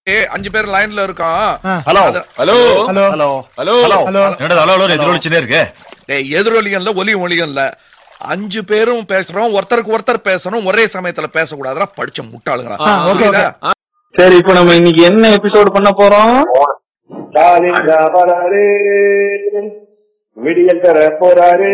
அஞ்சு பேர் லைன்ல இருக்கான் hello hello hello hello hello hello hello என்னடா ஹலோ ஹலோ எதிரொலிச்சுனே இருக்கு டேய் எதிரொலியும் இல்ல ஒலி ஒலியும் இல்ல அஞ்சு பேரும் பேசுறோம் ஒருத்தருக்கு ஒருத்தர் பேசணும் ஒரே சமயத்துல பேசக்கூடாதுடா படிச்ச முட்டாளுங்களா ஆ, ஓகே, புரியுதா? சரி இப்போ நம்ம இன்னைக்கு என்ன எபிசோட் பண்ண போறோம் ஸ்டாலின் வராரு விடியல் தர போறாரு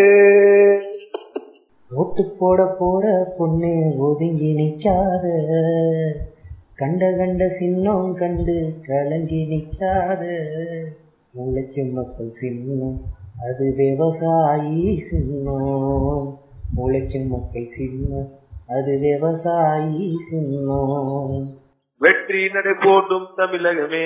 ஓட்டு போட போற பொண்ணு ஒதுங்கி நிக்காத கண்ட கண்ட சின்னம் கண்டு கலங்கி நிக்காத உழைக்கும் மக்கள் சின்னம் அது விவசாயி சின்னம் உழைக்கும் மக்கள் சின்னம் அது விவசாயி சின்னம் வெற்றி நடை போடும் தமிழகமே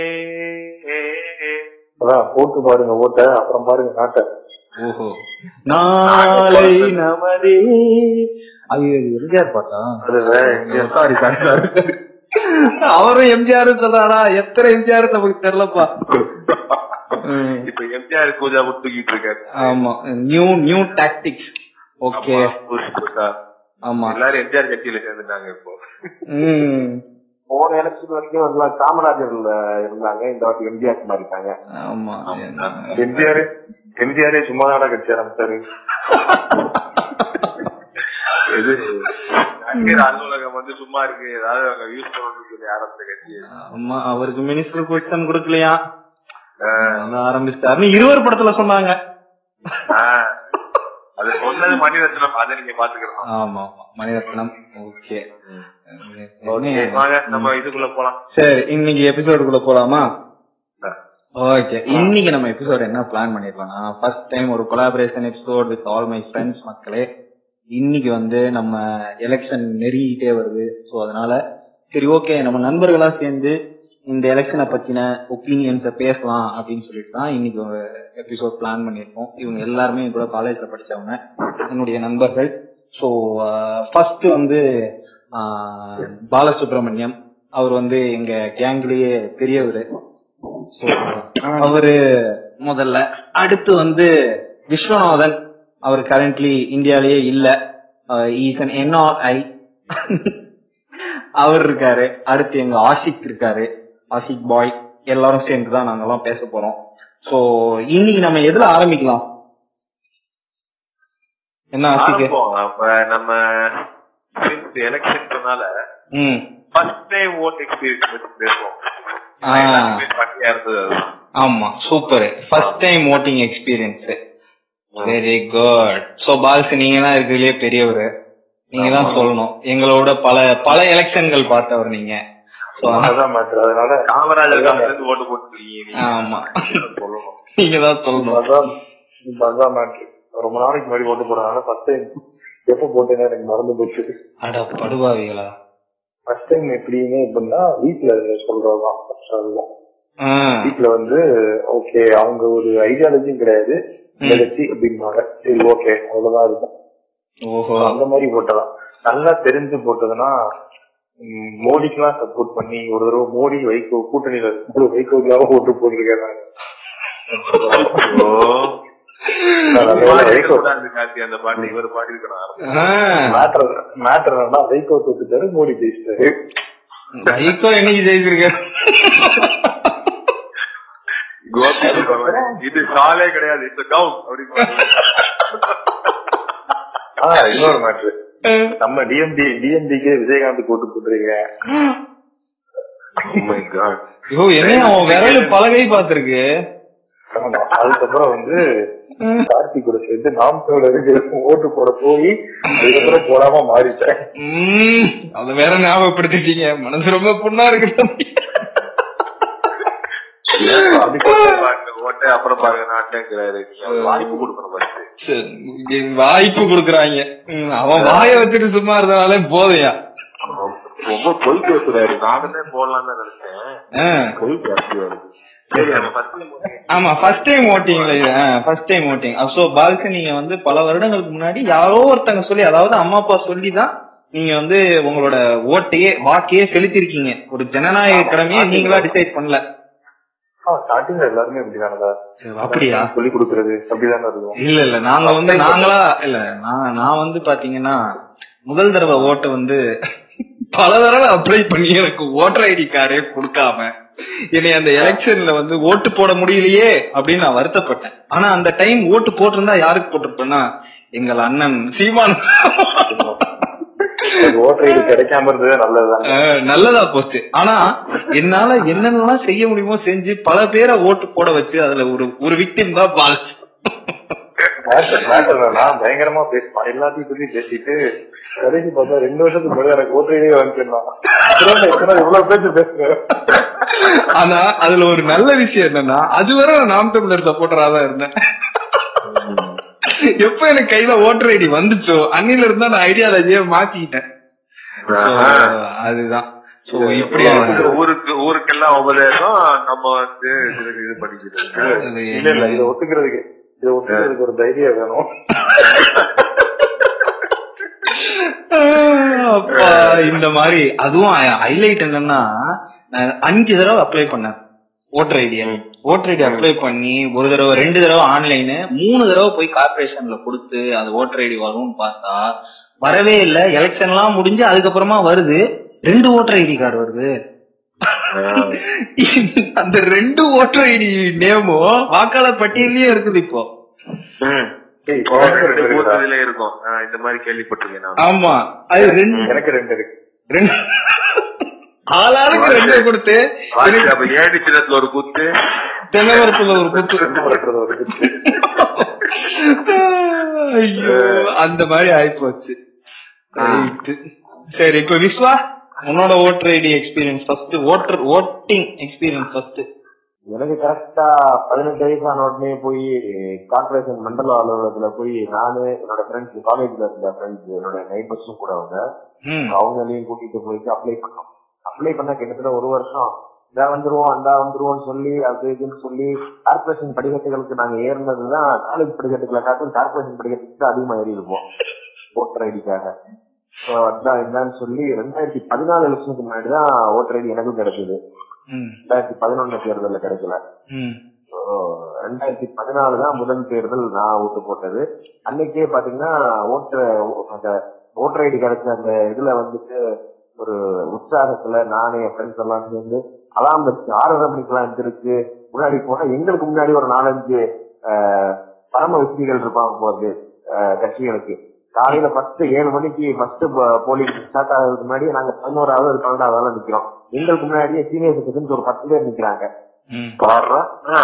அதான் போட்டு பாருங்க ஓட்ட அப்புறம் பாருங்க நாட்டை ஓஹோ நாளை நமதே ஐயோ இது எம்ஜிஆர் பாட்டா சாரி சாரி சாரி அவரும் எம்ஜிஆர் சொல்றாரா எத்தனை எம்ஜிஆர் நமக்கு தெரியலப்பா ம், இப்ப எம்ஜிஆர் பூஜா தூக்கிட்டு இருக்காரு ஆமா நியூ நியூ டாக்டிக்ஸ் ஓகே புரியுதா? ஆமா எல்லாரும் எம்ஜிஆர் கட்சியில சேர்ந்துட்டாங்க இப்போ ம் போன எலெக்ஷன் வரைக்கும் எல்லாம் காமராஜர்ல இருந்தாங்க இந்த வாட்டி எம்ஜிஆர் மாறிட்டாங்க ஆமா எம்ஜிஆர் எம்ஜிஆரே சும்மா நாடா கட்சி ஆரம்பிச்சாரு இது நடிகர் அலுவலகம் வந்து சும்மா இருக்கு ஏதாவது அவங்க யூஸ் பண்ணணும்னு சொல்லி ஆரம்பிச்ச கட்சி ஆமா அவருக்கு மினிஸ்டர் பொசிஷன் கொடுக்கலையா அதான் ஆரம்பிச்சிட்டாருன்னு இருவர் படத்துல சொன்னாங்க ஆஹ், அது சொன்னது மணிரத்னம் அதை நீங்க பாத்துக்கிறோம் ஆமா ஆமா மணிரத்னம் ஓகே வாங்க நம்ம இதுக்குள்ள போலாம் சரி இன்னைக்கு எபிசோடுக்குள்ள போலாமா ஓகே இன்னைக்கு நம்ம எபிசோட் என்ன பிளான் பண்ணிருக்கோம்னா ஃபர்ஸ்ட் டைம் ஒரு collaboration episode with all my friends மக்களே இன்னைக்கு வந்து நம்ம எலெக்ஷன் நெருங்கிட்டே வருது சோ அதனால சரி ஓகே நம்ம நண்பர்களா சேர்ந்து இந்த எலெக்ஷனை பத்தின ஒப்பீனியன்ஸ பேசலாம் அப்படின்னு சொல்லிட்டு தான் இன்னைக்கு ஒரு எபிசோட் பிளான் பண்ணியிருக்கோம் இவங்க எல்லாருமே என் கூட காலேஜ்ல படிச்சவங்க என்னுடைய நண்பர்கள் ஸோ ஃபர்ஸ்ட் வந்து ஆஹ், பாலசுப்ரமணியம் அவர் வந்து எங்க கேங்லயே பெரியவர் ஸோ அவரு முதல்ல அடுத்து வந்து விஸ்வநாதன் அவர் கரண்ட்லி இந்தியாலயே இல்ல ஈஸ் அன் என்ஆர்ஐ அவர் இருக்காரு அடுத்து எங்க ஆஷிக் இருக்காரு ஆஷிக் பாய் எல்லாரும் சேர்ந்து தான் நாங்க எல்லாம் பேச போறோம் சோ இன்னைக்கு நம்ம எதுல ஆரம்பிக்கலாம் என்ன ஆஷிக் ஆரம்பம். அப்ப நம்ம எலெக்ஷன் சொன்னால ம் ஃபர்ஸ்ட் டைம் ஓட் எக்ஸ்பீரியன்ஸ் பத்தி பேசுவோம் ஆ. எல்லாருக்குமே பட்டியா இருந்தது அதுதான். ஆமா super first time voting experience very good so pals நீங்க தான் இருக்கிறதுலயே பெரியவர் நீங்க தான் சொல்லணும் எங்களோட பல பல எலெக்ஷன்கள் பார்த்தவர் நீங்க So, அதான் மேட்ரு அதனால காமராஜர் காலத்துல இருந்து ஓட்டு போட்டுருக்கீங்க நீங்க. ஆமா சொல்லணும் நீங்க தான் சொல்லணும் அதான் இப்ப அதான் மேட்ரு ரொம்ப நாளைக்கு முன்னாடி ஓட்டு போறதுனால ஃபர்ஸ்ட் டைம் எப்ப போட்டேன்னு எனக்கு மறந்து போச்சு அட படுபாவிகளா ஃபர்ஸ்ட் டைம் எப்படின்னு எப்படின்னா வீட்டுல சொல்றதுதான் first அதுதான் ஆ, வீட்டுல வந்து ஓகே அவங்க ஒரு ஐடியாலஜியும் கிடையாது இந்த கட்சி அப்படிம்பாங்க சரி ஓகே அவ்வளவுதான் இருக்கும் ஓஹோ அந்த மாதிரி போட்டதான் நல்லா தெரிஞ்சு போட்டதுன்னா ம், மோடிக்கெல்லாம் சப்போர்ட் பண்ணி ஒரு தடவை மோடி வைகோ கூட்டணியில இருக்கும்போது வைகோக்கெல்லாம் ஓட்டு போட்டிருக்கேன் நானு. ஓ. நான் நல்ல வேளை வைகோ கூடாது கார்த்தி அந்த பாட்டு இவர் பாடி இருக்கணும் ஆ, மேட்டர் மேட்டர் என்னன்னா வைகோ தோத்துட்டாரு மோடி ஜெயிச்சிட்டாரு வைகோ என்னைக்கு ஜெயிச்சிருக்காரு இது காலே கிடையாது இந்த கவுன் அப்படின்னு ஆஹ் இன்னொரு மேட்ரு நம்ம டிஎம்டி டிஎம்டிக்கே விஜயகாந்த் ஓட்டு போட்டிருக்கேன் ஐயோ என்ன அவன் விரல் பலகை பார்த்திருக்கு ஆமா. அதுக்கப்புறம் வந்து கார்த்திக் கூட சேர்ந்து நாம் தமிழருக்கு ஓட்டு போட போய் அதுக்கப்புறம் போடாம மாறிட்டேன் உம், அத வேற ஞாபகப்படுத்திட்டீங்க மனசு ரொம்ப புண்ணா இருக்கு ஓட்டு அப்புறம் பாருங்க நாட்டேங்கிறாரு நீங்க வாய்ப்பு கொடுக்கணும் first. சரி, வாய்ப்பு கொடுக்குறாங்க உம், அவன் வாய வச்சுட்டு சும்மா இருந்தனாலே போதையா ரொம்ப பொய் பேசுறாரு நானுமே போடலாம் தான் நினைச்சேன் பொய் பேசுறாரு சரி அந்த first time ஓட்டு. ஆமா ஃபர்ஸ்ட் டைம் ஓட்டிங்ல ஃபர்ஸ்ட் டைம் ஓட்டிங் சோ பால்க்கு நீங்க வந்து பல வருடங்களுக்கு முன்னாடி யாரோ ஒருத்தங்க சொல்லி அதாவது அம்மா அப்பா சொல்லி தான் நீங்க வந்து உங்களோட ஓட்டையே வாக்கையே செலுத்திருக்கீங்க ஒரு ஜனநாயக கடமையை நீங்களா டிசைட் பண்ணல ஸ்டார்டிங்ல எல்லாருமே இப்படிதானதா அப்படியா சொல்லி கொடுக்கறது அப்படிதானே இருக்கும் இல்ல இல்ல நாங்க வந்து நாங்களா இல்ல நான் நான் வந்து பாத்தீங்கன்னா முதல் தடவை ஓட்டை வந்து பல தடவை அப்ளை பண்ணி எனக்கு ஓட்டர் ஐடி கார்டே கொடுக்காம என்னை அந்த எலெக்ஷன்ல வந்து ஓட்டு போட முடியலையே அப்படின்னு நான் வருத்தப்பட்டேன் ஆனா அந்த டைம் ஓட்டு போட்டிருந்தா யாருக்கு போட்டிருப்பேன்னா எங்கள் அண்ணன் சீமான் ஓட்டர் ஐடி கிடைக்காம இருந்தது நல்லதுதான் அஹ், நல்லதா போச்சு ஆனா என்னால என்னென்னலாம் செய்ய முடியுமோ செஞ்சு பல பேரை ஓட்டு போட வச்சு அதுல ஒரு ஒரு விக்டிம் தான் பால் மேட்டர் மேட்டர் நான் பயங்கரமா பேசுவான் எல்லாத்தையும் சொல்லி பேசிட்டு கடைசி பார்த்தா ரெண்டு வருஷத்துக்கு முன்னாடி எனக்கு ஓட்டர் ஐடியே வந்துருந்தான் இவ்வளவு பேச்சு பேசுறேன் ஆனா அதுல ஒரு நல்ல விஷயம் என்னன்னா அதுவரை நான் நாம் தமிழர் சப்போர்ட்டரா தான் இருந்தேன் எப்ப எனக்கு கையில ஓட்டர் ஐடி வந்துச்சோ அன்னில இருந்தா நான் ஐடியாலஜிய மாத்திக்கிட்டேன் So, அதுதான் சோ இப்படி ஊருக்கு ஊருக்கெல்லாம் உபதேசம் நம்ம வந்து இதுக்கு இது பண்ணிக்கிறது இல்ல இல்ல இதை ஒத்துக்கிறதுக்கு இதை ஒத்துக்கிறதுக்கு ஒரு தைரியம் வேணும் அப்பா இந்த மாதிரி அதுவும் ஹைலைட் என்னன்னா நான் அஞ்சு தடவை அப்ளை பண்ணேன் voter idea voter ID apply பண்ணி ஒரு தடவை ரெண்டு தடவை ஆன்லைனு மூணு தடவை போய் கார்பரேஷன்ல கொடுத்து அது ஓட்டர் ஐடி வரும்னு பார்த்தா வரவே இல்ல எலெக்ஷன் எல்லாம் முடிஞ்சு அதுக்கப்புறமா வருது ரெண்டு ஓட்டர் ஐடி கார்டு வருது அந்த ரெண்டு ஓட்டர் ஐடி நேமும் வாக்காளர் பட்டியல்லயே இருக்குது இப்போ ஏய், எனக்கு ரெண்டு இருக்குடா. இதுல இருக்கும் ஆஹ் இந்த மாதிரி கேள்விப்பட்டிருக்கேன் நான் ஆமா அது ரெண்டு எனக்கு ரெண்டு இருக்கு ரெண்டு ஆளாளுக்கு ரெண்டு கொடுத்து வாசி, அப்ப ஏடி சின்னத்துல ஒரு குத்து தென்னமரத்துல ஒரு குத்து பண்றது ஒரு இருக்கு. ஐயோ அந்த மாதிரி ஆயிப்போச்சு Right. சரி இப்ப விஸ்வா உன்னோட voter ID experience first voter voting experience first எனக்கு கரெக்டா பதினெட்டு வயசான உடனே போய் கார்பரேஷன் மண்டல அலுவலகத்துல போய் நானு என்னோட ஃப்ரெண்ட்ஸ் காலேஜ்ல இருந்த ஃப்ரெண்ட்ஸ் என்னோட நைபர்ஸும் கூட அவங்க அவங்களையும் கூட்டிட்டு போயிட்டு அப்ளை பண்ணோம் அப்ளை பண்ண கிட்டத்தட்ட ஒரு வருஷம் இதா வந்துருவோம் அந்த வந்துருவோம்னு சொல்லி அது இதுன்னு சொல்லி கார்பரேஷன் படிக்கட்டுகளுக்கு நாங்க ஏறினதுதான் காலேஜ் படிக்கட்டுகளை காட்டும் கார்பரேஷன் படிக்கட்டுக்கு தான் அதிகமா ஏறி இருப்போம் ஓட்டர் ஐடிக்காக ஸோ அதான் என்னன்னு சொல்லி ரெண்டாயிரத்தி பதினாலு வருஷத்துக்கு முன்னாடி தான் ஓட்டர் ஐடி எனக்கும் கிடைச்சது ரெண்டாயிரத்தி பதினொன்னு தேர்தல்ல கிடைக்கல So, ரெண்டாயிரத்தி பதினாலு தான் முதல் தேர்தல் நான் ஓட்டு போட்டது அன்னைக்கே பாத்தீங்கன்னா ஓட்டர் அந்த ஓட்டர் ஐடி கிடைச்ச அந்த இதுல வந்துட்டு ஒரு உற்சாகத்துல நானே என் ஃப்ரெண்ட்ஸ் எல்லாம் சேர்ந்து அலாம் வச்சு ஆறரை மணிக்கெல்லாம் எந்திரிச்சு முன்னாடி போனா எங்களுக்கு முன்னாடி ஒரு நாலஞ்சு ஆஹ், பரம விசிகள் இருப்பாங்க போது ஆஹ், கட்சிகளுக்கு காலையில பத்து ஏழு மணிக்கு ஃபர்ஸ்ட் போலிங் ஸ்டார்ட் ஆகிறதுக்கு முன்னாடி நாங்க பதினோராவது ஒரு பன்னெண்டாவது நிக்கிறோம் எங்களுக்கு முன்னாடியே சீனியர் சிட்டிசன்ஸ் ஒரு பத்து பேர் நிக்கிறாங்க பாடுறா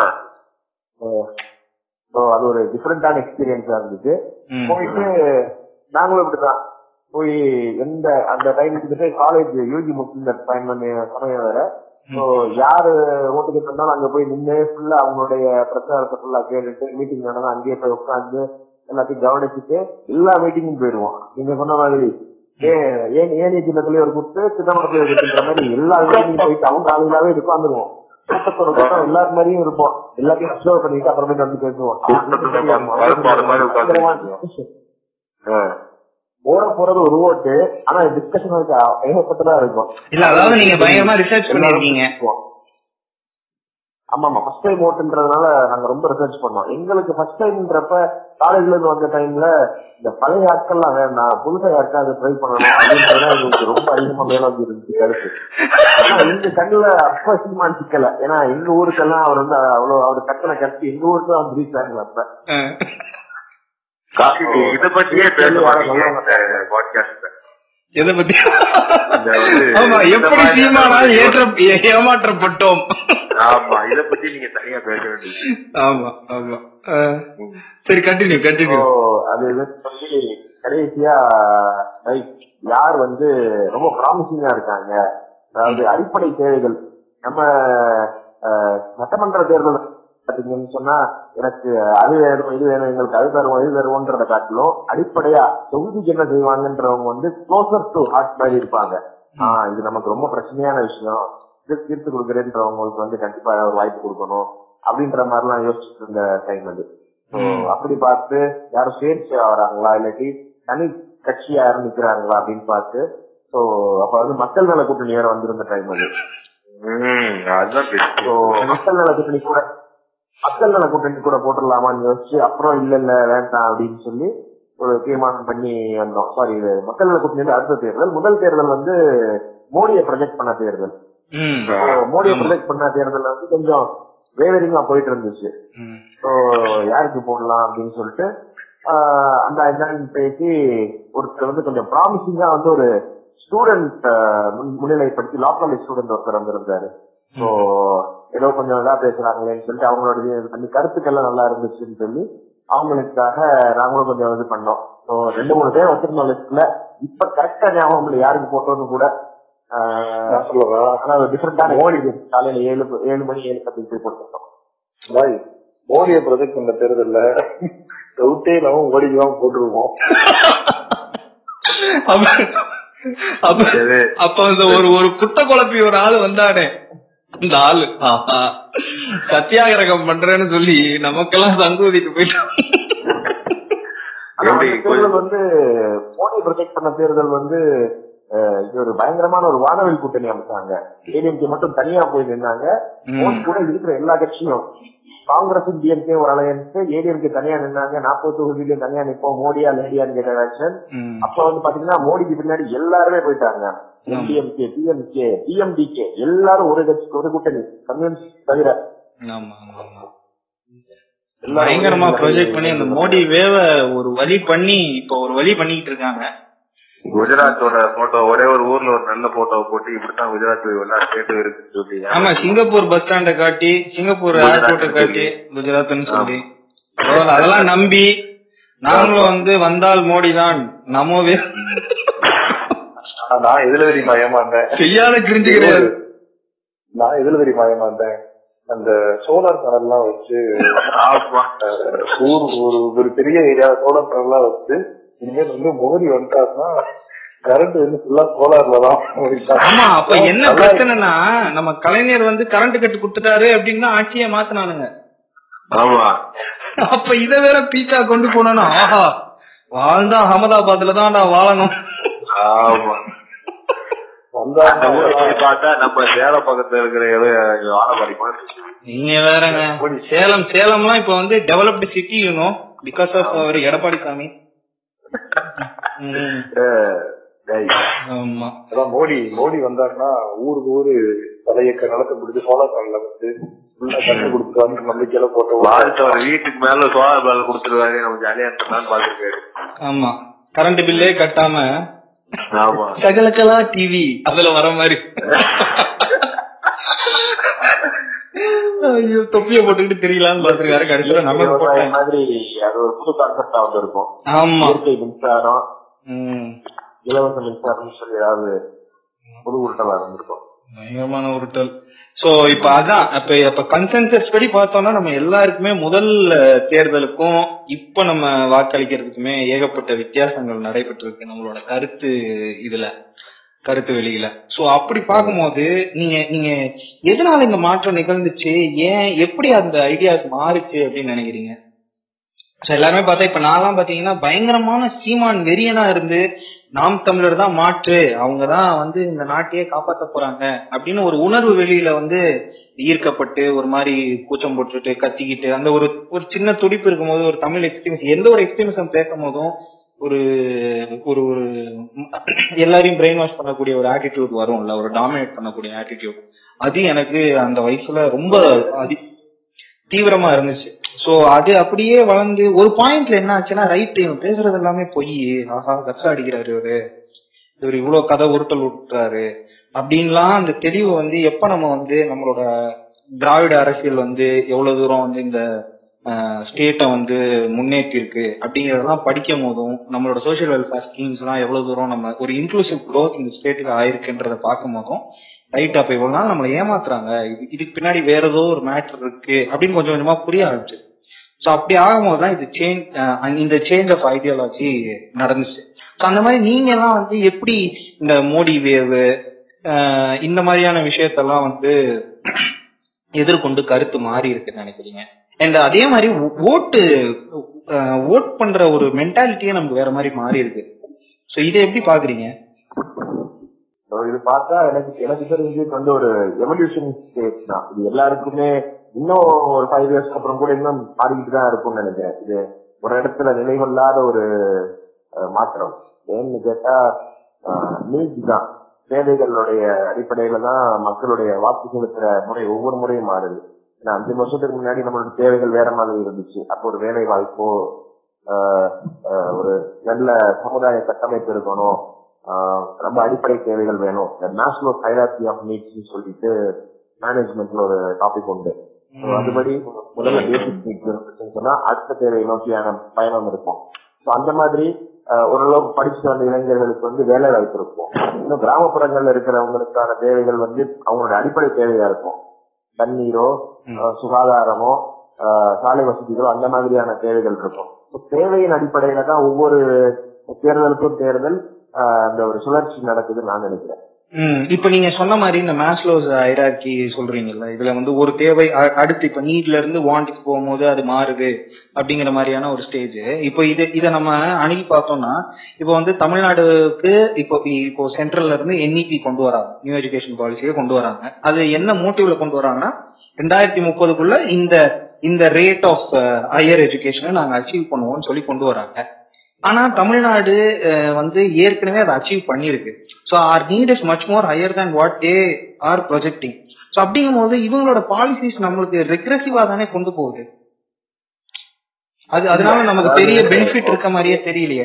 ஸோ அது ஒரு டிஃப்ரெண்டான எக்ஸ்பீரியன்ஸா இருந்துச்சு போயிட்டு நாங்களும் இப்படிதான் போய் எந்த அந்த டைம் வந்துட்டு காலேஜ் யூஜி முடிச்சிருந்த டைம் சமயம் வேற ஸோ யாரு ஓட்டுக்கு இருந்தாலும் அங்க போய் நின்று ஃபுல்லா அவங்களுடைய பிரச்சாரத்தை ஃபுல்லா கேட்டுட்டு மீட்டிங் நடந்தா அங்கேயே போய் உட்காந்து எல்லாத்தையும் கவனிச்சுட்டு எல்லா மீட்டிங்கும் போயிடுவோம் நீங்க சொன்ன மாதிரி ஏ- ஏன் ஏனி சின்னத்துலயே ஒரு குத்து சிதம்பரத்துல ஒரு குத்துன்ற மாதிரி எல்லா மீட்டிங் போயிட்டு அவங்க ஆளுங்களாவே உட்காந்துருவோம் கூட்டத்தோட கூட்டம் எல்லாரும் மாதிரியும் இருப்போம் எல்லாத்தையும் அப்சர்வ் பண்ணிட்டு அப்புறமேட்டு வந்து பேசுவோம் கருப்பாடு மாதிரி உட்கார்ந்து ஓட போறது ஒரு ஓட்டு ஆனா டிஸ்கஷன் இருக்கு ஏகப்பட்டதா இருக்கும் இல்ல அதாவது நீங்க பயங்கரமா ரிசர்ச் பண்ணிருக்கீங்க ஆமா ஆமா ஃபர்ஸ்ட் டைம் ஓட்டுன்றதுனால நாங்க ரொம்ப ரிசர்ச் பண்ணோம் எங்களுக்கு ஃபர்ஸ்ட் டைம்ன்றப்ப காலேஜ்ல இருந்து வந்த டைம்ல இந்த பழைய ஆட்கள்லாம் வேண்டாம் புதுசா யாருக்காவது ட்ரை பண்ணணும் அப்படின்றதுதான் எங்களுக்கு ரொம்ப அதிகமா மேலோங்கி இருந்துச்சு கருத்து ஆனா எங்க கண்ணுல அப்ப சீமான் சிக்கல ஏன்னா எங்க ஊருக்கெல்லாம் அவர் வந்து அவ்வளவு அவர் கட்டண கட்டி எங்க ஊருக்கு தான் வந்து ரீச் ஆகல அப்ப இத பத்தியே பேசுவாங்க இந்த பாட்காஸ்ட்ல எதை பத்தி இந்த வந்து ஆமா இந்த எப்படி மாதிரி சீமானால் ஏற்ற ஏமாற்றப்பட்டோம் ஆமா இத பத்தி நீங்க தனியா பேச வேண்டியது ஆமா ஆமா அஹ், சரி கண்டினியூ So, கண்டினியூ அது சொல்லி கடைசியா like, யார் வந்து ரொம்ப ப்ராமிசிங்கா இருக்காங்க அதாவது அடிப்படை தேவைகள் நம்ம அஹ், சட்டமன்ற தேர்தல் பாத்தீங்கன்னு சொன்னா எனக்கு அது வேணும் இது வேணும் எங்களுக்கு அது தருவோம் இது தருவோன்றத காட்டிலும் அடிப்படையா தொகுதிக்கு என்ன செய்வாங்கன்றவங்க வந்து க்ளோசர் டு ஹார்ட் மாதிரி இருப்பாங்க ஆஹ் இது நமக்கு ரொம்ப பிரச்சனையான விஷயம் இது தீர்த்து கொடுக்குறேன்றவங்களுக்கு வந்து கண்டிப்பா ஒரு வாய்ப்பு கொடுக்கணும் அப்படின்ற மாதிரி எல்லாம் யோசிச்சுட்டு இருந்த டைம் அது So, அப்படி பார்த்து யாரும் சுயேட்சையா வராங்களா இல்லாட்டி தனி கட்சியா யாரும் நிக்கிறாங்களா அப்படின்னு பார்த்து சோ அப்ப வந்து மக்கள் நல கூட்டணி வேற வந்திருந்த டைம் அது உம் அதுதான் பெஸ்ட் So, மக்கள் நல கூட்டணி கூட மக்கள் நல கூட்டணி கூட போட்டுடலாமான்னு யோசிச்சு அப்புறம் இல்ல இல்ல வேண்டாம் அப்படின்னு சொல்லி ஒரு தீர்மானம் பண்ணி வந்தோம் சாரி மக்கள் நல கூட்டணி வந்து அடுத்த தேர்தல் முதல் தேர்தல் வந்து மோடியை ப்ரொஜெக்ட் பண்ண தேர்தல் ம் So, மோடியை ப்ரொஜெக்ட் பண்ண தேர்தல் வந்து கொஞ்சம் வேவரிங்கா போயிட்டு இருந்துச்சு ம் ஸோ யாருக்கு போடலாம் அப்படின்னு சொல்லிட்டு ஆஹ் அந்த என்னன்னு பேசி ஒருத்தர் வந்து கொஞ்சம் ப்ராமிசிங்கா வந்து ஒரு ஸ்டூடெண்ட் முன்னிலைப்படுத்தி லா காலேஜ் ஸ்டூடெண்ட் ஒருத்தர் வந்திருந்தாரு ஸோ ஏதோ கொஞ்சம் இதா பேசுறாங்களேன்னு சொல்லிட்டு அவங்களோட இது பண்ணி கருத்துக்கெல்லாம் நல்லா இருந்துச்சுன்னு சொல்லி அவங்களுக்காக நாங்களும் கொஞ்சம் இது பண்ணோம் ஸோ ரெண்டு மூணு பேர் வச்சிருந்தோம் லிஸ்ட்ல இப்ப கரெக்டா ஞாபகம் இல்லை யாருக்கு போட்டோன்னு கூட ஆஹ் சொல்லவா ஆனா டிஃபரெண்டான மோடி காலையில ஏழு ஏழு மணி ஏழு பத்து போட்டிருந்தோம் பாய் மோடியை ப்ரொஜெக்ட் பண்ண தேர்தல்ல டவுட்டே இல்லாம மோடிக்கு தான் போட்டுருவோம் அப்ப- அப்ப அப்ப அந்த ஒரு ஒரு குட்ட குழப்பி ஒரு ஆளு வந்தானே இந்த ஆளு ஆஹா. சத்தியாகிரகம் பண்றேன்னு சொல்லி நமக்கெல்லாம் சங்கூதிக்கு போயிட்டான் ஆனா அந்த தேர்தல் வந்து மோடி ப்ரொஜெக்ட் பண்ண தேர்தல் வந்து அஹ், இது ஒரு பயங்கரமான ஒரு வானவில் கூட்டணி அமைச்சாங்க ஏடிஎம்கே மட்டும் தனியா போய் நின்னாங்க மோடி கூட இருக்கிற எல்லா கட்சியும் காங்கிரஸ் டிஎம்கே ஒரு அலையன்ஸ் ஏடிஎம்கே தனியா நின்னாங்க நாற்பது தொகுதியிலும் தனியா நிப்போம் மோடியா லேடியான்னு கேட்ட எலெக்ஷன் ம். அப்ப வந்து பாத்தீங்கன்னா மோடிக்கு பின்னாடி எல்லாருமே போயிட்டாங்க டிஎம்கே டிஎம்கே டிஎம்டிகே எல்லாரும் ஒரு கட்சி ஒரு கூட்டணி கம்யூனிஸ்ட் தவிர ஆமா ஆமா ஆமா பயங்கரமா ப்ரொஜெக்ட் பண்ணி அந்த மோடி வேவ ஒரு வழி பண்ணி இப்ப ஒரு வழி பண்ணிட்டு இருக்காங்க குஜராத்தோட போட்டோ ஒரே ஒரு ஊர்ல ஒரு நல்ல போட்டோ போட்டு இப்படித்தான் குஜராத் எல்லா ஸ்டேட்டும் இருக்குன்னு சொல்லி ஆமா சிங்கப்பூர் பஸ் ஸ்டாண்ட காட்டி சிங்கப்பூர் ஏர்போர்ட்டை காட்டி குஜராத்னு சொல்லி பரவாயில்ல, அதெல்லாம் நம்பி நாங்களும் வந்து வந்தால் மோடி தான் நமோவே ஆனா நான் எதுல தெரியுமா ஏமாந்தேன் செய்யாத கிரிஞ்சு கிடையாது நான் எதுல தெரியுமா ஏமாந்தேன் அந்த சோலார் பேனல் எல்லாம் வச்சு அஹ், ஊர் ஒரு ஒரு பெரிய ஏரியா சோலார் பேனல் எல்லாம் வச்சு இனிமேல் வந்து மோடி வந்துட்டாருன்னா கரண்ட் வந்து ஃபுல்லா சோலார்ல தான் ஓடிட்டாரு. ஆமா அப்ப என்ன பிரச்சனைனா நம்ம கலைஞர் வந்து கரண்ட் கட்டு கொடுத்துட்டாரு அப்படின்னு தான் ஆட்சியை மாத்தினானுங்க ஆமா அப்ப இத வேற பீக்கா கொண்டு போனோம்னா ஆஹா வாழ்ந்தா அகமதாபாத்ல தான் நான் வாழணும் ஆமா வந்தா அந்த ஊரை போய் பார்த்தா நம்ம சேலம் பக்கத்துல இருக்கிற ஏதோ ஆனபாடி மாதிரி இருக்கு. நீங்க வேறங்க சேலம் சேலம்லாம் இப்ப வந்து developed city you know because of our Edappadi Samy ம், அஹ் டேய், ஆமா அதான் மோடி மோடி வந்தாருன்னா ஊருக்கு ஊரு தலையக்க நடத்த முடிஞ்சு சோலார் பேனல்ல வந்து ஃபுல்லா கண்டு கொடுத்துருவாங்க நம்பிக்கையில போட்டு வாழ்த்து அவர் வீட்டுக்கு மேல சோலார் பேனல் கொடுத்துருவாரு நம்ம ஜாலியா இருக்கலாம்னு பாத்துருக்காரு ஆமா கரண்ட் பில்லே கட்டாம ஆமா சகலக்கலா டிவி அதுல வர மாதிரி ஐயோ தொப்பிய போட்டுக்கிட்டு தெரியலான்னு பாத்துருக்காரு கடைசியில நமக்கு விவசாயம் போட்டேன் மாதிரி அது ஒரு புது கான்செப்டா வந்து இருக்கும் ஆமா இயற்கை மின்சாரம் ம் இலவச மின்சாரம்னு சொல்லி ஏதாவது புது உருட்டலா இருந்திருக்கும் பயங்கரமான உருட்டல் சோ இப்ப அதான் அப்ப அப்ப கன்சென்சஸ் படி பார்த்தோம்னா நம்ம எல்லாருக்குமே முதல் அஹ், தேர்தலுக்கும் இப்ப நம்ம வாக்களிக்கிறதுக்குமே ஏகப்பட்ட வித்தியாசங்கள் நடைபெற்றிருக்கு நம்மளோட கருத்து இதுல கருத்து வெளியில சோ அப்படி பார்க்கும்போது நீங்க நீங்க எதனால இந்த மாற்றம் நிகழ்ந்துச்சு ஏன் எப்படி அந்த ஐடியாஸ் மாறுச்சு அப்படின்னு நினைக்கிறீங்க சோ எல்லாருமே பார்த்தா இப்ப நான்லாம் பாத்தீங்கன்னா பயங்கரமான சீமான் வெறியனா இருந்து நாம் தமிழர் தான் மாற்று அவங்க தான் வந்து இந்த நாட்டையே காப்பாத்த போறாங்க அப்படின்னு ஒரு உணர்வு வெளியில வந்து ஈர்க்கப்பட்டு ஒரு மாதிரி கூச்சம் போட்டுட்டு கத்திக்கிட்டு அந்த ஒரு ஒரு சின்ன துடிப்பு இருக்கும்போது ஒரு தமிழ் எக்ஸ்ட்ரீமிசம் எந்த ஒரு எக்ஸ்ட்ரீமிசம் பேசும் போதும் ஒரு ஒரு ஒரு எல்லாரையும் பிரெயின் வாஷ் பண்ணக்கூடிய ஒரு ஆட்டிடியூட் வரும்ல ஒரு டாமினேட் பண்ணக்கூடிய ஆட்டிடியூட் அது எனக்கு அந்த வயசுல ரொம்ப அதி தீவிரமா இருந்துச்சு சோ அது அப்படியே வளர்ந்து ஒரு பாயிண்ட்ல என்ன ஆச்சுன்னா ரைட் இவன் பேசுறது எல்லாமே பொய் ஆஹா கப்சா அடிக்கிறாரு இவரு இவர் இவ்வளவு கதை உருட்டல் விட்டுறாரு அப்படின்லாம் அந்த தெளிவு வந்து எப்ப நம்ம வந்து நம்மளோட திராவிட அரசியல் வந்து எவ்வளவு தூரம் வந்து இந்த ஸ்டேட்டை வந்து முன்னேற்றி இருக்கு அப்படிங்கறதெல்லாம் படிக்கும் போதும் நம்மளோட சோசியல் வெல்ஃபேர் ஸ்கீம்ஸ் எல்லாம் எவ்வளவு தூரம் நம்ம ஒரு இன்க்ளூசிவ் growth இந்த ஸ்டேட்டுக்கு ஆயிருக்குன்றத பார்க்கும் போதும் ரைட் அப்ப இவ்வளவு நாள் நம்மளை ஏமாத்துறாங்க இது இதுக்கு பின்னாடி வேற ஏதோ ஒரு மேட்டர் இருக்கு அப்படின்னு கொஞ்சம் கொஞ்சமா புரிய ஆரம்பிச்சு சோ அப்படி ஆகும்போது தான் இது சேஞ்ச் இந்த சேஞ்ச் ஆஃப் ஐடியாலஜி நடந்துச்சு சோ அந்த மாதிரி நீங்க எல்லாம் வந்து எப்படி இந்த மோடி வேவு இந்த மாதிரியான விஷயத்தெல்லாம் வந்து எதிர்கொண்டு கருத்து மாறி இருக்குன்னு நினைக்கிறீங்க அண்ட் அதே மாதிரி ஓ- ஓட்டு ஓட் பண்ற ஒரு மென்டாலிட்டியே நமக்கு வேற மாதிரி மாறி இருக்கு சோ இதை எப்படி பாக்குறீங்க So, இது பார்த்தா எனக்கு எனக்கு தெரிஞ்சு இது வந்து ஒரு எவல்யூஷன் ஸ்டேஜ் தான் இது எல்லாருக்குமே இன்னும் ஒரு ஃபைவ் இயர்ஸ்க்கு அப்புறம் கூட இன்னும் மாறிக்கிட்டு தான் இருக்கும்னு நினைக்கிறேன் இது ஒரு இடத்துல நிலைகொள்ளாத ஒரு அஹ், மாற்றம் ஏன்னு கேட்டா நீட் தான் தேவைகளுடைய அடிப்படையில தான் மக்களுடைய வாக்கு செலுத்துற முறை ஒவ்வொரு முறையும் மாறுது ஏன்னா அஞ்சு வருஷத்துக்கு முன்னாடி நம்மளோட தேவைகள் வேற மாதிரி இருந்துச்சு அப்போ ஒரு வேலை வாய்ப்போ ஆஹ், ஆஹ், ஒரு நல்ல சமுதாய கட்டமைப்பு இருக்கணும் ஆஹ், ரொம்ப அடிப்படை தேவைகள் வேணும் நேஷனல் ஹைரார்கி ஆஃப் நீட்ஸ் சொல்லிட்டு மேனேஜ்மெண்ட்ல ஒரு டாபிக் உண்டு So, அதுபடி முதல்ல பேசிக் நீட்ஸ் இருந்துச்சுன்னு சொன்னா அடுத்த தேவையை நோக்கியான பயணம் இருக்கும் So, அந்த மாதிரி ஆஹ், ஓரளவுக்கு படிச்சு வந்த இளைஞர்களுக்கு வந்து வேலை வாய்ப்பு இருக்கும் இன்னும் கிராமப்புறங்கள்ல இருக்கிறவங்களுக்கான தேவைகள் வந்து அவங்களோட அடிப்படை தேவையா இருக்கும் தண்ணீரோ ஆஹ், சுகாதாரமோ ஆஹ், சாலை வசதிகளோ அந்த மாதிரியான தேவைகள் இருக்கும் So, தேவையின் அடிப்படையில தான் ஒவ்வொரு தேர்தலுக்கும் தேர்தல் ஆஹ், அந்த ஒரு சுழற்சி நடக்குதுன்னு நான் நினைக்கிறேன் ம் இப்ப நீங்க சொன்ன மாதிரி இந்த மேஸ்லோஸ் ஹைரார்கி சொல்றீங்கல்ல இதுல வந்து ஒரு தேவை அ- அடுத்து இப்ப நீட்ல இருந்து வாண்டுக்கு போகும்போது அது மாறுது அப்படிங்கிற மாதிரியான ஒரு ஸ்டேஜ் இப்போ இது இத நம்ம அணுகி பார்த்தோம்னா இப்போ வந்து தமிழ்நாடுக்கு இப்போ இப்போ சென்ட்ரல்ல இருந்து என்இபி கொண்டு வராங்க நியூ எஜுகேஷன் பாலிசியை கொண்டு வராங்க அது என்ன மோட்டிவ்ல கொண்டு வராங்கன்னா ரெண்டாயிரத்தி முப்பதுக்குள்ள இந்த இந்த ரேட் ஆஃப் ஹையர் எஜுகேஷனை நாங்க அச்சீவ் பண்ணுவோம்னு சொல்லி கொண்டு வராங்க ஆனா தமிழ்நாடு அஹ், வந்து ஏற்கனவே அதை அச்சீவ் பண்ணிருக்கு so our need is much more higher than what they are projecting so அப்படிங்கும் போது இவங்களோட பாலிசிஸ் நம்மளுக்கு ரெக்ரெசிவா தானே கொண்டு போகுது அது அதனால நமக்கு பெரிய பெனிஃபிட் இருக்க மாதிரியே தெரியலையே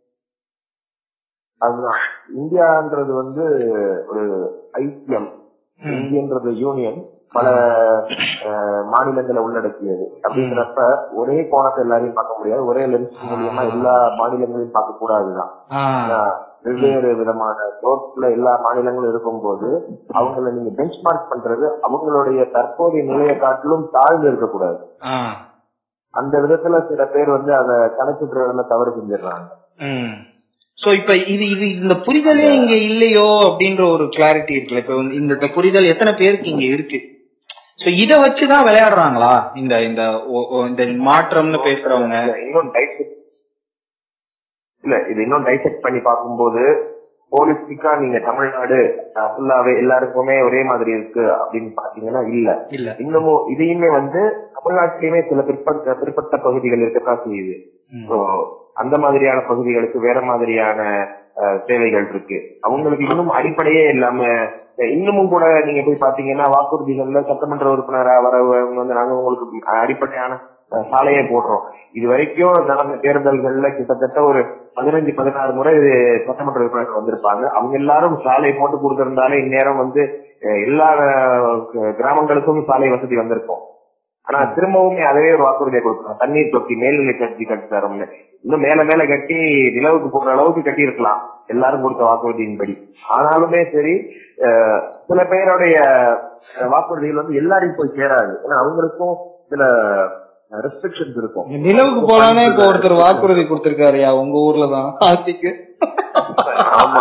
அதுதான் இந்தியான்றது வந்து ஒரு ஐக்கியம் இந்தியன்றது யூனியன் பல அஹ், மாநிலங்களை உள்ளடக்கியது அப்படிங்கிறப்ப ஒரே கோணத்தை எல்லாரையும் பார்க்க முடியாது ஒரே லென்ஸ் மூலியமா எல்லா மாநிலங்களையும் பார்க்க கூடாதுதான் ஏன்னா, வெவ்வேறு விதமான சோர்ஸ்ல எல்லா மாநிலங்களும் இருக்கும்போது அவங்கள நீங்க பெஞ்ச் மார்க் பண்றது அவங்களுடைய தற்போதைய நிலையை காட்டிலும் தாழ்ந்து இருக்கக்கூடாது அந்த விதத்துல சில பேர் வந்து அதை கணக்கிடுறதுல தவறு செஞ்சிடுறாங்க சோ இப்ப இது இது இந்த புரிதலே இங்க இல்லையோ அப்படின்ற ஒரு கிளாரிட்டி இருக்குல்ல இப்ப வந்து இந்த இந்த புரிதல் எத்தனை பேருக்கு இங்க இருக்கு சோ இத வச்சுதான் விளையாடுறாங்களா இந்த இந்த ஒ- ஒ- இந்த மாற்றம்னு பேசுறவங்க இல்ல, இன்னும் டைசெக்ட் இல்ல இது இன்னும் டைசெக்ட் பண்ணி பார்க்கும்போது போலிஸ்டிக்கா நீங்க தமிழ்நாடு ஃபுல்லாவே எல்லாருக்குமே ஒரே மாதிரி இருக்கு அப்படின்னு பாத்தீங்கன்னா இல்ல இல்ல இன்னமும் இதையுமே வந்து தமிழ்நாட்டிலுமே சில பிற்பட்ட பிற்பட்ட பகுதிகள் இருக்கத்தான் செய்யுது ம். So, அந்த மாதிரியான பகுதிகளுக்கு வேற மாதிரியான அஹ், தேவைகள் இருக்கு அவங்களுக்கு இன்னும் அடிப்படையே இல்லாம அஹ், இன்னமும் கூட நீங்க போய் பாத்தீங்கன்னா வாக்குறுதிகள்ல சட்டமன்ற உறுப்பினரா வரவங்க வந்து நாங்க உங்களுக்கு அடிப்படையான அஹ், சாலையை போடுறோம் இது வரைக்கும் நடந்த தேர்தல்கள்ல கிட்டத்தட்ட ஒரு பதினஞ்சு பதினாறு முறை இது சட்டமன்ற உறுப்பினர் வந்திருப்பாங்க அவங்க எல்லாரும் சாலை போட்டு கொடுத்திருந்தாலே இந்நேரம் வந்து அஹ், எல்லா அஹ், கிராமங்களுக்கும் சாலை வசதி வந்திருக்கும் ஆனா திரும்பவுமே அதவே ஒரு வாக்குறுதியை கொடுக்கலாம் தண்ணீர் தொட்டி மேல்நிலை கட்டி கட்டி தரோம்னு இன்னும் மேல மேல கட்டி நிலவுக்கு போற அளவுக்கு கட்டி இருக்கலாம் எல்லாரும் கொடுத்த வாக்குறுதியின்படி ஆனாலுமே சரி அஹ், சில பேருடைய அஹ், வாக்குறுதிகள் வந்து எல்லாரையும் போய் சேராது ஏன்னா அவங்களுக்கும் சில ரெஸ்ட்ரிக்ஷன்ஸ் இருக்கும் நிலவுக்கு போலானே இப்ப ஒருத்தர் வாக்குறுதி கொடுத்திருக்காருயா உங்க ஊர்ல தான் ஆட்சிக்கு ஆமா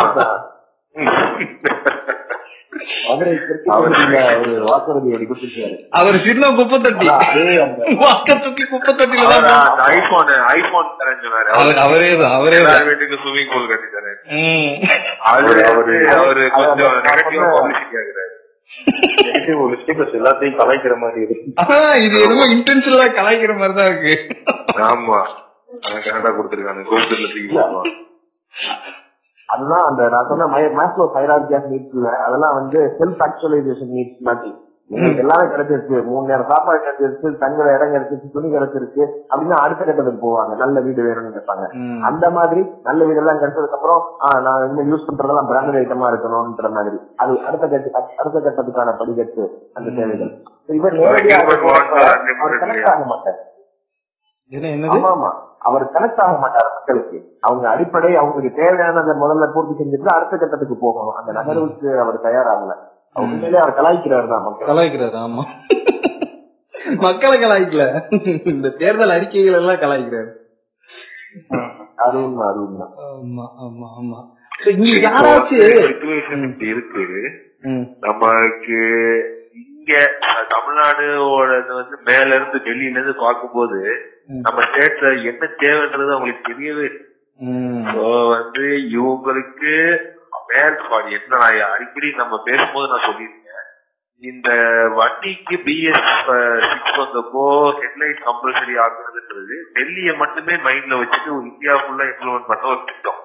மதுரை திருச்சியில ஒரு வாக்குறுதி அப்படி கொடுத்துருக்காரு அவர் சின்ன குப்பை தொட்டி அதே அந்த வாக்க தூக்கி குப்பை தொட்டில தான் போடணும். ஐபோன் ஐபோன் தரேன் சொன்னாரு அவர்- அவரேதான் அவரேதான் எல்லார் வீட்டுக்கு ஸ்விமிங் பூல் கட்டி தரேன் ம். அது அவரு அவரு கொஞ்சம் அது- நெகட்டிவா பப்ளிசிட்டி ஆகுறாரு நெகட்டிவ் ஒரு ஸ்டேட்டஸ் எல்லாத்தையும் கலாய்க்கிற மாதிரி இருக்கு ஆ, இது என்னமோ இன்டென்ஷனலா கலாய்க்கிற மாதிரி தான் இருக்கு ஆமா அவன் கனடா கொடுத்திருக்காங்க கோபுரத்துல தூக்கி போடுவான் அதுதான் அந்த நான் சொன்ன மேக்ஸோ ஹைரார்கி நீட்ஸ்ல அதெல்லாம் வந்து செல்ஃப் ஆக்சுவலைசேஷன் நீட்ஸ் மாதிரி உங்களுக்கு எல்லாமே கிடைச்சிருச்சு மூணு நேரம் சாப்பாடு கிடைச்சிருச்சு தங்குற இடம் கிடைச்சிருச்சு துணி கிடைச்சிருச்சு அப்படின்னா அடுத்த கட்டத்துக்கு போவாங்க நல்ல வீடு வேணும்னு கேட்பாங்க ம். அந்த மாதிரி நல்ல வீடெல்லாம் கிடைச்சதுக்கு அப்புறம் ஆஹ் நான் இன்னும் யூஸ் பண்றதெல்லாம் பிராண்டட் ஐட்டமா இருக்கணும்ன்ற மாதிரி அது அடுத்த கட்ட அடுத்த கட்டத்துக்கான படிக்கட்டு அந்த தேவைகள் இவர் நேரடியா Like human wants are unlimited, அவர் கனெக்ட் ஆக மாட்டார் என்ன என்னது ஆமா ஆமா அவர் கனெக்ட் ஆக மாட்டார் மக்களுக்கு அவங்க அடிப்படை அவங்களுக்கு தேவையானதை முதல்ல பூர்த்தி செஞ்சுட்டு அடுத்த கட்டத்துக்கு போகணும் அந்த நகர்வுக்கு அவர் தயாராகல அவர் உண்மையிலே அவர் கலாய்க்கிறார் தான் மக்கள் கலாய்க்கிறாரு ஆமா மக்களை கலாய்க்கல இந்த தேர்தல் அறிக்கைகள் எல்லாம் கலாய்க்கிறாரு அது உண்மை அது உண்மை ஆமா ஆமா ஆமா So, இங்க யாராச்சும் சிச்சுவேஷன் இப்படி இருக்கு ம், நமக்கு இங்க அஹ், தமிழ்நாடோட இது வந்து மேல இருந்து டெல்லியில இருந்து பார்க்கும்போது ம். நம்ம ஸ்டேட்ல என்ன தேவைன்றது அவங்களுக்கு தெரியவே இல்லை. ம், So வந்து இவங்களுக்கு மேல் சாரி என்ன நான் அடிக்கடி நம்ம பேசும்போது நான் சொல்லியிருக்கேன் இந்த வண்டிக்கு பிஎஸ் சிக்ஸ் வந்தப்போ ஹெட்லைட் கம்பல்சரி ஆகுறதுன்றது டெல்லியை மட்டுமே மைண்ட்ல வச்சுட்டு இந்தியா ஃபுல்லா இம்ப்ளிமெண்ட் பண்ண ஒரு திட்டம்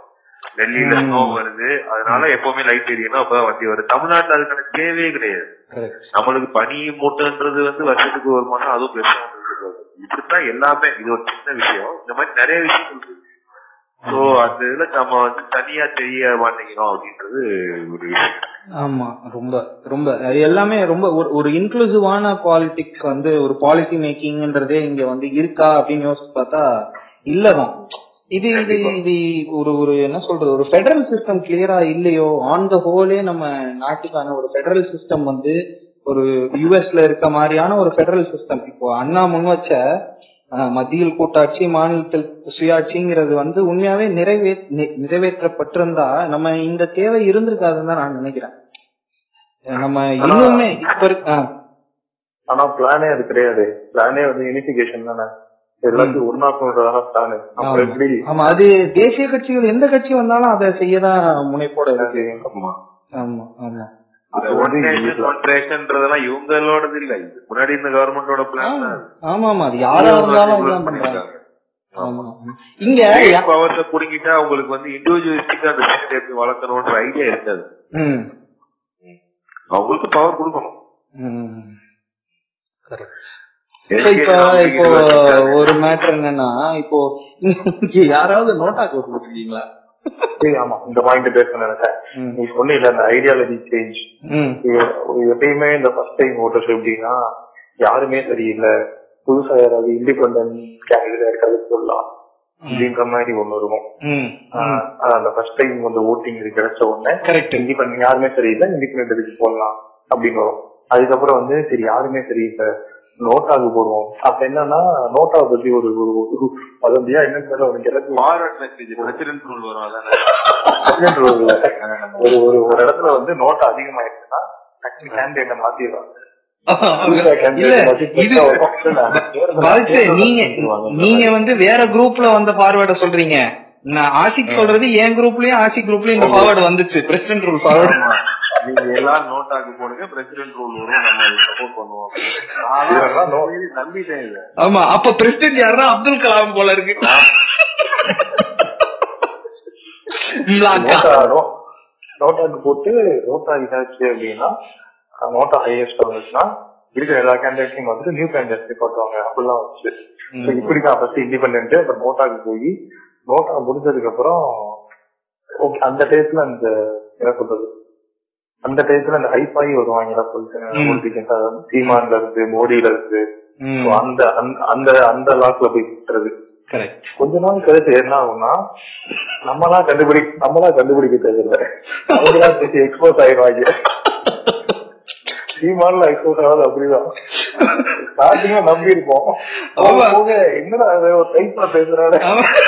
டெல்லியில ம். ஸ்னோ வருது அதனால எப்பவுமே லைட் எரியணும் அப்பதான் வண்டி வருது தமிழ்நாட்டுல அதுக்கான தேவையே கிடையாது கரெக்ட் நம்மளுக்கு பனி மூட்டைன்றது வந்து வருஷத்துக்கு ஒரு மாசம் அதுவும் பெருசா ஒண்ணும் இருக்காது. இப்படித்தான் எல்லாமே இது ஒரு சின்ன விஷயம் இந்த மாதிரி நிறைய விஷயங்கள் இருக்கு சோ அந்த இதுல நம்ம வந்து தனியா தெரிய மாட்டேங்கிறோம் அப்படின்றது ஒரு விஷயம் ஆமா ரொம்ப ரொம்ப அது எல்லாமே ரொம்ப ஒரு ஒரு இன்க்ளூசிவான பாலிடிக்ஸ் வந்து ஒரு பாலிசி மேக்கிங்ன்றதே இங்க வந்து இருக்கா அப்படின்னு யோசிச்சு பார்த்தா இல்லதான் இது இது இது ஒரு ஒரு என்ன சொல்றது ஒரு ஃபெடரல் சிஸ்டம் கிளியரா இல்லையோ ஆன் த ஹோலே நம்ம நாட்டுக்கான ஒரு ஃபெடரல் சிஸ்டம் வந்து ஒரு யூஎஸ்ல இருக்க மாதிரியான ஒரு ஃபெடரல் சிஸ்டம் இப்போ அண்ணா முன் வச்ச அஹ், மத்தியில் கூட்டாட்சி மாநிலத்தில் சுயாட்சிங்கிறது வந்து உண்மையாவே நிறைவே நி- நிறைவேற்றப்பட்டிருந்தா நம்ம இந்த தேவை இருந்திருக்காதுன்னு தான் நான் நினைக்கிறேன் அஹ் நம்ம இன்னுமே இப்ப இருக்க ஆஹ், ஆனா பிளானே அது கிடையாது பிளானே வந்து யூனிபிகேஷன் தானே எல்லாத்தையும் ஒன்னா கொண்டுறதான பிளான் ஆமா. அப்புறம் எப்படி ஆமா அது தேசிய கட்சிகள் எந்த கட்சி வந்தாலும் அதை செய்யதான் முனைப்போட இருக்கு ஆமா. ஆமா ஆமா அது ஒன் வந்து நேஷன் ஒன் ரேஷன்றதெல்லாம் இவங்களோடது இல்ல இது முன்னாடி இந்த கவர்மெண்டோட பிளான் ஆமா ஆமா அது யாரா இருந்தாலும் அதுதான் பண்றாங்க ஆமா ஆமா. இங்க யா- பவர்ஸ புடுங்கிட்டா உங்களுக்கு வந்து இண்டிவிஜுவலிஸ்டிக்கா அந்த ஸ்டேட் எப்படி வளர்க்கணும்ன்ற ஐடியா இருக்காது ம் அவங்களுக்கு பவர் கொடுக்கணும் ம் கரெக்ட் So, இப்ப இப்போ ஒரு மேட்டர் என்னன்னா இப்போ இங்க யாராவது நோட்டா கோட் போட்டுருக்கீங்களா சரி, ஆமா இந்த பாயிண்ட் பேச நினைச்சேன் ம். நீ சொன்ன அந்த ஐடியாலஜி சேஞ்ச் ம் எப்பயுமே இந்த ஃபர்ஸ்ட் டைம் ஓட்டர்ஸ் எப்படின்னா யாருமே சரியில்லை புதுசா யாராவது இண்டிபெண்டன்ட் கேண்டிடேட் இருக்காது சொல்லலாம் அப்படின்ற மாதிரி ஒண்ணு இருக்கும் ம் ஆஹ் அந்த ஃபர்ஸ்ட் டைம் வந்து ஓட்டிங் கிடைச்ச உடனே கரெக்ட் இண்டிபெண்டன்ட் யாருமே சரியில்லை இண்டிபெண்டன்ட் போடலாம் அப்படின்னு வரும் அதுக்கப்புறம் வந்து சரி யாருமே சரியில்லை நோட்டாக்கு போடுவோம் அப்ப என்னன்னா நோட்டாவை பத்தி ஒரு ஒரு ஒரு வதந்தியா என்னன்னு தெரியல உனக்கு எனக்கு ஃபார்வர்ட் மெசேஜ் பிரசிடென்ட் ரூல் வரும் அதானே president rule இல்ல. ஒரு ஒரு ஒரு இடத்துல வந்து நோட் அதிகமாயிருச்சுன்னா டக்குனு கேண்டிடேட்டை மாத்திடுவாங்க புதுசா இல்ல candidate மாத்தி இது புதுசா ஒரு பால்சே நீங்க நீங்க வந்து வேற குரூப்ல வந்த ஃபார்வர்ட சொல்றீங்க நான் ஆஷிக் சொல்றது என் குரூப்லயும் ஆஷிக் குரூப்லயும் இந்த ஃபார்வர்டு வந்துச்சு பிரசிடென்ட் ரூல் ஃபார்வர்டு நீங்க எல்லாம் நோட்டாக்கு போடுங்க பிரசிடென்ட் ரூல் வரும் நம்ம சப்போர்ட் பண்ணுவோம் இதெல்லாம் no- அப்படின்னு நம்பிட்டேன் இதை ஆமா அப்ப பிரசிடென்ட் யாருன்னா அப்துல் கலாம் போல இருக்கு நோட்டா நோ- நோட்டாக்கு போட்டு நோட்டா இதாச்சு அப்படின்னா அஹ் நோட்டா ஹையஸ்ட் வந்துச்சுன்னா இருக்கிற எல்லா கேண்டிடேட்டையும் வந்துட்டு நியூ கேண்டிடேட் போட்டுவாங்க அப்படிலாம் வச்சு So இப்படிதான் ஃபர்ஸ்ட் இண்டிபெண்ட் அப்புறம் நோட்டாக்கு போய் நோட்டா முடிஞ்சதுக்கு அப்புறம் ஓகே அந்த டயத்துல அந்த என்ன சொல்றது அந்த டயத்துல அந்த ஹைப் ஆகி வருவாங்க பொலிட்டிஷன்ஸ் அதாவது சீமான்ல இருந்து மோடியில இருந்து So அந்த அந்த- அந்த அந்த லாக்ல போய் சுத்துறது கரெக்ட் கொஞ்ச நாள் கழிச்சு என்ன ஆகும்னா நம்மளா கண்டுபிடி நம்மளா கண்டுபிடிக்க தேவையில்ல அவங்களா பேசி எக்ஸ்போஸ் ஆயிடுவாங்க சீமான்ல எக்ஸ்போஸ் ஆகாது அப்படிதான் ஸ்டார்டிங்கா நம்பி இருப்போம் போக ஆமா. போக என்னடா அது ஒரு டைப்ல பேசுறாரு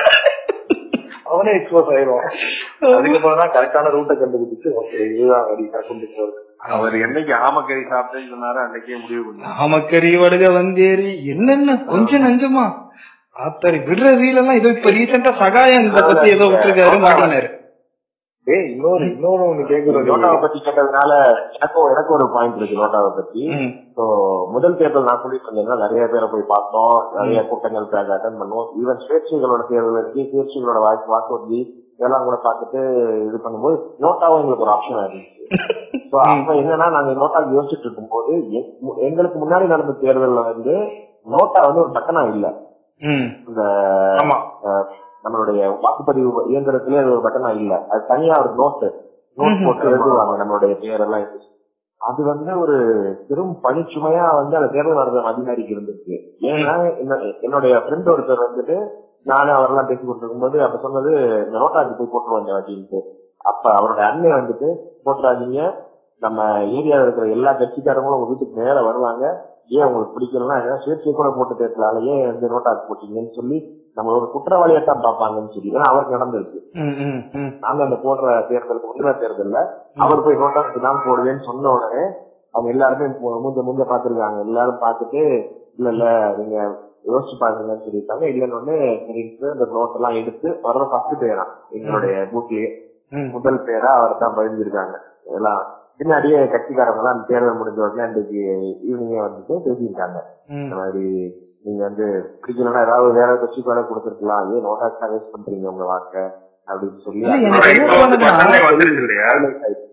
அவனே எக்ஸ்போஸ் ஆயிடுவான் அதுக்கப்புறம் தான் கரெக்டான ரூட்டை கண்டுபிடிச்சு ஓகே இதுதான் வழி கொண்டு போறது அவர் என்னைக்கு ஆமக்கறி சாப்பிட்டேன்னு சொன்னாரு அன்னைக்கே முடிவு பண்ணாரு ஆமக்கறி வடுக வந்தேரி என்னென்ன கொஞ்சம் நஞ்சமா ஆத்தரி விடுற ரீல் எல்லாம் இதோ இப்ப ரீசெண்டா சகாயம் இத பத்தி ஏதோ விட்டுருக்காரு மாட்டினாரு ஏய் இன்னொரு இன்னொரு ஒண்ணு கேக்குறது நோட்டாவை பத்தி கேட்டதுனால எனக்கும் எனக்கும் ஒரு பாயிண்ட் இருக்கு நோட்டாவை பத்தி ம், ஸோ முதல் தேர்தல் நான் சொல்லி சொன்னீங்கன்னா நிறைய பேரை போய் பார்த்தோம் நிறைய கூட்டங்களுக்கு அட்டன் பண்ணுவோம் ஈவன் சுயேட்சைகளோட தேர்தல் இருக்கு சுயேட்சைகளோட வாக்கு வாக்குறுதி இதெல்லாம் கூட பார்த்துட்டு இது பண்ணும்போது நோட்டாவும் எங்களுக்கு ஒரு ஆப்ஷன் இருந்துச்சு ஸோ அப்ப என்னன்னா நாங்க நோட்டாக்கு யோசிச்சுட்டு இருக்கும்போது எ- எங்களுக்கு முன்னாடி நடந்த தேர்தல்ல வந்து நோட்டா வந்து ஒரு பட்டனா இல்ல ம், இந்த ஆமா அஹ், நம்மளுடைய வாக்குப்பதிவு இயந்திரத்திலே அது ஒரு பட்டனா இல்ல அது தனியா ஒரு நோட்டு நோட் போட்டு எழுதுவாங்க நம்மளுடைய பேரெல்லாம் இருந்துச்சு அது வந்து ஒரு பெரும் பணிச்சுமையா வந்து அந்த தேர்தல் நடத்தும் அதிகாரிக்கு இருந்துச்சு ஏன்னா என்ன- என்னுடைய ஃப்ரெண்ட் ஒருத்தர் வந்துட்டு நானும் அவரெல்லாம் பேசி கொடுத்துருக்கும்போது அப்ப சொன்னது இந்த நோட்டாக்கு போய் போட்டுருவாங்க அப்படின்ட்டு அப்ப அவரோட அண்ணன் வந்துட்டு போட்டுறாதீங்க நம்ம ஏரியாவில் இருக்கிற எல்லா கட்சிக்காரங்களும் உங்க வீட்டுக்கு நேர வருவாங்க ஏன் உங்களுக்கு பிடிக்கலன்னா ஏதாவது சுயேட்சை கூட போட்டு தேர்தலால ஏன் வந்து நோட்டாக்கு போட்டீங்கன்னு சொல்லி நம்ம ஒரு குற்றவாளியாத்தான் பார்ப்பாங்கன்னு சொல்லி ஏன்னா அவருக்கு நடந்திருக்கு ம், ம், ம். நாங்க அந்த போடுற தேர்தலுக்கு முந்தின தேர்தல்ல அவர் போய் நோட்டாக்கு தான் போடுவேன்னு சொன்ன உடனே அவங்க எல்லாருமே மு- மூஞ்ச மூஞ்ச பாத்துருக்காங்க எல்லாரும் பார்த்துட்டு இல்ல இல்ல நீங்க யோசிச்சு பாருங்கன்னு சொல்லியிருக்காங்க இல்லைன்னு உடனே சரின்ட்டு அந்த நோட் எல்லாம் எடுத்து வர்ற ஃபர்ஸ்ட் பேரா எங்களுடைய பூத்லயே ம். முதல் பேரா அவர் தான் பதிஞ்சிருக்காங்க எல்லாம் பின்னாடியே கட்சிக்காரங்க எல்லாம் அந்த தேர்தல் முடிஞ்ச உடனே அன்றைக்கு ஈவினிங்கே வந்துட்டு பேசியிருக்காங்க ம். இந்த மாதிரி நீங்க வந்து பிடிக்கலன்னா ஏதாவது வேற கட்சிக்கு வேலை கொடுத்துருக்கலாம் ஏன் நோட்டாக்கு வேஸ்ட் பண்றீங்க உங்க வாக்க அப்படின்னு சொல்லி இல்ல, எனக்கு என்ன இப்போ வந்து தோணுதுன்னா, பட்டன்ல வந்துருச்சு இல்லையா highlight ஆயிடுச்சு.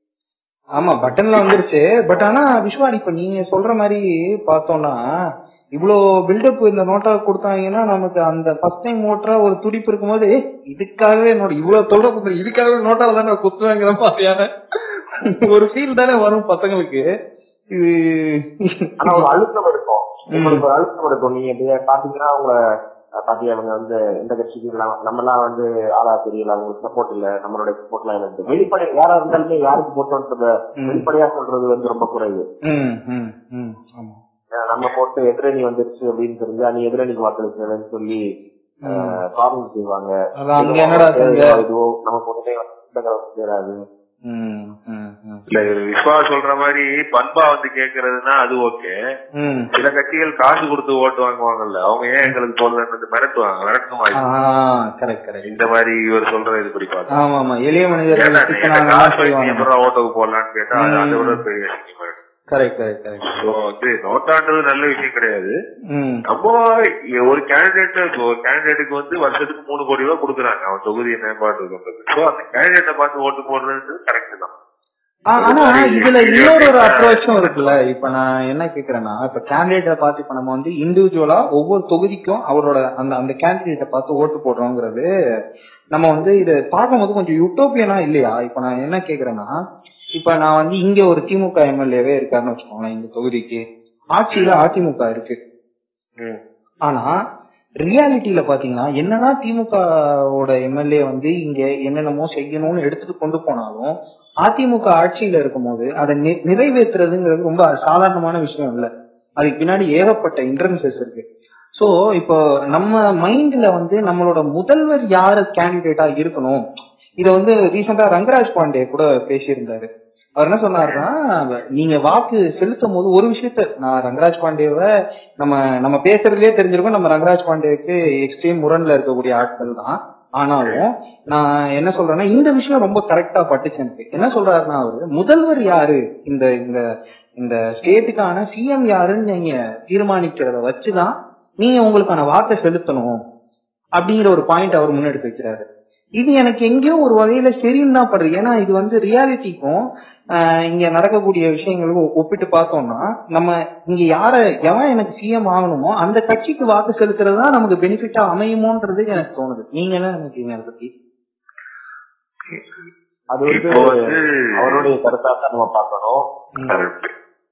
ஆமா பட்டன்ல வந்துருச்சு பட் ஆனா விஸ்வான் இப்ப நீங்க சொல்ற மாதிரி பார்த்தோம்னா இவ்வளோ பில்டப் இந்த நோட்டா கொடுத்தாங்கன்னா நமக்கு அந்த ஃபர்ஸ்ட் டைம் ஓட்டுறா ஒரு துடிப்பு இருக்கும்போது "ஏய், இதுக்காகவே என்னோட இவ்வளவு தொல்லை கொடுத்து இதுக்காகவே நோட்டால தானே குத்துவேங்கிற மாதிரியான ஒரு ஃபீல் தானே வரும் பசங்களுக்கு இது ஆனா ஒரு அழுத்தம் இருக்கும் உங்களுக்கு ஒரு அழுத்தம் இருக்கும் நீங்க இப்ப பாத்தீங்கன்னா அவங்க பாத்தீங்க அவங்க வந்து எந்த கட்சிக்கு எல்லாம் நம்ம எல்லாம் வந்து ஆளா தெரியல அவங்களுக்கு சப்போர்ட் இல்ல நம்மளுடைய சப்போர்ட் எல்லாம் இருக்கு வெளிப்படை யாரா இருந்தாலுமே யாருக்கு போட்டோன்றத ம். வெளிப்படையா சொல்றது வந்து ரொம்ப குறைவு ம், ம், ம், ஆமா ஏன்னா நம்ம போட்டு எதிரணி வந்துருச்சு அப்படின்னு தெரிஞ்சா நீ எதிரணிக்கு வாக்களிச்சதுன்னு சொல்லி ப்ராப்ளம் செய்வாங்க அதான் அங்க என்னடா செஞ்ச இதுவோ நமக்கு ஒண்ணுமே வந்து சேராது ம், ம், ம், இல்ல இவரு விஸ்வா சொல்ற மாதிரி பண்பா வந்து கேக்குறதுன்னா அது ஓகே ம். சில கட்சிகள் காசு கொடுத்து ஓட்டு வாங்குவாங்கல்ல அவங்க ஏன் எங்களுக்கு போடலன்னு மிரட்டுவாங்க மிரட்டும் ஆ வாய்ப்பு. கரெக்ட் கரெக்ட் இந்த மாதிரி இவர் சொல்ற இது படி பார்த்தா ஆமா ஆமா எளிய ஏன்னா மனிதர்கள் நீ என்ன சிக்கனாங்க காசு வாங்கி செய்வாங்க எப்படா ஓட்டுக்கு போடலான்னு கேட்டா அது அதை விட ம். பெரிய விஷயம் கரெக்ட் கரெக்ட் கரெக்ட் So வந்து நோட்டான்றது நல்ல விஷயம் கிடையாது ம் நம்ம ஒரு கேண்டிடேட் ஒரு கேண்டிடேட்டுக்கு வந்து வருஷத்துக்கு மூணு கோடி ரூபாய் கொடுக்குறாங்க அவன் தொகுதியை மேம்பாட்டு கொண்டது சோ அந்த கேண்டிடேட்டை பார்த்து ஓட்டு போடுறது கரெக்ட் தான் ஆ, ஆனா இதுல இன்னொரு ஒரு அப்ரோச்சும் இருக்குல்ல இப்ப நான் என்ன கேக்குறேன்னா இப்ப கேண்டிடேட்டை பார்த்து இப்ப நம்ம வந்து இண்டிவிஜுவலா ஒவ்வொரு தொகுதிக்கும் அவரோட அந்த அந்த கேண்டிடேட்டை பார்த்து ஓட்டு போடுறோங்கிறது நம்ம வந்து இத பார்க்கும்போது கொஞ்சம் யூட்டோப்பியனா இல்லையா இப்ப நான் என்ன கேக்குறேன்னா இப்ப நான் வந்து இங்க ஒரு திமுக எம்எல்ஏவே இருக்காருன்னு வச்சுக்கோங்களேன் இந்த தொகுதிக்கு ஆட்சியில அதிமுக இருக்கு ம். ஆனா ரியாலிட்டியில பாத்தீங்கன்னா என்னதான் திமுகவோட எம்எல்ஏ வந்து இங்க என்னென்னமோ செய்யணும்னு எடுத்துட்டு கொண்டு போனாலும் அதிமுக ஆட்சியில இருக்கும்போது அதை நி- நிறைவேற்றுறதுங்கிறது ரொம்ப சாதாரணமான விஷயம் இல்ல அதுக்கு பின்னாடி ஏகப்பட்ட இன்டர்னசஸ் இருக்கு சோ இப்போ நம்ம மைண்ட்ல வந்து நம்மளோட முதல்வர் யாரு கேண்டிடேட்டா இருக்கணும் இத வந்து ரீசெண்டா ரங்கராஜ் பாண்டே கூட பேசியிருந்தாரு அவர் என்ன சொன்னாருன்னா நீங்க வாக்கு செலுத்தும் போது ஒரு விஷயத்த நான் ரங்கராஜ் பாண்டேவை நம்ம நம்ம பேசுறதுலயே தெரிஞ்சிருக்கும் நம்ம ரங்கராஜ் பாண்டேவுக்கு எக்ஸ்ட்ரீம் முரண்ல இருக்கக்கூடிய ஆட்கள் தான் ஆனாலும் நான் என்ன சொல்றேன்னா இந்த விஷயம் ரொம்ப கரெக்டா பட்டுச்சு எனக்கு என்ன சொல்றாருன்னா அவரு முதல்வர் யாரு இந்த இந்த இந்த ஸ்டேட்டுக்கான சிஎம் யாருன்னு நீங்க தீர்மானிக்கிறத வச்சுதான் நீங்க உங்களுக்கான வாக்கை செலுத்தணும் அப்படிங்கிற ஒரு பாயிண்ட் அவர் முன்னெடுத்து வைக்கிறாரு இது எனக்கு எங்கேயோ ஒரு வகையில சரின்னு தான் படுது ஏன்னா இது வந்து ரியாலிட்டிக்கும் இங்க நடக்கக்கூடிய விஷயங்களுக்கும் ஒப்பிட்டு பார்த்தோம்னா நம்ம இங்க யார எவன் எனக்கு சிஎம் ஆகணுமோ அந்த கட்சிக்கு வாக்கு செலுத்துறது தான் நமக்கு பெனிஃபிட்டா அமையுமோன்றது எனக்கு தோணுது நீங்க என்ன நினைக்கிறீங்க அதை பத்தி அது வந்து இப்போ வந்து அவருடைய கருத்தா தான் நம்ம பார்க்கணும் correct.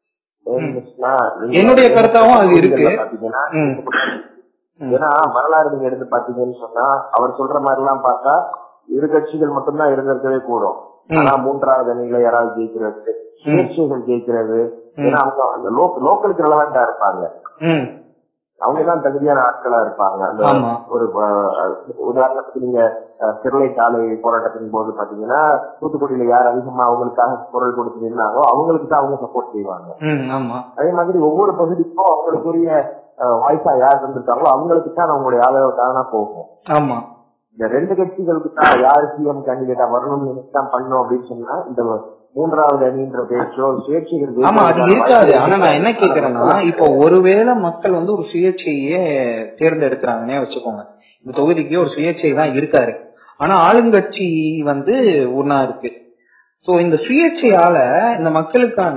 ஏன்னா, நீங்க என்னுடைய கருத்தாவும் அது இருக்கு. பாத்தீங்கன்னா ம். ம். ஏன்னா வரலாறு நீங்க எடுத்து பாத்தீங்கன்னு சொன்னா அவர் சொல்ற மாதிரி எல்லாம் பார்த்தா இரு கட்சிகள் மட்டும்தான் இருந்திருக்கவே கூடும் ம். ஆனா மூன்றாவது அணியில யாராவது ஜெயிக்கிறது சுயேட்சைகள் ஜெயிக்கிறது ஏன்னா அவங்க அந்த லோக்கலுக்கு ரெலவெண்டா இருப்பாங்க ம் அவங்க தான் தகுதியான ஆட்களா இருப்பாங்க அந்த ஆமா. ஒரு அஹ், உதாரணத்துக்கு நீங்க அஹ், ஸ்டெர்லைட் ஆலை போராட்டத்தின் போது பாத்தீங்கன்னா தூத்துக்குடியில யார் அதிகமா அவங்களுக்காக குரல் கொடுத்து நின்னாங்களோ அவங்களுக்கு தான் அவங்க சப்போர்ட் செய்வாங்க ம் ஆமா அதே மாதிரி ஒவ்வொரு பகுதிக்கும் அவங்களுக்குரிய அஹ், வாய்ப்பா யார் இருந்திருக்காங்களோ அவங்களுக்கு தான் அவங்களுடைய ஆதரவு தானா போகும் ஆமா இந்த ரெண்டு கட்சிகளுக்கு தான் யார் சிஎம் கேண்டிடேட்டா வரணும்னு நினைச்சு தான் பண்ணோம் அப்படின்னு சொன்னா இந்த மூன்றாவது அணின்ற பேச்சோ சுயேட்சைகள் ஆமா அது இருக்காது ஆனா நான் என்ன கேக்குறேன்னா இப்போ ஒருவேளை மக்கள் வந்து ஒரு சுயேட்சையே தேர்ந்தெடுக்கிறாங்கன்னே வச்சுக்கோங்க இந்த தொகுதிக்கு ஒரு சுயேட்சை தான் இருக்காரு ஆனா ஆளுங்கட்சி வந்து ஒன்னா இருக்கு சோ இந்த சுயேட்சையால இந்த மக்களுக்கான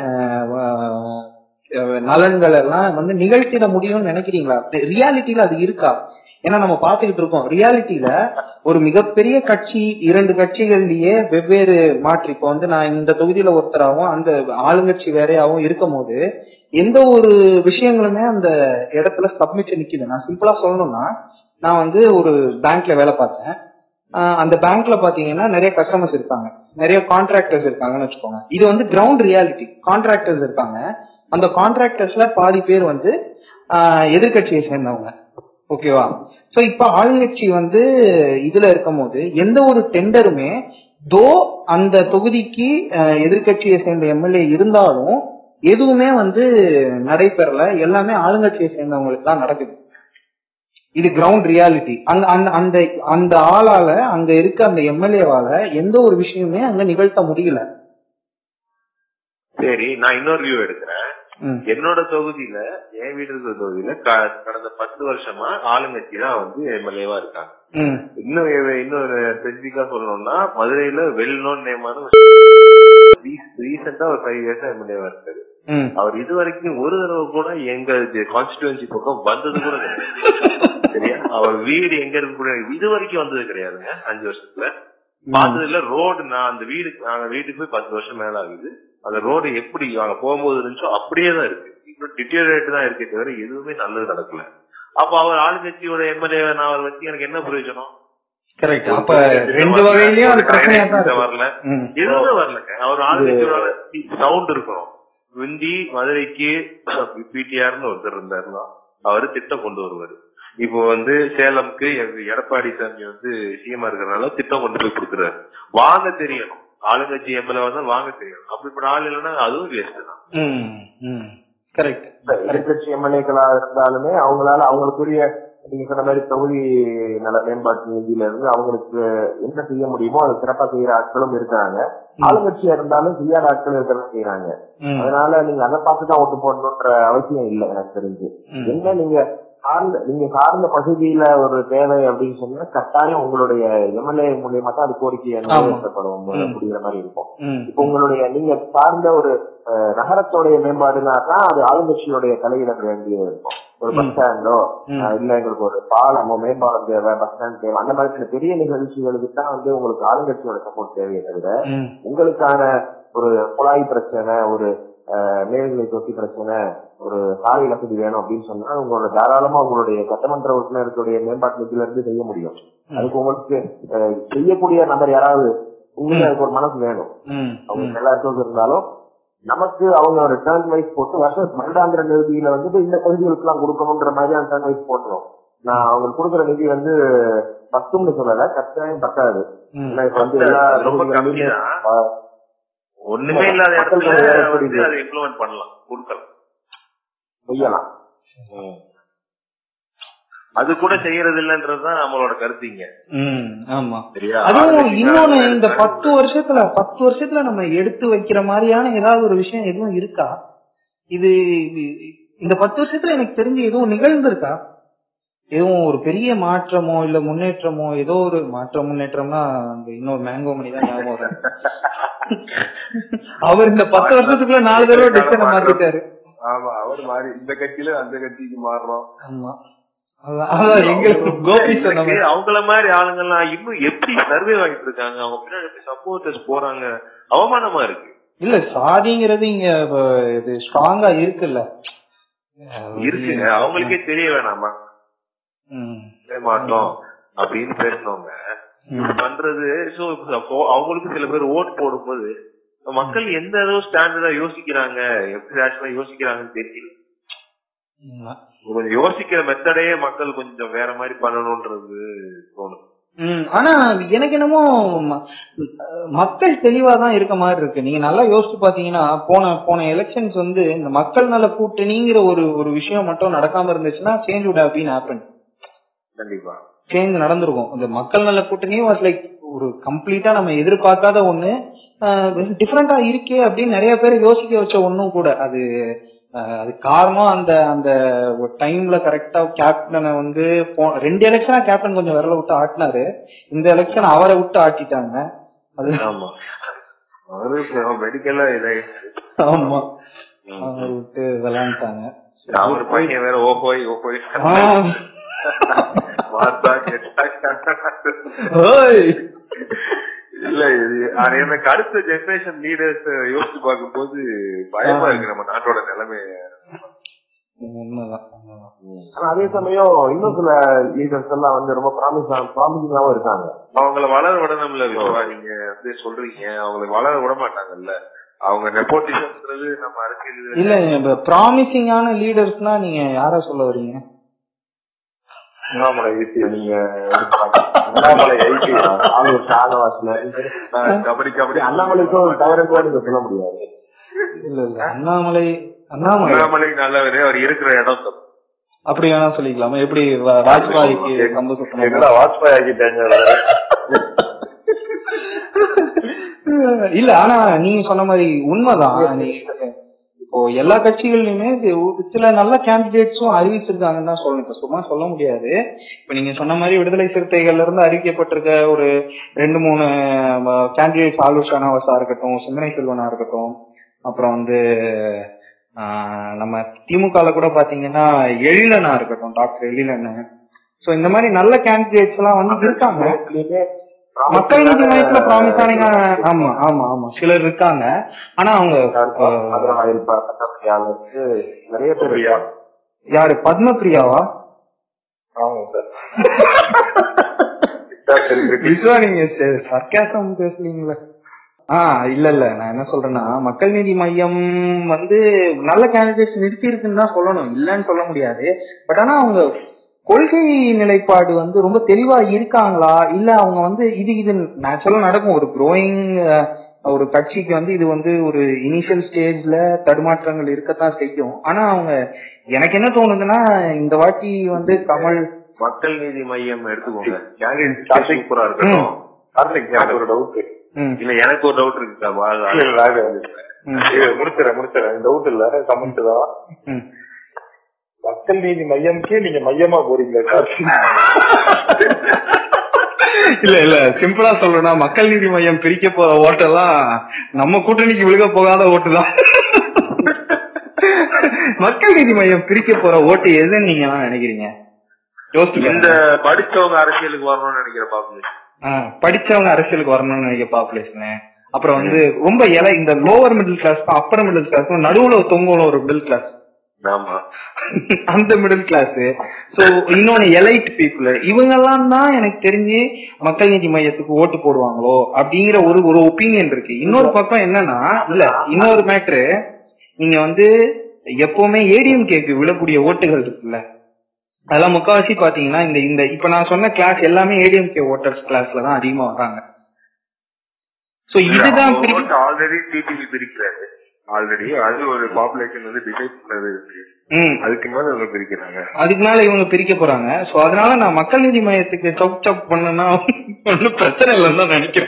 அஹ், அஹ், நலன்கள் எல்லாம் வந்து நிகழ்த்திட முடியும்னு நினைக்கிறீங்களா ரியாலிட்டியில அது இருக்கா ஏன்னா நம்ம பாத்துக்கிட்டு இருக்கோம் ரியாலிட்டியில ஒரு மிகப்பெரிய கட்சி இரண்டு கட்சிகள்லயே வெவ்வேறு மாற்றி இப்போ வந்து நான் இந்த தொகுதியில ஒருத்தராகவும் அந்த ஆளுங்கட்சி வேறையாவும் இருக்கும் போது எந்த ஒரு விஷயங்களுமே அந்த இடத்துல ஸ்தம்பிச்சு நிக்குது நான் சிம்பிளா சொல்லணும்னா நான் வந்து ஒரு பேங்க்ல வேலை பார்த்தேன் ஆஹ் அந்த பேங்க்ல பாத்தீங்கன்னா நிறைய கஸ்டமர்ஸ் இருப்பாங்க நிறைய கான்ட்ராக்டர்ஸ் இருக்காங்கன்னு வச்சுக்கோங்க இது வந்து கிரவுண்ட் ரியாலிட்டி கான்ட்ராக்டர்ஸ் இருக்காங்க அந்த கான்ட்ராக்டர்ஸ்ல பாதி பேர் வந்து ஆஹ் எதிர்க்கட்சியை சேர்ந்தவங்க ஓகேவா சோ இப்ப ஆளுங்கட்சி வந்து இதுல இருக்கும் போது எந்த ஒரு டெண்டருமே தோ அந்த தொகுதிக்கு அஹ், எதிர்க்கட்சியை சேர்ந்த எம்எல்ஏ இருந்தாலும் எதுவுமே வந்து நடைபெறல எல்லாமே ஆளுங்கட்சியை சேர்ந்தவங்களுக்கு தான் நடக்குது இது கிரவுண்ட் ரியாலிட்டி அங்க அந்த அந்த அந்த ஆளால அங்க இருக்க அந்த எம்எல்ஏவால எந்த ஒரு விஷயமே அங்க நிகழ்த்த முடியல சரி நான் இன்னொரு வியூ எடுக்கிறேன் ம். என்னோட தொகுதியில என் வீடு இருக்கிற தொகுதியில க- கடந்த பத்து வருஷமா ஆளுங்கட்சி தான் வந்து எம்எல்ஏவா இருக்காங்க ம். இன்னும் எ- இன்னும் ஸ்பெசிபிக்கா சொல்லணும்னா மதுரையில வெல் நோன் நேமான ரீசெண்டா ஒரு ஃபைவ் இயர்ஸா எம்எல்ஏவா இருக்காரு ம். அவர் இது வரைக்கும் ஒரு தடவை கூட எங்க கான்ஸ்டிடுவன்சி பக்கம் வந்தது கூட கிடையாது சரியா அவர் வீடு எங்க இருக்கு கூட இது வரைக்கும் வந்தது கிடையாதுங்க அஞ்சு வருஷத்துல பார்த்தது இல்ல ரோடு நான் அந்த வீடு நாங்க வீட்டுக்கு போய் பத்து வருஷம் மேல ஆகுது அந்த ரோடு எப்படி நாங்க போகும்போது இருந்துச்சோ அப்படியே தான் இருக்கு இன்னும் டிட்டோரேட் தான் இருக்கே தவிர எதுவுமே நல்லது நடக்கல அப்ப அவர் ஆளுங்கட்சியோட எம்எல்ஏ நான் அவர் வச்சு எனக்கு என்ன பிரயோஜனம் கரெக்ட் அப்ப ரெண்டு வகையிலயும் அது பிரச்சனையா தான் இருக்கு. வரல ம். எதுவுமே வரலங்க அவர் ஆளுங்கட்சியோட சவுண்ட் இருக்கணும் விந்தி மதுரைக்கு பிடிஆர்னு ஒருத்தர் இருந்தாருன்னா அவரு திட்டம் கொண்டு வருவாரு இப்போ வந்து சேலம்க்கு எங்க எடப்பாடி சாமி வந்து சிஎம் இருக்கிறனால திட்டம் கொண்டு போய் கொடுக்குறாரு வாங்க தெரியணும் ஆளுங்கட்சி எம்எல்ஏ வந்து வாங்க தெரியணும் அப்படிப்பட்ட ஆள் இல்லைன்னா அதுவும் வேஸ்ட் தான் ம். ம். கரெக்ட் எதிர்கட்சி எம்எல்ஏக்களா இருந்தாலுமே அவங்களால அவங்களுக்குரிய நீங்க சொன்ன மாதிரி தொகுதி நல மேம்பாட்டு நிதியில இருந்து அவங்களுக்கு என்ன செய்ய முடியுமோ அதை சிறப்பா செய்யற ஆட்களும் இருக்கிறாங்க ஆளுங்கட்சியா இருந்தாலும் செய்யாத ஆட்களும் இருக்கிறத செய்யறாங்க ம். அதனால நீங்க அதை பார்த்துதான் ஓட்டு போடணுன்ற அவசியம் இல்லை எனக்கு தெரிஞ்சு ம். என்ன நீங்க சார்ந்த நீங்க சார்ந்த பகுதியில ஒரு தேவை அப்படின்னு சொன்னா கட்டாயம் உங்களுடைய எம்எல்ஏ மூலியமா தான் அது கோரிக்கை நிறைவேற்றப்படும் ம். அப்படிங்கிற மாதிரி இருக்கும் ம். இப்ப உங்களுடைய நீங்க சார்ந்த ஒரு அஹ், நகரத்தோடைய மேம்பாடுனா தான் அது ஆளுங்கட்சியுடைய தலையிட வேண்டியது இருக்கும் ஒரு பஸ் ஸ்டாண்டோ ம். இல்ல எங்களுக்கு ஒரு பாலமோ மேம்பாலம் தேவை பஸ் ஸ்டாண்ட் தேவை அந்த மாதிரி பெரிய நிகழ்ச்சிகளுக்கு தான் வந்து உங்களுக்கு ஆளுங்கட்சியோட சப்போர்ட் தேவையை தவிர ம். உங்களுக்கான ஒரு குழாய் பிரச்சனை ஒரு அஹ், மேல்நிலை தொட்டி பிரச்சனை ஒரு சாலை வசதி வேணும் அப்படின்னு சொன்னா உங்களோட தாராளமா உங்களுடைய சட்டமன்ற உறுப்பினர்களுடைய மேம்பாட்டு நிதியில இருந்து செய்ய முடியும் அதுக்கு உங்களுக்கு அஹ், செய்யக்கூடிய நபர் யாராவது உங்களுக்கு அதுக்கு ஒரு மனசு வேணும் ம். அவங்க எல்லாருக்கும் இருந்தாலும் நமக்கு அவங்க ஒரு டேர்ன் வைஸ் போட்டு வருஷம் வருடாந்திர நிதியில வந்துட்டு இந்த பகுதிகளுக்கு எல்லாம் கொடுக்கணுன்ற மாதிரி அந்த டேர்ன் வைஸ் போட்டுரும் நான் அவங்களுக்கு கொடுக்குற நிதி வந்து பத்தும்னு சொல்லல கட்டாயம் பத்தாது ம். ஏன்னா இப்ப வந்து எல்லா ரொம்ப தொகுதிகளிலுமே, கம்மிதான். ஆஹ், ஒண்ணுமே இல்லாத மக்கள் இடத்துல தொகை வந்து புரியுது. அதை இம்ப்ளிமெண்ட் பண்ணலாம் கொடுக்கலாம் செய்யலாம் அது கூட செய்யறது இல்லன்றதுதான் நம்மளோட கருத்துங்க ம். ஆமா சரியா அதுவும் ஆளுங்கட்சிக்காரங்க இன்னொன்னு இந்த கருத்து- பத்து வருஷத்துல பத்து வருஷத்துல நம்ம எடுத்து வைக்கிற மாதிரியான ஏதாவது ஒரு விஷயம் எதுவும் இருக்கா இது இந்த பத்து வருஷத்துல எனக்கு தெரிஞ்சு எதுவும் நிகழ்ந்திருக்கா எதுவும் ஒரு பெரிய மாற்றமோ இல்ல முன்னேற்றமோ ஏதோ ஒரு மாற்றம் முன்னேற்றம்னா அந்த இன்னொரு மேங்கோ மணி தான் ஞாபகம் வரும். அவர் இந்த பத்து வருஷத்துக்குள்ள நாலு தடவை டிசைனை மாத்திட்டாரு ஆமா அவர் மாறி இந்த கட்சியில அந்த கட்சிக்கு மாறுறோம் ஆமா அதான் அதான் எங்களுக்கு கோபி சொன்ன மாதிரி. அவங்கள மாதிரி ஆளுங்கெல்லாம் இன்னும் எப்படி சர்வே ஆகிட்டு இருக்காங்க அவங்க பின்னாடி எப்படி சப்போர்ட்டர்ஸ் போறாங்க அவமானமா இருக்கு இல்ல சாதிங்கிறது இங்க இப்ப இது ஸ்ட்ராங்கா இருக்குல்ல இருக்குங்க அவங்களுக்கே தெரிய வேணாமா ம். செய்ய மாட்டோம் அப்படின்னு பேசினவங்க ம். பண்றது சோ அவங்களுக்கு சில பேர் ஓட் போடும்போது மக்கள் எந்த அளவு ஸ்டாண்டர்டா யோசிக்கிறாங்க எப்படி ரேஷனா யோசிக்கிறாங்கன்னு தெரியல ஆமா. கொஞ்சம் யோசிக்கிற மெத்தடே மக்கள் கொஞ்சம் வேற மாதிரி பண்ணணும்ன்றது தோணும் ம், ஆனா எனக்கு என்னமோ ம- மக்கள் தெளிவா தான் இருக்க மாதிரி இருக்கு நீங்க நல்லா யோசிச்சு பாத்தீங்கன்னா போன போன எலெக்ஷன்ஸ் வந்து இந்த மக்கள் நல கூட்டணிங்கிற ஒரு ஒரு விஷயம் மட்டும் நடக்காம இருந்துச்சுன்னா change would have been happen கண்டிப்பா சேஞ்ச் நடந்திருக்கும் இந்த மக்கள் நல கூட்டணி வாஸ் லைக் ஒரு கம்ப்ளீட்டா நம்ம எதிர்பார்க்காத ஒண்ணு டிஃப்ரெண்டா இருக்கே அப்படின்னு நிறைய பேர் யோசிக்க வச்ச ஒண்ணும் கூட அது அஹ், அது காரணம் அந்த அந்த டைம்ல கரெக்டா கேப்டனை வந்து போ- ரெண்டு எலெக்ஷனா கேப்டன் கொஞ்சம் விரல விட்டு ஆட்டினாரு இந்த எலெக்ஷன் அவரை விட்டு ஆட்டிட்டாங்க அது ஆமா அவரு மெடிக்கலா இதாயிடுச்சு ஆமா ம். அவரை விட்டு விளையாண்டாங்க அவர் பையன் வேற ஓஹோய் ஓஹோய் மாத்தா கேட்டா ஓய் இல்ல இது அது எனக்கு அடுத்த ஜெனரேஷன் லீடர்ஸ் யோசிச்சு பார்க்கும்போது பயமா இருக்கு நம்ம நாட்டோட நிலைமை உண்மைதான் உண்மைதான். ஆனா அதே சமயம் இன்னும் சில லீடர்ஸ் எல்லாம் வந்து ரொம்ப ப்ராமிஸ் ப்ராமிசிங்காவும் இருக்காங்க அவங்கள வளர விடணும்ல விஸ்வா நீங்க வந்து சொல்றீங்க அவங்களை வளர விட மாட்டாங்கல்ல அவங்க நெப்போட்டிசம்ன்றது நம்ம அரசியல் இல்ல இப்ப ப்ராமிசிங்கான லீடர்ஸ்னா நீங்க யார சொல்ல வர்றீங்க அண்ணாமலை ஐடி நீங்க எடுத்து பாருங்க. அண்ணாமலை ஐடி ஆளுநர் ஷானவாஸ்ல கபடி கபடி அண்ணாமலைக்கும் ஒரு தவறு கூட நீங்க சொல்ல முடியாது இல்ல இல்ல அண்ணாமலை அண்ணாமலை அண்ணாமலை நல்லவரு அவர் இருக்கிற இடம் தப்பு அப்படி வேணா சொல்லிக்கலாமா எப்படி வா- வாஜ்பாய்க்கு கம்பு சுத்தணும் என்னடா வாஜ்பாய் ஆகிட்டாங்க இல்ல ஆனா நீங்க சொன்ன மாதிரி உண்மைதான் நீ- இப்போ இப்போ எல்லா கட்சிகள்லயுமே இது ஒரு சில நல்ல கேண்டிடேட்ஸும் அறிவிச்சிருக்காங்கன்னு தான் சொல்லணும் இப்ப சும்மா சொல்ல முடியாது இப்ப நீங்க சொன்ன மாதிரி விடுதலை சிறுத்தைகள்ல இருந்து அறிவிக்கப்பட்டிருக்க ஒரு ரெண்டு மூணு கேண்டிடேட்ஸ் ஆலூர் ஷானவாசா இருக்கட்டும் சிந்தனை செல்வனா இருக்கட்டும் அப்புறம் வந்து ஆஹ், நம்ம திமுகல கூட பாத்தீங்கன்னா எழிலனா இருக்கட்டும் டாக்டர் எழிலன் சோ இந்த மாதிரி நல்ல கேண்டிடேட்ஸ் எல்லாம் வந்து இருக்காங்க மக்கள் நீதி மையத்துல ப்ராமிஸ் ஆனீங்க ஆமா ஆமா ஆமா சிலர் இருக்காங்க ஆனா அவங்க ஆஹ், மதுரவாயில் பட்டப்படியால இருந்து நிறைய பேர் இருக்காங்க. யாரு பத்மபிரியாவா ஆமாங்க சார் விஸ்வா நீங்க சர்க்காசம் பேசுறீங்களா ஆஹ் இல்ல இல்ல நான் என்ன சொல்றேன்னா மக்கள் நீதி மையம் வந்து நல்ல கேண்டிடேட்ஸ் நிறுத்தி இருக்குன்னு தான் சொல்லணும் இல்லன்னு சொல்ல முடியாது பட் ஆனா அவங்க கொள்கை நிலைப்பாடு வந்து ரொம்ப தெளிவா இருக்காங்களா இல்ல அவங்க வந்து இது இது நேச்சுரலா நடக்கும் ஒரு க்ரோயிங் ஒரு கட்சிக்கு வந்து இது வந்து ஒரு இனிஷியல் ஸ்டேஜ்ல தடுமாற்றங்கள் இருக்கத்தான் செய்யும் ஆனா அவங்க எனக்கு என்ன தோணுதுன்னா இந்த வாட்டி வந்து கமல் மக்கள் நீதி மையம் எடுத்துக்கோங்க கேண்டிடேட் சூப்பரா இருக்கட்டும் கார்த்திக் எனக்கு ஒரு டவுட் ம், இல்ல எனக்கு ஒரு டவுட் இருக்கு ம், முடிச்சிடறேன் முடிச்சிடறேன் டவுட் இல்ல கமெண்ட் தான் ம். மக்கள் நீதி மையம்க்கே நீங்க மையமா போறீங்களா கார்த்திக் இல்ல இல்ல சிம்பிளா சொல்லணும்னா மக்கள் நீதி மையம் பிரிக்க போற ஓட்டெல்லாம் நம்ம கூட்டணிக்கு விழுக போகாத ஓட்டு தான் மக்கள் நீதி மையம் பிரிக்க போற ஓட்டு எதுன்னு நீங்க எல்லாம் நினைக்கிறீங்க யோசிச்சு இந்த பாருங்க. படிச்சவங்க அரசியலுக்கு வரணும்னு நினைக்கிற பாப்புலேஷன் ஆ, படிச்சவங்க அரசியலுக்கு வரணும்னு நினைக்கிற பாப்புலேஷன் அப்புறம் வந்து ரொம்ப இலை இந்த லோவர் மிடில் கிளாஸ்க்கும் அப்பர் மிடில் கிளாஸ்க்கும் நடுவுல தொங்குல ஒரு மிடில் கிளாஸ் ஆமா அந்த மிடில் கிளாஸ் சோ இன்னொன்னு எலைட் பீப்புள் இவங்க எல்லாம் தான் எனக்கு தெரிஞ்சு மக்கள் நீதி மையத்துக்கு ஓட்டு போடுவாங்களோ அப்படிங்கிற ஒரு ஒரு ஒப்பீனியன் இருக்கு இன்னொரு பக்கம் என்னன்னா இல்ல இன்னொரு மேட்ரு நீங்க வந்து எப்பவுமே ஏடிஎம் கேக்கு விழக்கூடிய ஓட்டுகள் இருக்குல்ல அதெல்லாம் முக்காவாசி பாத்தீங்கன்னா இந்த இந்த இப்ப நான் சொன்ன கிளாஸ் எல்லாமே ஏடிஎம் கே ஓட்டர்ஸ் கிளாஸ்ல தான் அதிகமா வராங்க சோ இதுதான் பிரி- ஆல்ரெடி டிடிவி பிரிக்கிறாரு ஆல்ரெடி அது ஒரு பாப்புலேஷன் வந்து டிசைட் பண்ணது இருக்கு ம் அதுக்கு மேல அவங்க பிரிக்கிறாங்க அதுக்கு மேல இவங்க பிரிக்க போறாங்க சோ அதனால நான் மக்கள் நீதி மையத்துக்கு சப் சப் பண்ணனா ஒன்னும் பிரச்சனை இல்லைன்னு தான் நினைக்கிறேன்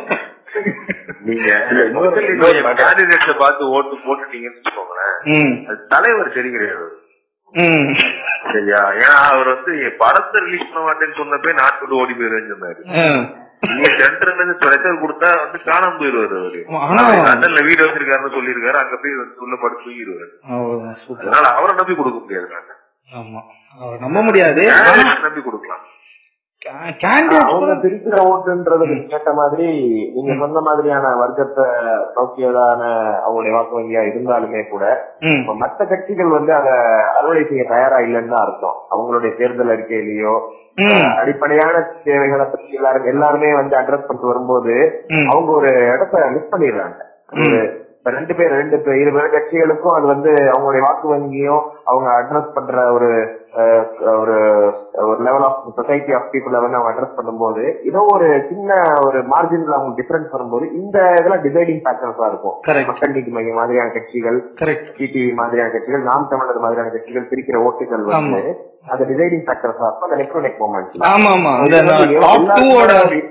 நீங்க மக்கள் நீதி மையம் கேண்டிடேட்ஸ பார்த்து ஓட்டு போட்டுட்டீங்கன்னு வச்சுக்கோங்களேன் ம் அது தலைவர் சரி கிடையாது ம் சரியா ஏன்னா அவர் வந்து என் படத்தை ரிலீஸ் பண்ண மாட்டேன்னு சொன்னப்பே நாட்டு ஓடி போயிருவேன்னு சொன்னாரு ம். நீங்க சென்டர்ல இருந்து பிரஷர் கொடுத்தா வந்து காணாம போயிருவாரு அவரு ஆனா லண்டன்ல வீடு வச்சிருக்காருன்னு சொல்லியிருக்காரு அங்க போய் வந்து உள்ள படுத்து தூங்கிடுவாரு அவ்வளவுதான், சூப்பர் அதனால அவரை நம்பி கொடுக்க முடியாது நாங்க ஆமா அவர் நம்ப முடியாது Candidates நம்பி கொடுக்கலாம் கேண்டிடேட்ஸ் அவங்க பிரிக்கிற ஓட்டுன்றது கேட்ட மாதிரி நீங்க சொன்ன மாதிரியான வர்க்கத்தை நோக்கியதான அவங்களுடைய வாக்கு வங்கியா இருந்தாலுமே கூட ம் இப்ப மத்த கட்சிகள் வந்து அத அறுவடை செய்ய தயாரா இல்லைன்னு தான் அர்த்தம் அவங்களுடைய தேர்தல் அறிக்கையிலயோ ம் அடிப்படையான தேவைகளை பத்தி எல்லாரும் எல்லாருமே வந்து அட்ரஸ் பண்ணிட்டு வரும்போது ம் அவங்க ஒரு இடத்த மிஸ் பண்ணிடுறாங்க ஒரு இப்ப ரெண்டு பேர் ரெண்டு பேர் இரு பேர் கட்சிகளுக்கும் அது வந்து அவங்களுடைய வாக்கு வங்கியும் அவங்க அட்ரஸ் பண்ற ஒரு அஹ், ஒரு ஒரு லெவல் ஆஃப் சொசைட்டி ஆஃப் பீப்புளை வந்து அவங்க அட்ரஸ் பண்ணும்போது ஏதோ ஒரு சின்ன ஒரு மார்ஜின்ல அவங்க டிஃபரன்ஸ் வரும்போது இந்த இதெல்லாம் டிசைடிங் ஃபேக்டர்ஸா இருக்கும் Correct. மக்கள் நீதி மையம் மாதிரியான கட்சிகள் கரெக்ட் டிடிவி மாதிரியான கட்சிகள் நாம் தமிழர் மாதிரியான கட்சிகள் பிரிக்கிற ஓட்டுகள் வந்து அந்த டிசைடிங் ஃபேக்டர்ஸா இருக்கும் அந்த நெக் டு நெக் மூமெண்ட் ஆமா ஆமா அந்த டாப் டூவோட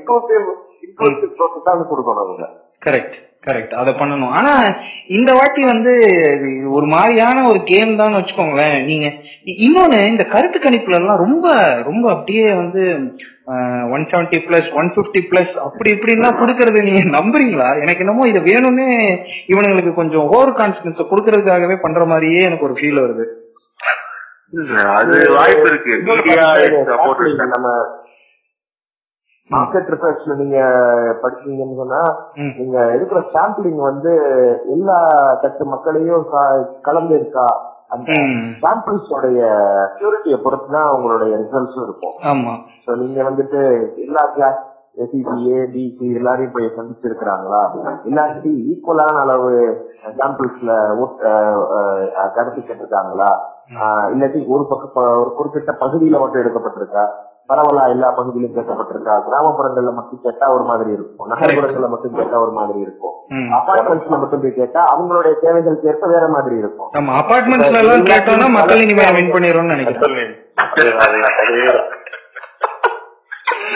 தான் கொடுக்கணும் அவங்க கரெக்ட் கரெக்ட் அத பண்ணணும் ஆனா இந்த வாட்டி வந்து இது ஒரு மாதிரியான ஒரு கேம் தான் வச்சுக்கோங்களேன் நீங்க இ- இன்னொன்னு இந்த கருத்து கணிப்புல எல்லாம் ரொம்ப ரொம்ப அப்படியே வந்து one seventy plus one fifty plus அப்படி இப்படின்லாம் கொடுக்கறது நீங்க நம்புறீங்களா எனக்கு என்னமோ இதை வேணும்னே இவனுங்களுக்கு கொஞ்சம் ஓவர் கான்பிடன்ஸ் கொடுக்கறதுக்காகவே பண்ற மாதிரியே எனக்கு ஒரு ஃபீல் வருது அது வாய்ப்பு இருக்கு மீடியா சப்போர்ட் நம்ம மார்க்கெட் ரிசர்ச்ல நீங்க படிச்சீங்கன்னு சொன்னா ம். நீங்க எடுக்கிற சாம்பிளிங் வந்து எல்லா தட்டு மக்களையும் க- கலந்து இருக்கா அந்த ம். சாம்பிள்ஸ் உடைய பியூரிட்டியை பொறுத்து தான் உங்களுடைய ரிசல்ட்ஸும் இருக்கும் ஆமா சோ நீங்க வந்துட்டு எல்லா கிளாஸ் எஸ்இசிஏ டிசி எல்லாரையும் போய் சந்திச்சிருக்கிறாங்களா இல்லாட்டி ஈக்குவலான அளவு சாம்பிள்ஸ்ல கருத்து கேட்டிருக்காங்களா ஆஹ் இல்லாட்டி ஒரு பக்கம் ஒரு குறிப்பிட்ட பகுதியில மட்டும் எடுக்கப்பட்டிருக்கா பரவலா எல்லா பகுதியிலும் கேட்கப்பட்டிருக்கா கிராமப்புறங்கள்ல மட்டும் கேட்டா ஒரு மாதிரி இருக்கும் நகர்ப்புறங்கள்ல மட்டும் கேட்டா ஒரு மாதிரி இருக்கும் ம். அபார்ட்மெண்ட்ஸ்ல மட்டும் போய் கேட்டா அவங்களுடைய தேவைகளுக்கு ஏற்ப வேற மாதிரி இருக்கும் ஆமா அபார்ட்மெண்ட்ஸ்ல எல்லாம் கேட்டோம்னா மக்கள் இனிமே வின் பண்ணிடும்னு நினைக்கிறேன்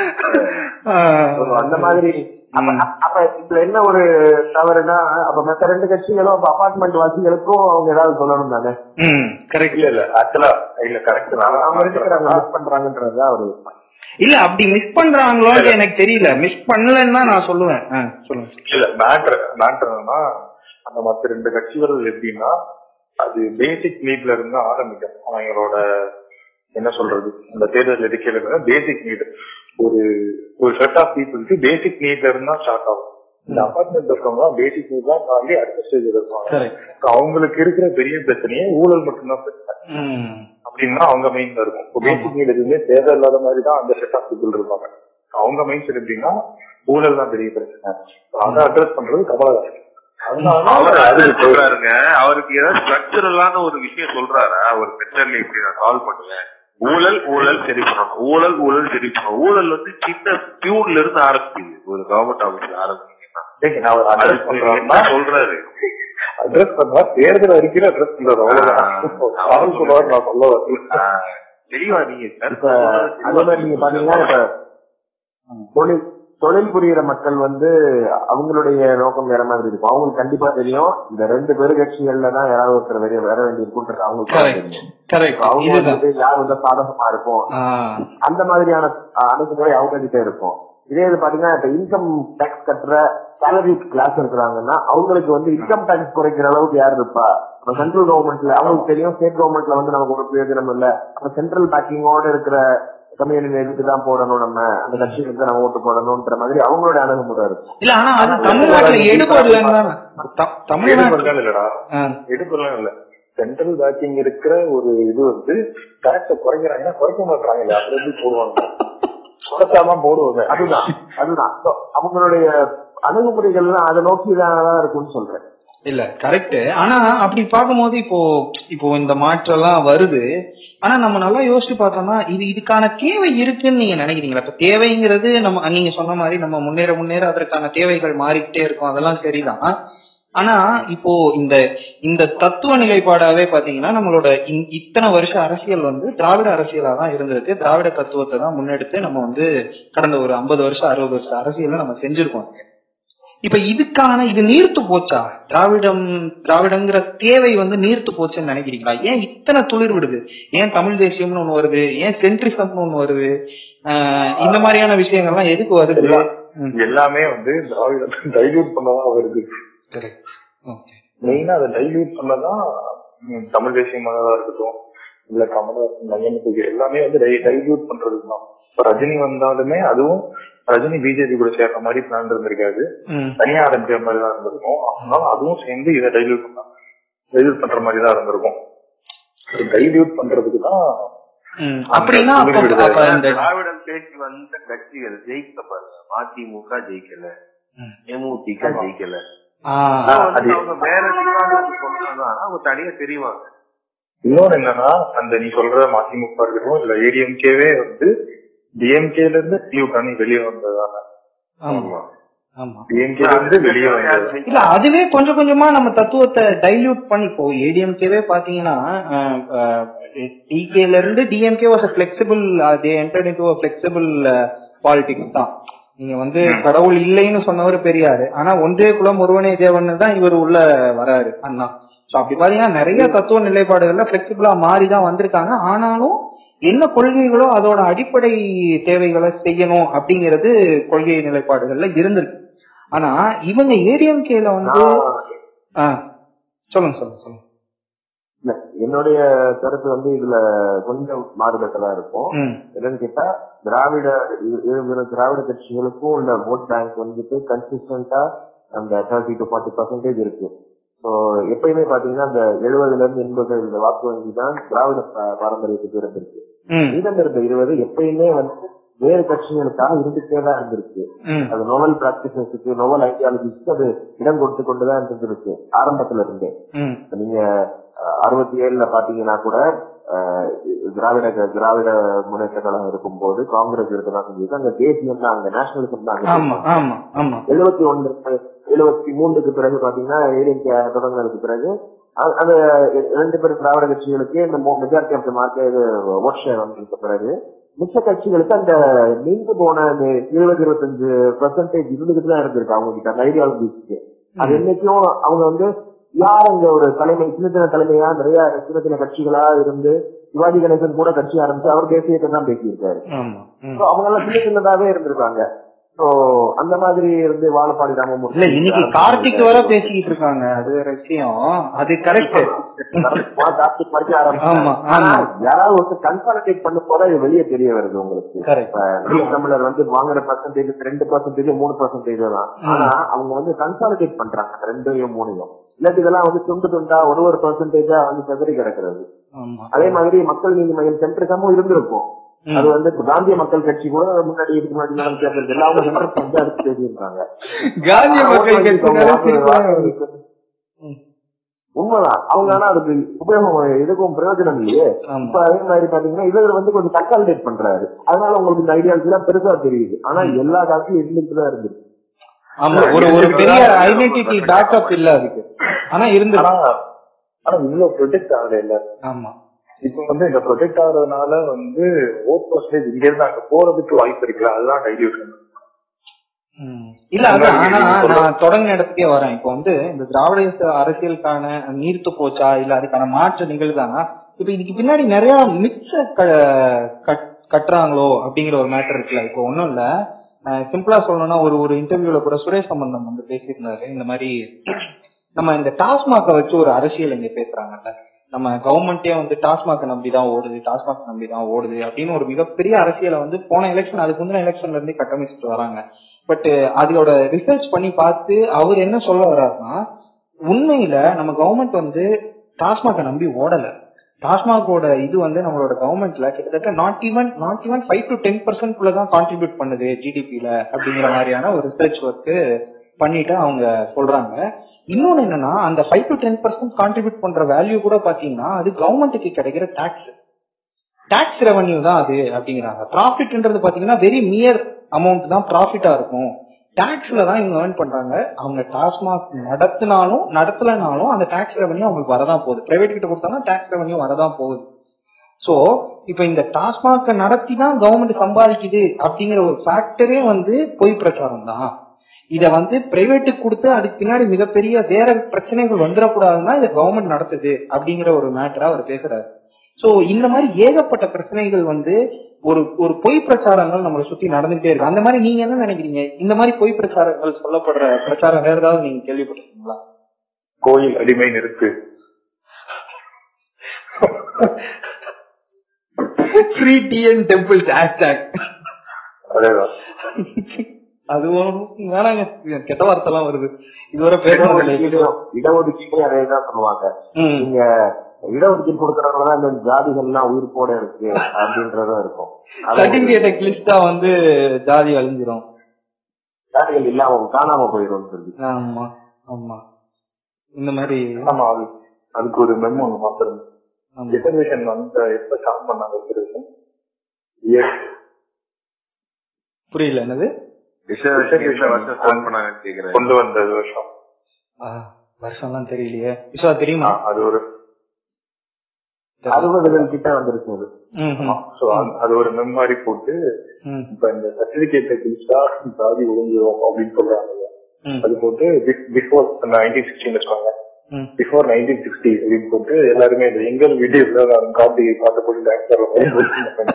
So, அந்த மாதிரி அப்ப அப்ப இதுல என்ன ஒரு தவறுனா அப்ப மத்த ரெண்டு கட்சிகளும் அப்ப அபார்ட்மெண்ட் வாசிகளுக்கும் அவங்க ஏதாவது சொல்லணும் தானே கரெக்ட் இல்ல இல்ல ஆக்சுவலா இல்ல கரெக்ட் அவங்க இருக்கிறாங்க மிஸ் பண்றாங்கன்றதா ஒரு இல்ல அப்படி மிஸ் பண்றாங்களோன்னு எனக்கு தெரியல மிஸ் பண்ணலன்னு தான் நான் சொல்லுவேன் ஆ, சொல்லுங்க இல்ல மேட்ரு மேட்ரு என்னன்னா அந்த மத்த ரெண்டு கட்சிகள் எப்படின்னா அது பேசிக் நீட்ல இருந்து ஆரம்பிக்கும் அவங்களோட என்ன சொல்றது அந்த தேர்தல் அறிக்கையில பேசிக் நீட் ஒரு ஒரு செட் ஆஃப் பீப்புளுக்கு பேசிக் நீட்ல இருந்தா ஸ்டார்ட் ஆகும் இந்த அபார்ட்மெண்ட் இருக்கவங்க பேசிக் நீட் தான் தாண்டி அடுத்த ஸ்டேஜ் இருப்பாங்க கரெக்ட் இப்ப அவங்களுக்கு இருக்கிற பெரிய பிரச்சனையே ஊழல் மட்டும்தான் பிரச்சனை ம் அப்படின்னா அவங்க மைண்ட்ல இருக்கும் இப்போ பேசிக் நீட் எதுவுமே தேவை இல்லாத மாதிரி தான் அந்த செட் ஆஃப் பீப்புள் இருப்பாங்க அவங்க மைண்ட் செட் எப்படின்னா ஊழல் தான் பெரிய பிரச்சனை அதை அட்ரஸ் பண்றது கமலஹாசன் அவர் அதனால அது அது சொல்றாருங்க அவருக்கு ஏதாவது ஸ்ட்ரக்சரலான ஒரு விஷயம் சொல்றாரா ஒரு மெத்தட்ல இப்படி நான் சால்வ் பண்ணுவேன் ஊழல் ஊழல் சரி பண்ணணும் ஊழல் ஊழல் சரி பண்ணணும் ஊழல் வந்து சின்ன பியூன்ல இருந்து ஆரம்பிக்குது ஒரு கவர்மெண்ட் ஆபீஸ்ல ஆரம்பிச்சீங்கன்னா சரி, நான் ஒரு அட்ரஸ் அதுக்கு பண்றேன்னா என்ன சொல்றாரு அட்ரஸ் பண்ணா தேர்தல் அறிக்கையில அட்ரஸ் பண்றது அவ்வளவுதான் ஆ. சால்வ் பண்ணுவார் நான் சொல்ல வரல ஆஹ், தெளிவா நீங்க இப்ப அதே மாதிரி நீங்க பாத்தீங்கன்னா இப்ப தொழில் தொழில் புரியுற மக்கள் வந்து அவங்களுடைய நோக்கம் வேற மாதிரி இருக்கும் அவங்களுக்கு கண்டிப்பா தெரியும் இந்த ரெண்டு பெரு கட்சிகள்ல தான் யாராவது ஒருத்தர் வெளியே வர வேண்டியிருக்குன்றது அவங்களுக்கு கரெக்ட் தெரியும் கரெக்ட் அவங்க இதுதான் வந்து யார் வந்து சாதகமா இருக்கும் ஆ, அந்த மாதிரியான அஹ், அணுகுமுறை அவங்க கிட்ட இருக்கும் இதே இது பாத்தீங்கன்னா இப்ப இன்கம் டாக்ஸ் கட்டுற சேலரி கிளாஸ் இருக்கிறாங்கன்னா அவங்களுக்கு வந்து இன்கம் டாக்ஸ் குறைக்கிற அளவுக்கு யார் இருப்பா இப்ப சென்ட்ரல் கவர்மெண்ட்ல அவங்களுக்கு தெரியும் ஸ்டேட் கவர்மெண்ட்ல வந்து நமக்கு ஒரு பிரயோஜனம் இல்ல அப்ப சென்ட்ரல் பேக்கிங்கோட இருக்கிற கம்யூனிட்டி எதுக்கு தான் போடணும் நம்ம அந்த கட்சிக்கு தான் நம்ம ஓட்டு போடணும்ன்ற மாதிரி அவங்களோட அணுகுமுறை இருக்கும் இல்ல ஆனா அது தமிழ்நாட்டுல எடுபடலன்னு தானே த- தமிழ்நாட்டுல எடுப்பெல்லாம் இல்லடா ஆ, எடுப்பெல்லாம் இல்ல சென்ட்ரல் பேக்கிங் இருக்கிற ஒரு இது வந்து கரெக்ட குறைக்கிறாங்கன்னா குறைக்க மாட்டாங்க இல்ல அப்படி எப்படி போடுவாங்க குறைச்சாதான் போடுவாங்க அதுதான் அதுதான் So, அவங்களுடைய அணுகுமுறைகள்லாம் அதை நோக்கி தான் இருக்கும்னு சொல்றேன் இல்ல கரெக்ட் ஆனா அப்படி பார்க்கும்போது இப்போ இப்போ இந்த மாற்றம்லாம் வருது ஆனா நம்ம நல்லா யோசிச்சு பார்த்தோம்னா இது இதுக்கான தேவை இருக்குன்னு நீங்க நினைக்கிறீங்களா இப்ப தேவைங்கிறது நம்ம நீங்க சொன்ன மாதிரி நம்ம முன்னேற முன்னேற அதற்கான தேவைகள் மாறிக்கிட்டே இருக்கும் அதெல்லாம் சரிதான் ஆனா இப்போ இந்த இந்த தத்துவ நிலைப்பாடாவே பாத்தீங்கன்னா நம்மளோட இந்- இத்தனை வருஷ அரசியல் வந்து திராவிட அரசியலா தான் இருந்திருக்கு திராவிட தத்துவத்தை தான் முன்னெடுத்து நம்ம வந்து கடந்த ஒரு ஐம்பது வருஷம் அறுபது வருஷம் அரசியல நம்ம செஞ்சிருக்கோம் இப்ப இதுக்கான இது நீர்த்து போச்சா திராவிடம் திராவிடங்கிற தேவை வந்து நீர்த்து போச்சுன்னு நினைக்கிறீங்களா ஏன் இத்தனை துளிர் விடுது ஏன் தமிழ் தேசியம்னு ஒண்ணு வருது ஏன் சென்ட்ரிசம்னு ஒண்ணு வருது ஆஹ் இந்த மாதிரியான விஷயங்கள்லாம் எதுக்கு வருது ம், எல்லாமே வந்து திராவிடத்தை டைல்யூட் பண்ணதான் வருது correct. Okay. மெயினா அதை டைல்யூட் பண்ணதான் ம், தமிழ் தேசியமானதா இருக்கட்டும் இல்ல கமலஹாசன் நயனுக்கு எல்லாமே வந்து டைல்யூட் பண்றதுக்கு தான் இப்ப ரஜினி வந்தாலுமே அதுவும் ரஜினி பிஜேபி கூட சேர்ற மாதிரி பிளான் இருந்திருக்காது ம், தனியா ஆரம்பிக்கிற மாதிரி தான் இருந்திருக்கும் அதனால அதுவும் சேர்ந்து இதை டைல்யூட் பண்ண டைல்யூட் பண்ற மாதிரி தான் இருந்திருக்கும் டைல்யூட் பண்றதுக்கு தான் ம். அப்படின்னா அப்ப அப்ப இந்த திராவிடம் பேசி வந்த கட்சிகள் ஜெயிக்க பாருங்க மதிமுக ஜெயிக்கல ம். தேமுதிக ஜெயிக்கல ஆஹ், ஆனா வந்து அது- அவங்க வேற சித்தாந்தத்தை சொன்னாங்கன்னா அவங்க தனியா தெரிவாங்க இன்னொன்னு என்னன்னா அந்த நீ சொல்ற மதிமுக இருக்கட்டும் இல்ல ஏடிஎம்கேவே வந்து டிஎம்கேல இருந்து திமுக வெளியே வந்ததான ஆமா ஆமா டிஎம்கேல இருந்து வெளியே வந்தது இல்ல அதுவே கொஞ்சம் கொஞ்சமா நம்ம தத்துவத்தை டைல்யூட் பண்ணி இப்போ ஏடிஎம்கேவே பாத்தீங்கன்னா டிகேல இருந்து DMK was flexible they entered into flexible politics தான் நீங்க வந்து கடவுள் இல்லைன்னு சொன்னவர் பெரியாரு ஆனா ஒன்றே குலம் ஒருவனே தேவன் தான் இவர் உள்ள வராரு அண்ணா சோ அப்படி பாத்தீங்கன்னா நிறைய தத்துவ நிலைப்பாடுகள்ல பிளெக்சிபிளா மாறி தான் வந்திருக்காங்க ஆனாலும் என்ன கொள்கைகளோ அதோட அடிப்படை தேவைகளை செய்யணும் அப்படிங்கிறது கொள்கை நிலைப்பாடுகள்ல இருந்திருக்கு ஆனா இவங்க ஏடிஎம்கேல வந்து ஆ, சொல்லுங்க சொல்லுங்க சொல்லுங்க இல்ல, என்னுடைய கருத்து வந்து இதுல கொஞ்சம் மாறுபட்டதா இருக்கும் ம், என்னன்னு கேட்டா திராவிட இரு- இரு திராவிட கட்சிகளுக்கும் உள்ள ஓட் பேங்க் வந்துட்டு கன்சிஸ்டன்டா அந்த தேர்ட்டி டு ஃபார்ட்டி பர்சன்டேஜ் இருக்கு ஸோ எப்பயுமே பாத்தீங்கன்னா அந்த எழுபதுல இருந்து எண்பது இந்த வாக்கு வங்கி தான் திராவிட பா- பாரம்பரியத்துக்கு இருந்திருக்கு ம், மீதம் இருந்த இருபது எப்பயுமே வந்து வேறு கட்சிகளுக்காக இருந்துட்டே தான் இருந்திருக்கு ம், அது நோவல் பிராக்டிசஸ்க்கு நோவல் ஐடியாலஜிஸ்க்கு அது இடம் கொடுத்து கொண்டுதான் இருந்திருக்கு ஆரம்பத்துல இருந்தே ம், இப்ப நீங்க அறுபத்தி ஏழுல பாத்தீங்கன்னா கூட அஹ், திராவிட திராவிட முன்னேற்ற கழகம் இருக்கும்போது காங்கிரஸ் இருக்கதான் செஞ்சது அங்க தேசியம் தான் அங்க நேஷனலிசம் தான் ஆமா அங்க ஆமா ஆமா எழுபத்தி ஒன்று எழுபத்தி மூன்றுக்கு பிறகு பாத்தீங்கன்னா ஏடிஎம்கே தொடங்கினதுக்கு பிறகு அ- அந்த ரெண்டு பேரும் திராவிட கட்சிகளுக்கு இந்த majority of the market vote share வந்ததுக்கு பிறகு மிச்ச கட்சிகளுக்கு அந்த நின்று போன அந்த இருபது இருபத்தஞ்சு பெர்சன்டேஜ் இருந்துகிட்டு தான் இருந்திருக்கு அவங்க கிட்ட அந்த ஐடியாலஜிஸ்க்கு அது என்னைக்கும் அவங்க வந்து யார் அங்க ஒரு தலைமை சின்ன சின்ன தலைமையா நிறைய சின்ன சின்ன கட்சிகளா இருந்து சிவாஜி கணேசன் கூட கட்சி ஆரம்பிச்சு அவர் தேசியத்தை தான் பேசியிருக்காரு ஆமா ம். So, அவங்க எல்லாம் சின்ன சின்னதாவே இருந்திருக்காங்க சோ அந்த மாதிரி இருந்து வாழப்பாடி ராமமூர்த்தி இல்ல இன்னைக்கு கார்த்திக் வர பேசிக்கிட்டு இருக்காங்க அது ஒரு விஷயம் அது கரெக்ட் கார்த்திக் வரைக்கும் ஆரம்பிச்சாங்க. ஆமா, ஆனா ஆமா. யாராவது ஒருத்தர் கன்சாலிடேட் பண்ண போதா இது வெளியே தெரிய வருது உங்களுக்கு கரெக்ட் இப்ப நம்ம தமிழர் வந்து வாங்குற பர்சன்டேஜ் ரெண்டு பர்சன்டேஜ் மூணு பர்சன்டேஜ் தான் ஆனா அவங்க வந்து கன்சாலிடேட் பண்றாங்க அந்த ரெண்டையும் மூணையும் இல்லாட்டி இதெல்லாம் வந்து துண்டு துண்டா ஒரு ஒரு பர்சன்டேஜா வந்து செதறி கிடக்கிறது ஆமா அதே மாதிரி மக்கள் நீதி மையம் சென்ட்ரிசமும் இருந்திருக்கும் அது வந்து இப்ப காந்திய மக்கள் கட்சி கூட முன்னாடி இதுக்கு முன்னாடி நடந்த தேர்தல் எல்லாம் அவங்க சென்டர் பண்ணி அடுத்து பேசியிருக்காங்க காந்திய மக்கள் அவங்க கட்சினாலே வாக்கு- சிரிப்பாங்க. வாக்கு- உண்மைதான் அவங்க ஆனா அதுக்கு உபயோகம் எதுக்கும் பிரயோஜனம் இல்லையே ஆமா இப்ப அதே மாதிரி பாத்தீங்கன்னா இவர் வந்து கொஞ்சம் கன்சாலிடேட் பண்றாரு அதனால உங்களுக்கு இந்த ஐடியாலஜி எல்லாம் பெருசா தெரியுது ஆனா எல்லா காலத்திலும் இருந்துட்டு தான் இருக்கு ஆமா ஒரு ஒரு பெரிய ஐடென்டிட்டி பேக்கப் இல்ல அதுக்கு ஆனா இருந்து ஆனா ஆனா இவ்வளவு ப்ரொடெக்ட் ஆகல இல்ல ஆமா இப்ப வந்து இந்த ப்ரொடெக்ட் ஆகுறதுனால வந்து ஓட் பர்சன்டேஜ் இங்க இருந்து அங்க போறதுக்கு வாய்ப்பு இருக்குல்ல அதுதான் டைல்யூஷன் ம். இல்ல அதான் ஆனா நான் தொடங்கின இடத்துக்கே வரேன் இப்போ வந்து இந்த திராவிட அரசு- அரசியலுக்கான நீர்த்து போச்சா இல்ல அதுக்கான மாற்று நிகழ்தானா இப்ப இதுக்கு பின்னாடி நிறைய மிக்ச கட்டுறாங்களோ அப்படிங்கிற ஒரு மேட்டர் இருக்குல்ல இப்போ ஒண்ணும் இல்ல சிம்பிளா சொல்லணும்னா ஒரு ஒரு இன்டர்வியூல கூட சுரேஷ் சம்பந்தம் வந்து பேசியிருந்தாரு இந்த மாதிரி நம்ம இந்த டாஸ்மாக வச்சு ஒரு அரசியல் இங்க பேசுறாங்கல்ல நம்ம கவர்மெண்டே வந்து டாஸ்மாக் நம்பி தான் ஓடுது டாஸ்மாக் நம்பி தான் ஓடுது அப்படின்னு ஒரு மிகப்பெரிய அரசியலை வந்து போன எலெக்ஷன் அதுக்கு முந்தின எலெக்ஷன்ல இருந்தே கட்டமைச்சிட்டு வராங்க பட் அதோட ரிசர்ச் பண்ணி பார்த்து அவர் என்ன சொல்ல வர்றாருன்னா உண்மையில நம்ம கவர்மெண்ட் வந்து டாஸ்மாக நம்பி ஓடல டாஸ்மாகோட இது வந்து நம்மளோட கவர்மெண்ட்ல கிட்டத்தட்ட not even not even five to ten percent தான் கான்ட்ரிபியூட் பண்ணுது ஜிடிபில அப்படிங்கிற மாதிரியான ஒரு ரிசர்ச் ஒர்க் பண்ணிட்டு அவங்க சொல்றாங்க இன்னொன்னு என்னன்னா அந்த five to ten percent contribute பண்ற வேல்யூ கூட பாத்தீங்கன்னா அது கவர்மெண்ட்டுக்கு கிடைக்கிற டாக்ஸ் டாக்ஸ் ரெவன்யூ தான் அது அப்படிங்கிறாங்க ப்ராஃபிட்ன்றது பாத்தீங்கன்னா வெரி மியர் அமௌண்ட் தான் ப்ராஃபிட்டா இருக்கும் டாக்ஸ்ல தான் இவங்க ஏர்ன் பண்றாங்க அவங்க டாஸ்மாக் நடத்தினாலும் நடத்தலைனாலும் அந்த டாக்ஸ் ரெவன்யூ அவங்களுக்கு வரதான் போகுது பிரைவேட் கிட்ட கொடுத்தாலும் டாக்ஸ் ரெவன்யூ வரதான் போகுது சோ இப்ப இந்த டாஸ்மாக் நடத்தி தான் கவர்மெண்ட் சம்பாதிக்குது அப்படிங்கிற ஒரு ஃபேக்டரே வந்து பொய் பிரச்சாரம் தான் இத வந்து பிரைவேட்டுக்கு கொடுத்து அதுக்கு பின்னாடி மிகப்பெரிய வேற பிரச்சனைகள் வந்துடக்கூடாதுன்னா இதை கவர்மெண்ட் நடத்துது அப்படிங்கிற ஒரு மேட்டரா அவர் பேசுறாரு சோ இந்த மாதிரி ஏகப்பட்ட பிரச்சனைகள் வந்து ஒரு ஒரு பொய் பிரச்சாரங்கள் நம்மளை சுத்தி நடந்துகிட்டே இருக்கு அந்த மாதிரி நீங்க என்ன நினைக்கிறீங்க இந்த மாதிரி பொய் பிரச்சாரங்கள் சொல்லப்படுற பிரச்சாரம் வேற ஏதாவது நீங்க கேள்விப்பட்டிருக்கீங்களா கோயில் அடிமை நிறுத்து ஃப்ரீ டிஎன் டெம்பிள்ஸ் ஹேஷ்டாக் அதேதான் அதுவும் வேணாங்க கெட்ட வார்த்தை எல்லாம் வருது இதுவரை பேசுறது இடஒதுக்கீடு அதே தான் சொல்லுவாங்க நீங்க இடஒதுக்கீடு கொடுக்கறவங்க இந்த ஜாதிகள் எல்லாம் உயிர்ப்போட இருக்கு அப்படின்றதும் இருக்கும் அது சர்டிபிகேட் லிஸ்டா வந்து ஜாதி அழிஞ்சிரும் ஜாதிகள் இல்லாம காணாம போயிடும் சொல்லி ஆமா ஆமா இந்த மாதிரி ஆமா அது அதுக்கு ஒரு மெமோ ஒன்று மாத்திரம் ஆமா. ரிசர்வேஷன் வந்து எப்ப ஸ்டார்ட் பண்ணாங்க ரிசர்வேஷன் புரியல என்னது ரிசர்வேஷன் வருஷம் ஸ்டார்ட் பண்ணாங்கன்னு கேக்குறேன் கொண்டு வந்த வருஷம் ஆ, வருஷம்லாம் தெரியலையே விஸ்வா தெரியுமா ஆ, அது ஒரு அறுபதுகள் கிட்ட வந்துருச்சு அது ம், ம், சோ அது ஒரு மெமரி போட்டு ம், இப்ப இந்த சர்டிபிகேட்டை கிழிச்சா ஜாதி ஒழுங்கிடும் அப்படின்னு சொல்றாங்க ம், அது போட்டு பிஃபோர் நைன்டீன் சிக்ஸ்டின் வச்சுக்கோங்க ம். பிஃபோர் நைன்டீன் சிக்ஸ்டி அப்படின்னு போட்டு எல்லாருமே இந்த எங்கள் வீடியோல நான் காப்பி பாட்டு போட்டு டான்ஸ் ஆடுற மாதிரி போட்டு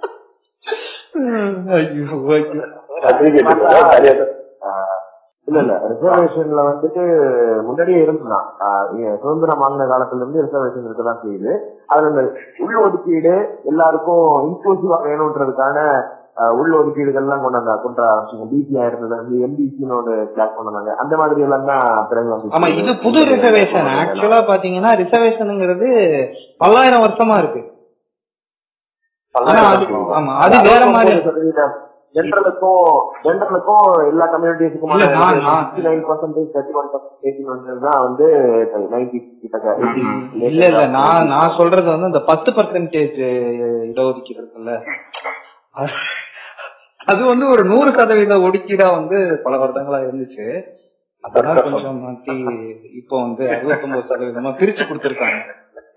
ஐயோ, ஐயோ. சர்டிபிகேட் நிறைய பேர் ஆஹ் இல்ல இல்ல ரிசர்வேஷன்ல வந்துட்டு முன்னாடியே இருந்துதான் ஆஹ் இ- சுதந்திரம் வாங்கின காலத்துல இருந்து ரிசர்வேஷன் இருக்கதான் செய்யுது அதுல இந்த உள் ஒதுக்கீடு எல்லாருக்கும் இன்க்ளூசிவா வேணும்ன்றதுக்கான ஆஹ் உள் ஒதுக்கீடுகள்லாம் கொண்டு வந்தா கொண்டு ஆரம்பிச்சாங்க பிசிஆ இருந்தது வந்து எம்பிசின்னு ஒரு கிளாஸ் கொண்டு வந்தாங்க அந்த மாதிரி எல்லாம் தான் பிறகு வந்துச்சு. ஆமா இது புது ரிசர்வேஷன் ஆக்சுவலா பாத்தீங்கன்னா ரிசர்வேஷனுங்கிறது பல்லாயிரம் வருஷமா இருக்கு ஆனா அது ஆமா அது வேற மாதிரி ஜென்ரலுக்கும் ஜென்ரலுக்கும் எல்லா கம்யூனிட்டிஸுக்கும் இல்ல, நான்- நான்- nine percentage thirty one percentage தான் வந்து நைன்டி கிட்ட இல்ல இல்ல நான் நான் சொல்றது வந்து இந்த பத்து பர்சன்டேஜ் இடஒதுக்கீடு இருக்குல்ல அது- அது வந்து ஒரு நூறு சதவீத ஒதுக்கீடா வந்து பல வருடங்களா இருந்துச்சு அதெல்லாம் கொஞ்சம் மாத்தி இப்போ வந்து அறுபத்தொன்பது சதவீதமா பிரிச்சு கொடுத்திருக்காங்க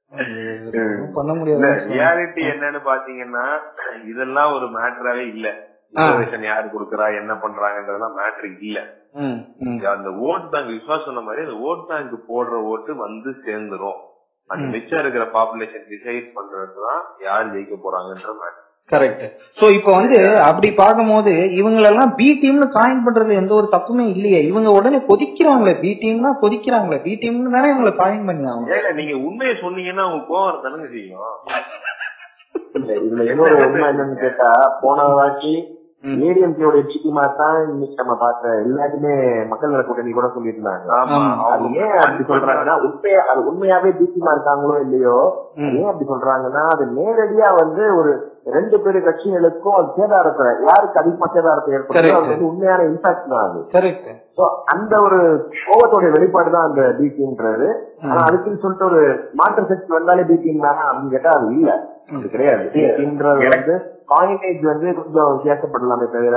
ஒண்ணும் பண்ண இல்ல முடியாது ரியாலிட்டி என்னன்னு பாத்தீங்கன்னா இதெல்லாம் ஒரு மேட்டராவே இல்ல ரிசர்வேஷன் யாரு கொடுக்கறா என்ன பண்றாங்கன்றதெல்லாம் மேட்ரு இல்ல ம், ம். அந்த ஓட் பேங்க் விஸ்வாஸ் சொன்ன மாதிரி அந்த ஓட் பேங்க் போடுற ஓட்டு வந்து சேர்ந்துரும் அந்த மிச்சம் இருக்கிற பாப்புலேஷன் டிசைட் பண்றதுதான் யார் ஜெயிக்க போறாங்கன்ற மேட்டர் கரெக்ட் சோ இப்போ வந்து அப்படி பார்க்கும்போது இவங்களெல்லாம் பி டீம்னு காயின் பண்றது எந்த ஒரு தப்புமே இல்லையே இவங்க உடனே கொதிக்கிறாங்களே பி டீம்னா கொதிக்கிறாங்களே பி டீம்னு தானே இவங்களை காயின் பண்ணி ஆகணும் ஏங்க நீங்க உண்மையை சொன்னீங்கன்னா அவங்க கோவம் தானங்க செய்யும் இல்ல, இதுல இன்னொரு உண்மை என்னன்னு கேட்டா போன வாட்டி ஏடிஎம்கேயோட சிட்டிமா தான் இன்னைக்கு நம்ம பார்த்த எல்லாருமே மக்கள் நல கூட்டணி கூட சொல்லியிருந்தாங்க ஆமா ஆமா. அது அவங்க ஏன் அப்படி சொல்றாங்கன்னா உண்மையா அது உண்மையாவே பிசிமா இருக்காங்களோ இல்லையோ அது ஏன் அப்படி சொல்றாங்கன்னா அது நேரடியா வந்து ஒரு ரெண்டு பேரு கட்சிகளுக்கும் அது சேதாரத்தை யாருக்கு அதிகமா சேதாரத்தை ஏற்படுத்தோ Correct. அது வந்து உண்மையான இம்பாக்ட் தான் அது கரெக்ட் So, அந்த ஒரு கோபத்தோட வெளிப்பாடு தான் அந்த பிடின்றது ஆனா அதுக்குன்னு சொல்லிட்டு ஒரு மாற்று சக்தி வந்தாலே பிடிம் தானே அப்படின்னு கேட்டா அது இல்ல அது கிடையாது பிடின்றது வந்து காயினேஜ் வந்து கொஞ்சம் வித்தியாசப்படலாமே தவிர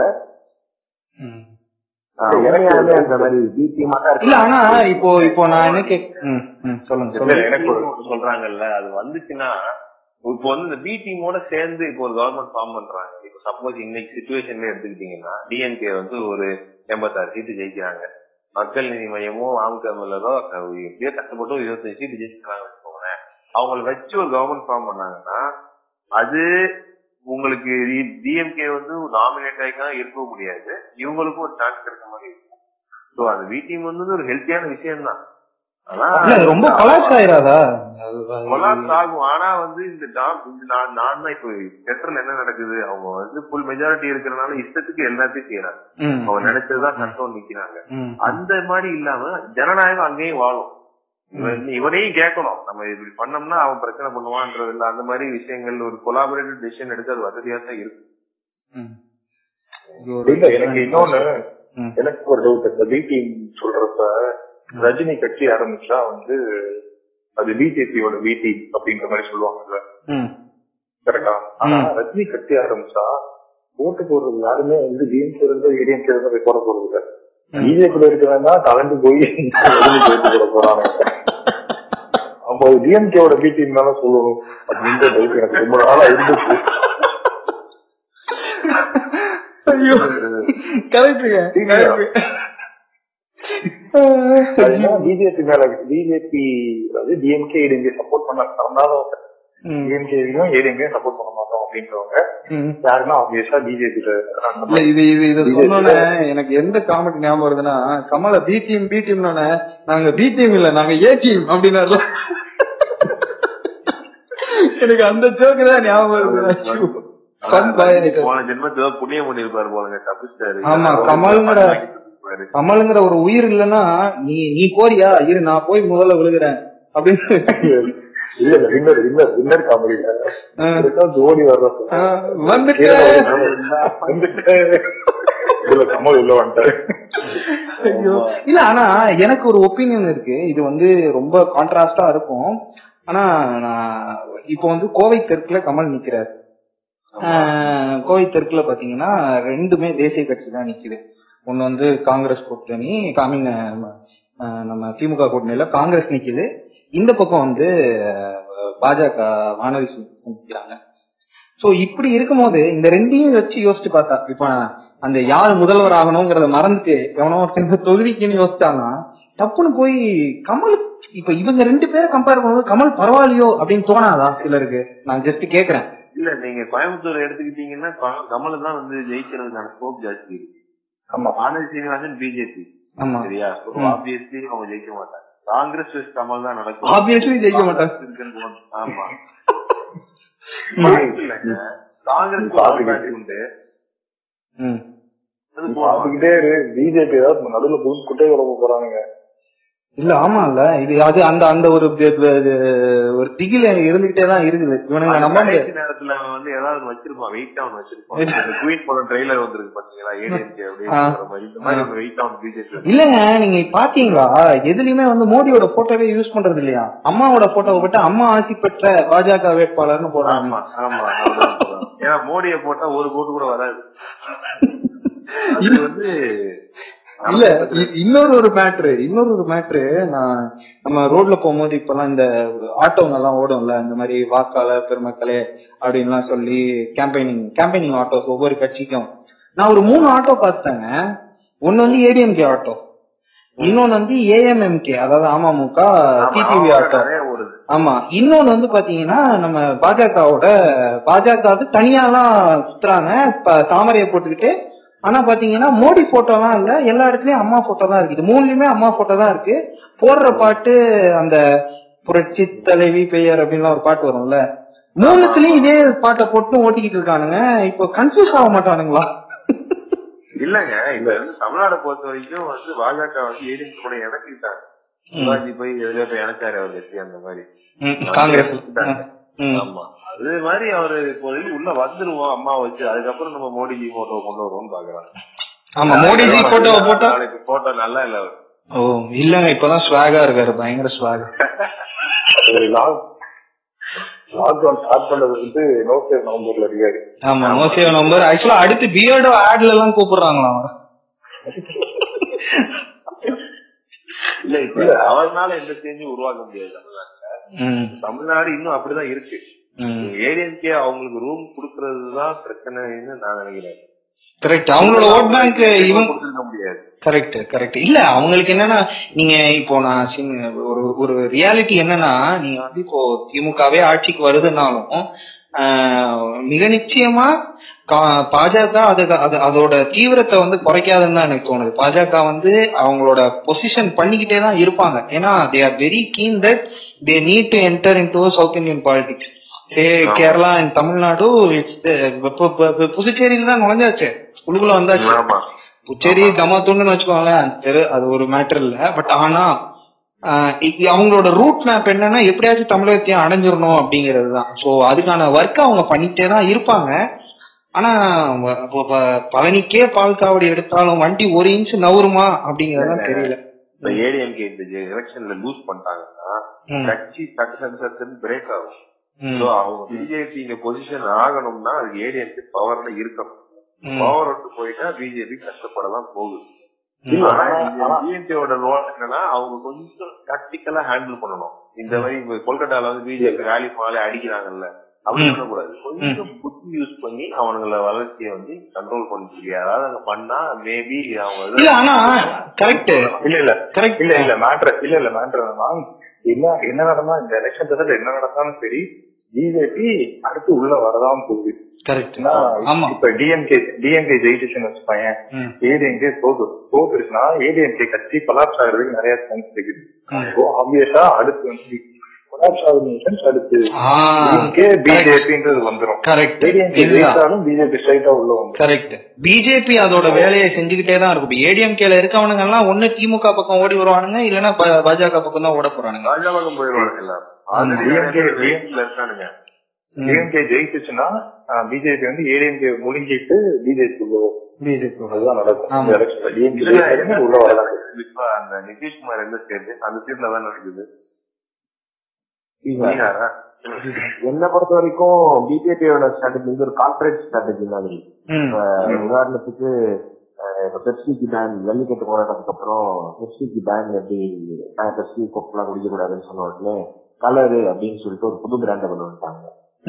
ஆஹ், உண்மையாலுமே அந்த மாதிரி பிடிமா தான் இல்ல இருக்கு ஆனா இப்போ இப்போ நான் என்ன கேக் ம், ம், சொல்லுங்க சொல்லுங்க எனக்கு சொல்றாங்கல்ல அது வந்துச்சுன்னா இப்போ வந்து இந்த பி டீமோட சேர்ந்து இப்போ ஒரு கவர்மெண்ட் ஃபார்ம் பண்றாங்க இப்போ சப்போஸ் இன்னைக்கு சுச்சுவேஷன்ல எடுத்துக்கிட்டீங்கன்னா டிஎன்கே வந்து ஒரு எண்பத்தாறு சீட்டு ஜெயிக்கிறாங்க மக்கள் நீதி மையமும் ஆம்கமலரோ எப்படியோ கஷ்டப்பட்டு ஒரு இருபத்தஞ்சு சீட்டு ஜெயிச்சிருக்காங்க வச்சுக்கோங்களேன் அவங்களை வச்சு ஒரு கவர்மெண்ட் ஃபார்ம் பண்ணாங்கன்னா அது உங்களுக்கு டிஎம்கே வந்து நாமினேட் ஆகிக்கலாம் இருக்க முடியாது இவங்களுக்கும் ஒரு சான்ஸ் கிடைக்க மாதிரி இருக்கும் ஸோ அந்த பி டீம் வந்து ஒரு ஹெல்த்தியான விஷயம் தான் ஆனா இல்ல அது ரொம்ப கொலாப்ஸ் ஆயிராதா அது- அது- கொலாப்ஸ் ஆகும் ஆனா வந்து இந்த ஜாப் இந்த நான் நான் தான் இப்போ சென்ட்ரல் என்ன நடக்குது அவங்க வந்து ஃபுல் மெஜாரிட்டி இருக்கிறனால இஷ்டத்துக்கு எல்லாத்தையும் செய்யறாங்க ம், அவங்க நினைச்சதுதான் சட்டம் நிக்கிறாங்க ம், அந்த மாதிரி இல்லாம ஜனநாயகம் அங்கேயும் வாழும் இவன் இவனையும் கேட்கணும் நம்ம இப்படி பண்ணோம்னா அவன் பிரச்சனை பண்ணுவான்றது இல்ல அந்த மாதிரி விஷயங்கள் ஒரு கொலாபரேட்டிவ் டிசிஷன் எடுத்து அது வசதியா தான் இருக்கு ம். இது ஒரு இல்ல எனக்கு இன்னொன்னு ம். எனக்கு ஒரு டவுட் இந்த பிடி சொல்றப்ப ரஜினி கட்சி ஆரம்பிச்சா வந்து அது பிஜேபியோட பிடி அப்படின்ற மாதிரி சொல்லுவாங்கல்ல ம், கரெக்டா ஆனா ரஜினி கட்சி ஆரம்பிச்சா ஓட்டு போடுறது யாருமே வந்து டிஎம்கே இருந்து ஏடிஎம்கே இருந்து போய் போட போறது இல்ல பிஜேபியில இருக்கிறவங்க கலந்து போய் ரஜினிக்கு ஓட்டு போட போறாங்க அப்போ டிஎம்கேவோட பிடின்னு தானே சொல்லணும் அப்படின்ற டவுட் எனக்கு ரொம்ப நாளா இருந்துச்சு ஐயோ கரெக்டுங்க பிஜேபி மேல பிஜேபி அதாவது டிஎம்கே ஏடிஎம்கே சப்போர்ட் பண்ண தந்தாலும் டிஎம்கேவையும் ஏடிஎம்கே சப்போர்ட் பண்ண மாட்டோம் அப்படின்றவங்க யாருன்னா ஆப்வியஸா பிஜேபியில இல்ல இது இது இத சொன்னோன்னே எனக்கு எந்த காமெடி ஞாபகம் வருதுன்னா கமல பி டீம் பி டீம்னோட நாங்க பி டீம் இல்ல நாங்க ஏ டீம் அப்படின்னாரு எனக்கு அந்த ஜோக்கு தான் ஞாபகம் வருது Fun boy ஆயிட்டாரு. போன ஜென்மத்துல புண்ணியம் பண்ணிருப்பாரு போலங்க தப்பிச்சிட்டாரு ஆமா, கமலுங்கிற- கமலுங்கிற ஒரு உயிர் இல்லன்னா நீ நீ போறியா இரு நான் போய் முதல்ல விழுகிறேன் அப்படின்னு இல்ல இல்ல வின்னர் வின்னர் வின்னர் காமெடியில ஆ. ஜோடி வர்றப்ப ஆ, வந்துட்டு வந்துட்டு இல்ல கமல் உள்ள வந்துட்டாரு ஐயோ. இல்ல ஆனா எனக்கு ஒரு ஒப்பீனியன் இருக்கு இது வந்து ரொம்ப கான்ட்ராஸ்டா இருக்கும் ஆனா நான் இப்போ வந்து கோவை தெற்குல கமல் நிக்கிறாரு ஆஹ், கோவை தெற்குல பாத்தீங்கன்னா ரெண்டுமே தேசிய கட்சி தான் நிக்குது ஒண்ணு வந்து காங்கிரஸ் கூட்டணி காமிங் நம்ம திமுக கூட்டணியில காங்கிரஸ் நிக்குது இந்த பக்கம் வந்து அஹ், பாஜக மாணவி நிக்கிறாங்க சோ இப்படி இருக்கும்போது இந்த ரெண்டையும் வச்சு யோசிச்சு பார்த்தா இப்ப அந்த யார் முதல்வர் ஆகணுங்கிறத மறந்துட்டு எவனோ ஒருத்தன் இந்த தொகுதிக்குன்னு யோசிச்சானா டப்புன்னு போய் கமல் இப்ப இவங்க ரெண்டு பேரும் கம்பேர் பண்ணும்போது கமல் பரவாயில்லையோ அப்படின்னு தோணாதா சிலருக்கு நான் ஜஸ்ட் கேக்குறேன் இல்ல நீங்க கோயம்புத்தூர் எடுத்துக்கிட்டீங்கன்னா க- கமல் தான் வந்து ஜெயிக்கிறதுக்கான ஸ்கோப் ஜாஸ்தி இருக்கு ஆமா ஆனந்த் சீனிவாசன் பிஜேபி ஆமா சரியா ஆப்வியஸ்லி அவங்க ஜெயிக்க மாட்டாங்க காங்கிரஸ் versus கமல் தான் நடக்கும் ஆப்வியஸ்லி ஜெயிக்க மாட்டாங்க இருக்குன்னு போட்டு- ஆமா வாய்ப்பு இல்லைங்க. காங்கிரஸ் பார்ட்டி உண்டு ம். அது போடுவாங்க. பாத்துக்கிட்டே இரு பிஜேபி ஏதாவது நடுவுல புதுசு குட்டை குழப்ப போறானுங்க இல்ல ஆமா இல்ல இது அது அந்த அந்த ஒரு பே- பே- ஒரு திகில் எனக்கு இருந்துகிட்டே தான் இருக்குது இவனுங்க அது நம்ப முடியாது கடைசி நேரத்துல அவன் வந்து ஏதாவது ஒண்ணு வச்சிருப்பான் வெயிட் டவுன் வச்சிருப்பான் இந்த குயின் படம் ட்ரெய்லர் வந்திருக்கு பாத்தீங்களா ஏடிஎம்கே ஆ. அப்படின்னு மாதிரி இந்த மாதிரி ஒரு வெயிட் டவுன் பிஜேபி இல்லங்க நீங்க பாத்தீங்களா எதுலயுமே வந்து மோடியோட போட்டோவே யூஸ் பண்றது இல்லையா அம்மாவோட போட்டோவை விட்டு அம்மா ஆசி பெற்ற பாஜக வேட்பாளர்னு போடுறாங்க ஆமா ஆமா அதான் சொல்றேன். ஏன்னா மோடியை போட்டா ஒரு கோட்டு கூட வராது அது வந்து இல்ல இ- இன்னொரு ஒரு மேட்ரு இன்னொரு ஒரு மேட்ரு நான் நம்ம ரோட்ல போகும்போது இப்பெல்லாம் இந்த ஆட்டோங்க எல்லாம் ஓடும்ல இந்த மாதிரி வாக்காளர் பெருமக்களே அப்படின்லாம் சொல்லி கேம்பெயினிங் கேம்பெயினிங் ஆட்டோஸ் ஒவ்வொரு கட்சிக்கும் நான் ஒரு மூணு ஆட்டோ பார்த்தேங்க ஒன்னு வந்து ஏடிஎம்கே ஆட்டோ இன்னொன்னு வந்து ஏஎம்எம்கே அதாவது அமமுக டிடிவி ஆட்டோ நிறைய ஓடுது ஆமா இன்னொன்னு வந்து பாத்தீங்கன்னா நம்ம பாஜகவோட பாஜக வந்து தனியாலாம் சுத்துறாங்க இப்ப தாமரையை போட்டுக்கிட்டு ஆனா பாத்தீங்கன்னா மோடி போட்டோ எல்லாம் இல்ல எல்லா இடத்துலயும் அம்மா போட்டோ தான் இருக்கு இது மூணுலயுமே அம்மா போட்டோ தான் இருக்கு போடுற பாட்டு அந்த புரட்சி தலைவி பெயர் அப்படின்லாம் ஒரு பாட்டு வரும்ல மூணுத்துலயும் இதே பாட்டை போட்டு ஓட்டிக்கிட்டு இருக்கானுங்க இப்போ கன்ஃபியூஸ் ஆக மாட்டானுங்களா இல்லங்க இப்ப வந்து தமிழ்நாடு பொறுத்த வரைக்கும் வந்து பாஜக வந்து ஏடிஎம் கூட இணக்கிட்டாங்க சிவாஜி போய் எதுல போய் இணைச்சாரு அவர் கட்சி அந்த மாதிரி ம், காங்கிரஸ் ம், ஆமா அது மாதிரி அவரு இப்போதைக்கு உள்ள வந்துருவோம் அம்மா வச்சு அதுக்கப்புறம் நம்ம மோடிஜி போட்டோ கொண்டு வருவோம்னு பாக்குறாங்க ஆமா மோடிஜி போட்டோ போட்டா நாளைக்கு போட்டோ நல்லா இல்ல அவரு ஓ இல்லங்க இப்பதான் ஸ்வாகா இருக்காரு பயங்கர ஸ்வாகா லாக் லாக்டவுன் ஸ்டார்ட் பண்ணது வந்து நோக்கே நவம்பர்ல இருக்காரு ஆமா நோசியோ நம்பர் ஆக்சுவலா அடுத்து பியர்டோ ஆட்ல எல்லாம் கூப்பிடுறாங்களாம் அவரை. இல்ல இப்ப அவர்னால எந்த சேஞ்சும் உருவாக்க முடியாது தமிழ்நாட்டுல ம், தமிழ்நாடு இன்னும் அப்படிதான் இருக்கு ம். ஏடிஎம்கே அவங்களுக்கு ரூம் குடுக்கறதுதான் பிரச்சனைன்னு நான் நினைக்கிறேன் கரெக்ட் அவங்களோட ஓட் பேங்க் இவங்க கொடுத்திருக்க முடியாது கரெக்ட் கரெக்ட் இல்ல அவங்களுக்கு என்னன்னா நீங்க இப்போ நான் சின்ன- ஒரு ஒரு ரியாலிட்டி என்னன்னா நீங்க வந்து இப்போ திமுகவே ஆட்சிக்கு வருதுன்னாலும் ஆஹ், மிக நிச்சயமா கா- பாஜக அது அது அதோட தீவிரத்தை வந்து குறைக்காதுன்னு தான் எனக்கு தோணுது பாஜக வந்து அவங்களோட பொசிஷன் பண்ணிக்கிட்டே தான் இருப்பாங்க ஏன்னா they are very keen that they need to enter into south Indian politics say Kerala and Tamil Nadu it's புதுச்சேரியில தான் நுழைஞ்சாச்சு உள்ளுக்குள்ள வந்தாச்சு ஆமா புச்சேரி தமாத்துன்னு வச்சுக்கோங்களேன் அஞ்சு தெரு அது ஒரு மேட்டர் இல்ல பட் ஆனா ஆஹ் இ- அவங்களோட ரூட் மேப் என்னன்னா எப்படியாச்சும் தமிழகத்தையும் அடைஞ்சிடணும் அப்படிங்கிறது தான் சோ அதுக்கான ஒர்க் அவங்க பண்ணிட்டே தான் இருப்பாங்க ஆனா வ- வ- வ- பழனிக்கே பால் காவடி எடுத்தாலும் வண்டி ஒரு இன்ச் நவருமா அப்படிங்கறதுதான் தெரியல இந்த ஏடிஎம்கே இந்த எலெக்ஷன்ல லூஸ் பண்ணிட்டாங்கன்னா ம், கட்சி சட்டு சட்டு சட்டுன்னு பிரேக் ஆகும் ம், So, அவங்க பிஜேபி இங்க பொசிஷன் ஆகணும்னா அதுக்கு ஏடிஎம்கே பவர்ல இருக்கணும் ம், பவர் விட்டு போயிட்டா பிஜேபி கஷ்டப்படலாம் போகுது ம். ஆனா டிஎம்கேவோட ரோல் என்னன்னா அவங்க கொஞ்சம் டாக்டிக்கலா ஹேண்டில் பண்ணணும் இந்த மாதிரி இப்ப கொல்கட்டால வந்து பிஜேபி ராலி மாலை அடிக்கிறாங்கல்ல அப்படி ம். பண்ணக்கூடாது கொஞ்சம் புத்தி யூஸ் பண்ணி அவனுங்கள வளர்ச்சியை வந்து கண்ட்ரோல் பண்ண முடியாது அதாவது அங்க பண்ணா மேபி அவங்க இல்ல ஆனா கரெக்ட் இல்ல இல்ல கரெக்ட் இல்ல இல்ல மேட்ரு இல்ல இல்ல மேட்ரு என்னன்னா என்ன என்ன நடந்தா இந்த எலெக்ஷன் ரிசல்ட் என்ன நடந்தாலும் சரி பிஜேபி அடுத்து உள்ள வரதான் போகுது கரெக்ட் ஏன்னா, ஆமா இப்ப டிஎம்கே டிஎம்கே ஜெயிச்சுன்னு வச்சுப்பாயன் ம், ஏடிஎம்கே தோத்து தோத்துருச்சுன்னா ஏடிஎம்கே கட்சி கொலாப்ஸ் ஆகிறதுக்கு நிறைய சான்ஸ் இருக்குது ம். ஸோ ஆப்வியஸா அடுத்து வந்து கொலாப்ஸ் ஆகுது அடுத்து ஆ, டிஎம்கே பிஜேபின்றது வந்துரும் கரெக்ட் ஏடிஎம்கே இதுதான் ஜெயிச்சாலும் பிஜேபி ஸ்ட்ரைட்டா உள்ள வந்துரும் கரெக்ட் பிஜேபி அதோட வேலையை செஞ்சுக்கிட்டே தான் இருக்கும் ஏடிஎம்கேல இருக்கவனுங்க எல்லாம் ஒண்ணு திமுக பக்கம் ஓடி வருவானுங்க இல்லன்னா ப- பாஜக பக்கம் தான் ஓட போறானுங்க ராஜாவாகம் போயிடுவாங்க எல்லாரும் ஆல்ரெடி DMK வெயிட்ல இருக்கானுங்க ம். டிஎம்கே ஜெயிச்சுச்சுன்னா பிஜேபி வந்து ஏடிஎம்கே முடிஞ்சிட்டு பிஜேபி உள்ள வரும். பிஜேபி அதுதான் நடக்கும் ஆமா. இந்த எலெக்ஷன்ல டிஎம்கே இதுல ஜெயிச்சாலுமே உள்ள வரலாம் இப்ப அந்த நிதிஷ்குமார் எந்த ஸ்டேட் அந்த ஸ்டேட்ல தான் நடக்குது இல்ல. பீகாரா என்னை பொறுத்த வரைக்கும் பிஜேபியோட ஸ்ட்ராட்டஜி வந்து ஒரு கார்பரேட் ஸ்ட்ராட்டஜி மாதிரி ம், இப்ப உதாரணத்துக்கு அஹ், இப்ப பெப்சிக்கு பேன் ஜல்லிக்கட்டு போராட்டத்துக்கு அப்புறம் பெப்சிக்கு பேன் எப்படி அஹ், பெப்சி கொப்பெல்லாம் குடிக்க கூடாதுன்னு சொன்ன உடனே கலரு அப்படின்னு சொல்லிட்டு ஒரு புது பிராண்டை கொண்டு வந்துட்டாங்க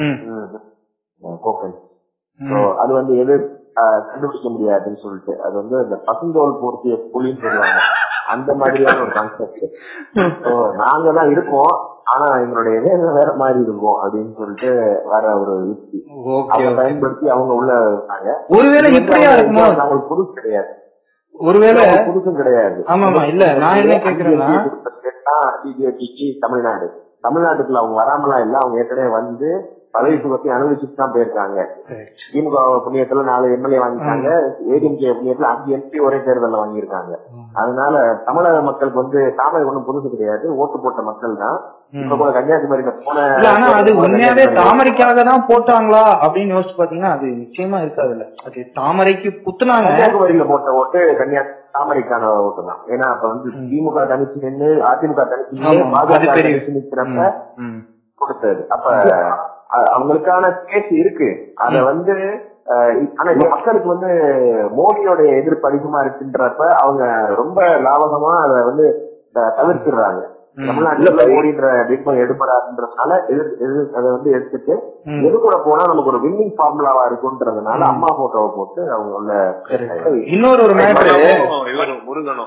ம், கோக்கன் ம். அது வந்து எது அஹ், கண்டுபிடிக்க முடியாதுன்னு சொல்லிட்டு அது வந்து இந்த பசுந்தோல் போர்த்திய புலின்னு சொல்லுவாங்க அந்த மாதிரியான ஒரு கான்செப்ட் நாங்க தான் இருக்கோம் ஆனா எங்களுடைய வேலை வேற மாதிரி இருக்கும் அப்படின்னு சொல்லிட்டு வர ஒரு யுக்தி ஓகே அதை ஓகே. பயன்படுத்தி அவங்க உள்ள இருக்காங்க ஒருவேளை இப்படியா இருக்குமோ அவங்களுக்கு புதுசு கிடையாது ஒருவேளை அவங்களுக்கு புதுசும் கிடையாது ஆமா ஆமா இல்ல நான் என்ன கேக்குறேன்னா பிஜேபிக்கு தமிழ்நாடு தமிழ்நாட்டுக்குள்ள அவங்க வராமலாம் இல்ல அவங்க ஏற்கனவே வந்து பதவி சுகத்தை அனுபவிச்சுட்டு தான் போயிருக்காங்க Correct. திமுக புண்ணியத்துல நாலு எம்எல்ஏ வாங்கிட்டாங்க ஏடிஎம்கே புண்ணியத்துல அஞ்சு எம்பி ஒரே தேர்தல்ல வாங்கியிருக்காங்க அதனால தமிழக மக்களுக்கு வந்து தாமரை ஒண்ணும் புதுசு கிடையாது ஓட்டு போட்ட மக்கள் தான் இப்ப கூட கன்னியாகுமரியில போன இல்ல ஆனா அது உண்மையாவே தாமரைக்காக தான் போட்டாங்களா அப்படின்னு யோசிச்சு பாத்தீங்கன்னா அது நிச்சயமா இருக்காதுல்ல அது தாமரைக்கு குத்துனாங்க கன்னியாகுமரியில போட்ட ஓட்டு கன்னியா தாமரைக்கான ஓட்டு தான் ஏன்னா அப்ப வந்து திமுக தனிச்சு நின்று அதிமுக தனிச்சு நின்னு ஆமா, அது பாஜக பெரிய- தனிச்சு நிக்கிறப்ப ம், கொடுத்தது அப்ப அ- அவங்களுக்கான கேஸ் இருக்கு அத வந்து அஹ் ஆனா இப்ப மக்களுக்கு வந்து மோடியோட எதிர்ப்பு அதிகமா இருக்குன்றப்ப அவங்க ரொம்ப லாபகமா அதை வந்து அஹ், தவிர்த்துடுறாங்க தமிழ்நாட்டுல மோடின்ற பிம்பம் எடுபடாதுன்றதுனால எதிர் எதிர் அதை வந்து எடுத்துட்டு ம். எது கூட போனா நமக்கு ஒரு வின்னிங் ஃபார்முலாவா இருக்குன்றதுனால அம்மா போட்டோவை போட்டு அவங்க உள்ள இன்னொரு ஒரு மேட்ரு இவரு முருகனும்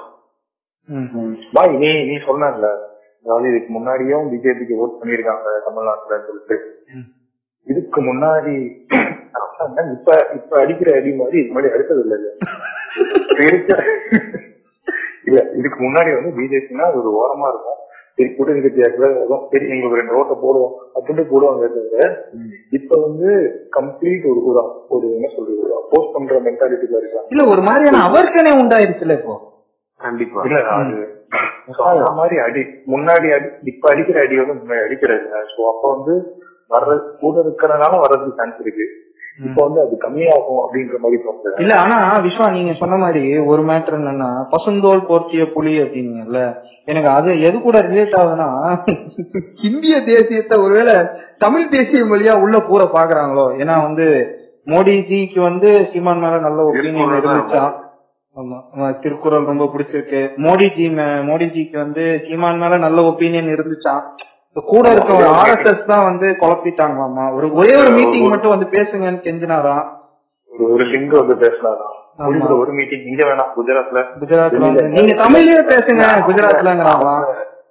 பாய் நீ நீ சொன்னல அதாவது இதுக்கு முன்னாடியும் பிஜேபிக்கு ஓட் பண்ணிருக்காங்க தமிழ்நாட்டுல சொல்லிட்டு இதுக்கு முன்னாடி இப்ப இப்ப அடிக்கிற அடி மாதிரி இது மாதிரி அடித்தது இல்ல இல்ல இப்ப இருக்கிற இல்ல இதுக்கு முன்னாடி வந்து பிஜேபினா அது ஒரு ஓரமா இருக்கும் சரி கூட்டணி கட்சியாக சரி எங்களுக்கு ரெண்டு ஓட்டை போடுவோம் அப்படின்னு போடுவாங்க தவிர இப்ப வந்து கம்ப்ளீட் ஒரு ஒரு ஒரு என்ன சொல்றது ஒரு அப்போஸ் பண்ற மென்டாலிட்டில இருக்காங்க இல்ல ஒரு மாதிரியான அவர்ஷனே உண்டாயிருச்சுல இப்போ கண்டிப்பா இல்ல அது so அந்த மாதிரி அடி முன்னாடி அடி இப்ப அடிக்கிற அடி வந்து முன்னாடி அடிக்கிறது சோ அப்ப வந்து வர்ற கூட இருக்கிறதுனால வர்றதுக்கு சான்ஸ் இருக்கு இப்ப வந்து அது கம்மியாகும் அப்படின்ற மாதிரி தோணுது இல்ல ஆனா விஸ்வா நீங்க சொன்ன மாதிரி ஒரு மேட்டர் என்னன்னா பசுந்தோல் போர்த்திய புலி அப்படின்னீங்கல்ல எனக்கு அது எது கூட ரிலேட் ஆகுதுன்னா இந்திய தேசியத்தை ஒருவேளை தமிழ் தேசிய மொழியா உள்ள பூர பாக்குறாங்களோ ஏன்னா வந்து மோடிஜிக்கு வந்து சீமான் மேல நல்ல ஒப்பீனியன் திருக்குறள் தான் இருந்துச்சாம் ஆமா ஆமா, திருக்குறள் ரொம்ப பிடிச்சிருக்கு மோடிஜி மே- மோடிஜிக்கு வந்து சீமான் மேல நல்ல ஒப்பீனியன் இருந்துச்சாம் இந்த கூட இருக்க ஒரு ஆர்எஸ்எஸ் தான் வந்து குழப்பிட்டாங்களாமா ஒரு ஒரே ஒரு மீட்டிங் மட்டும் வந்து பேசுங்கன்னு கெஞ்சினாராம் ஒரு ஒரு சிங்க வந்து பேசினாராம் ஆமா. முடிஞ்ச ஒரு மீட்டிங் இங்க வேணாம் குஜராத்ல குஜராத்ல வந்து நீங்க தமிழ்லயே பேசுங்க குஜராத்லங்கிறாங்களா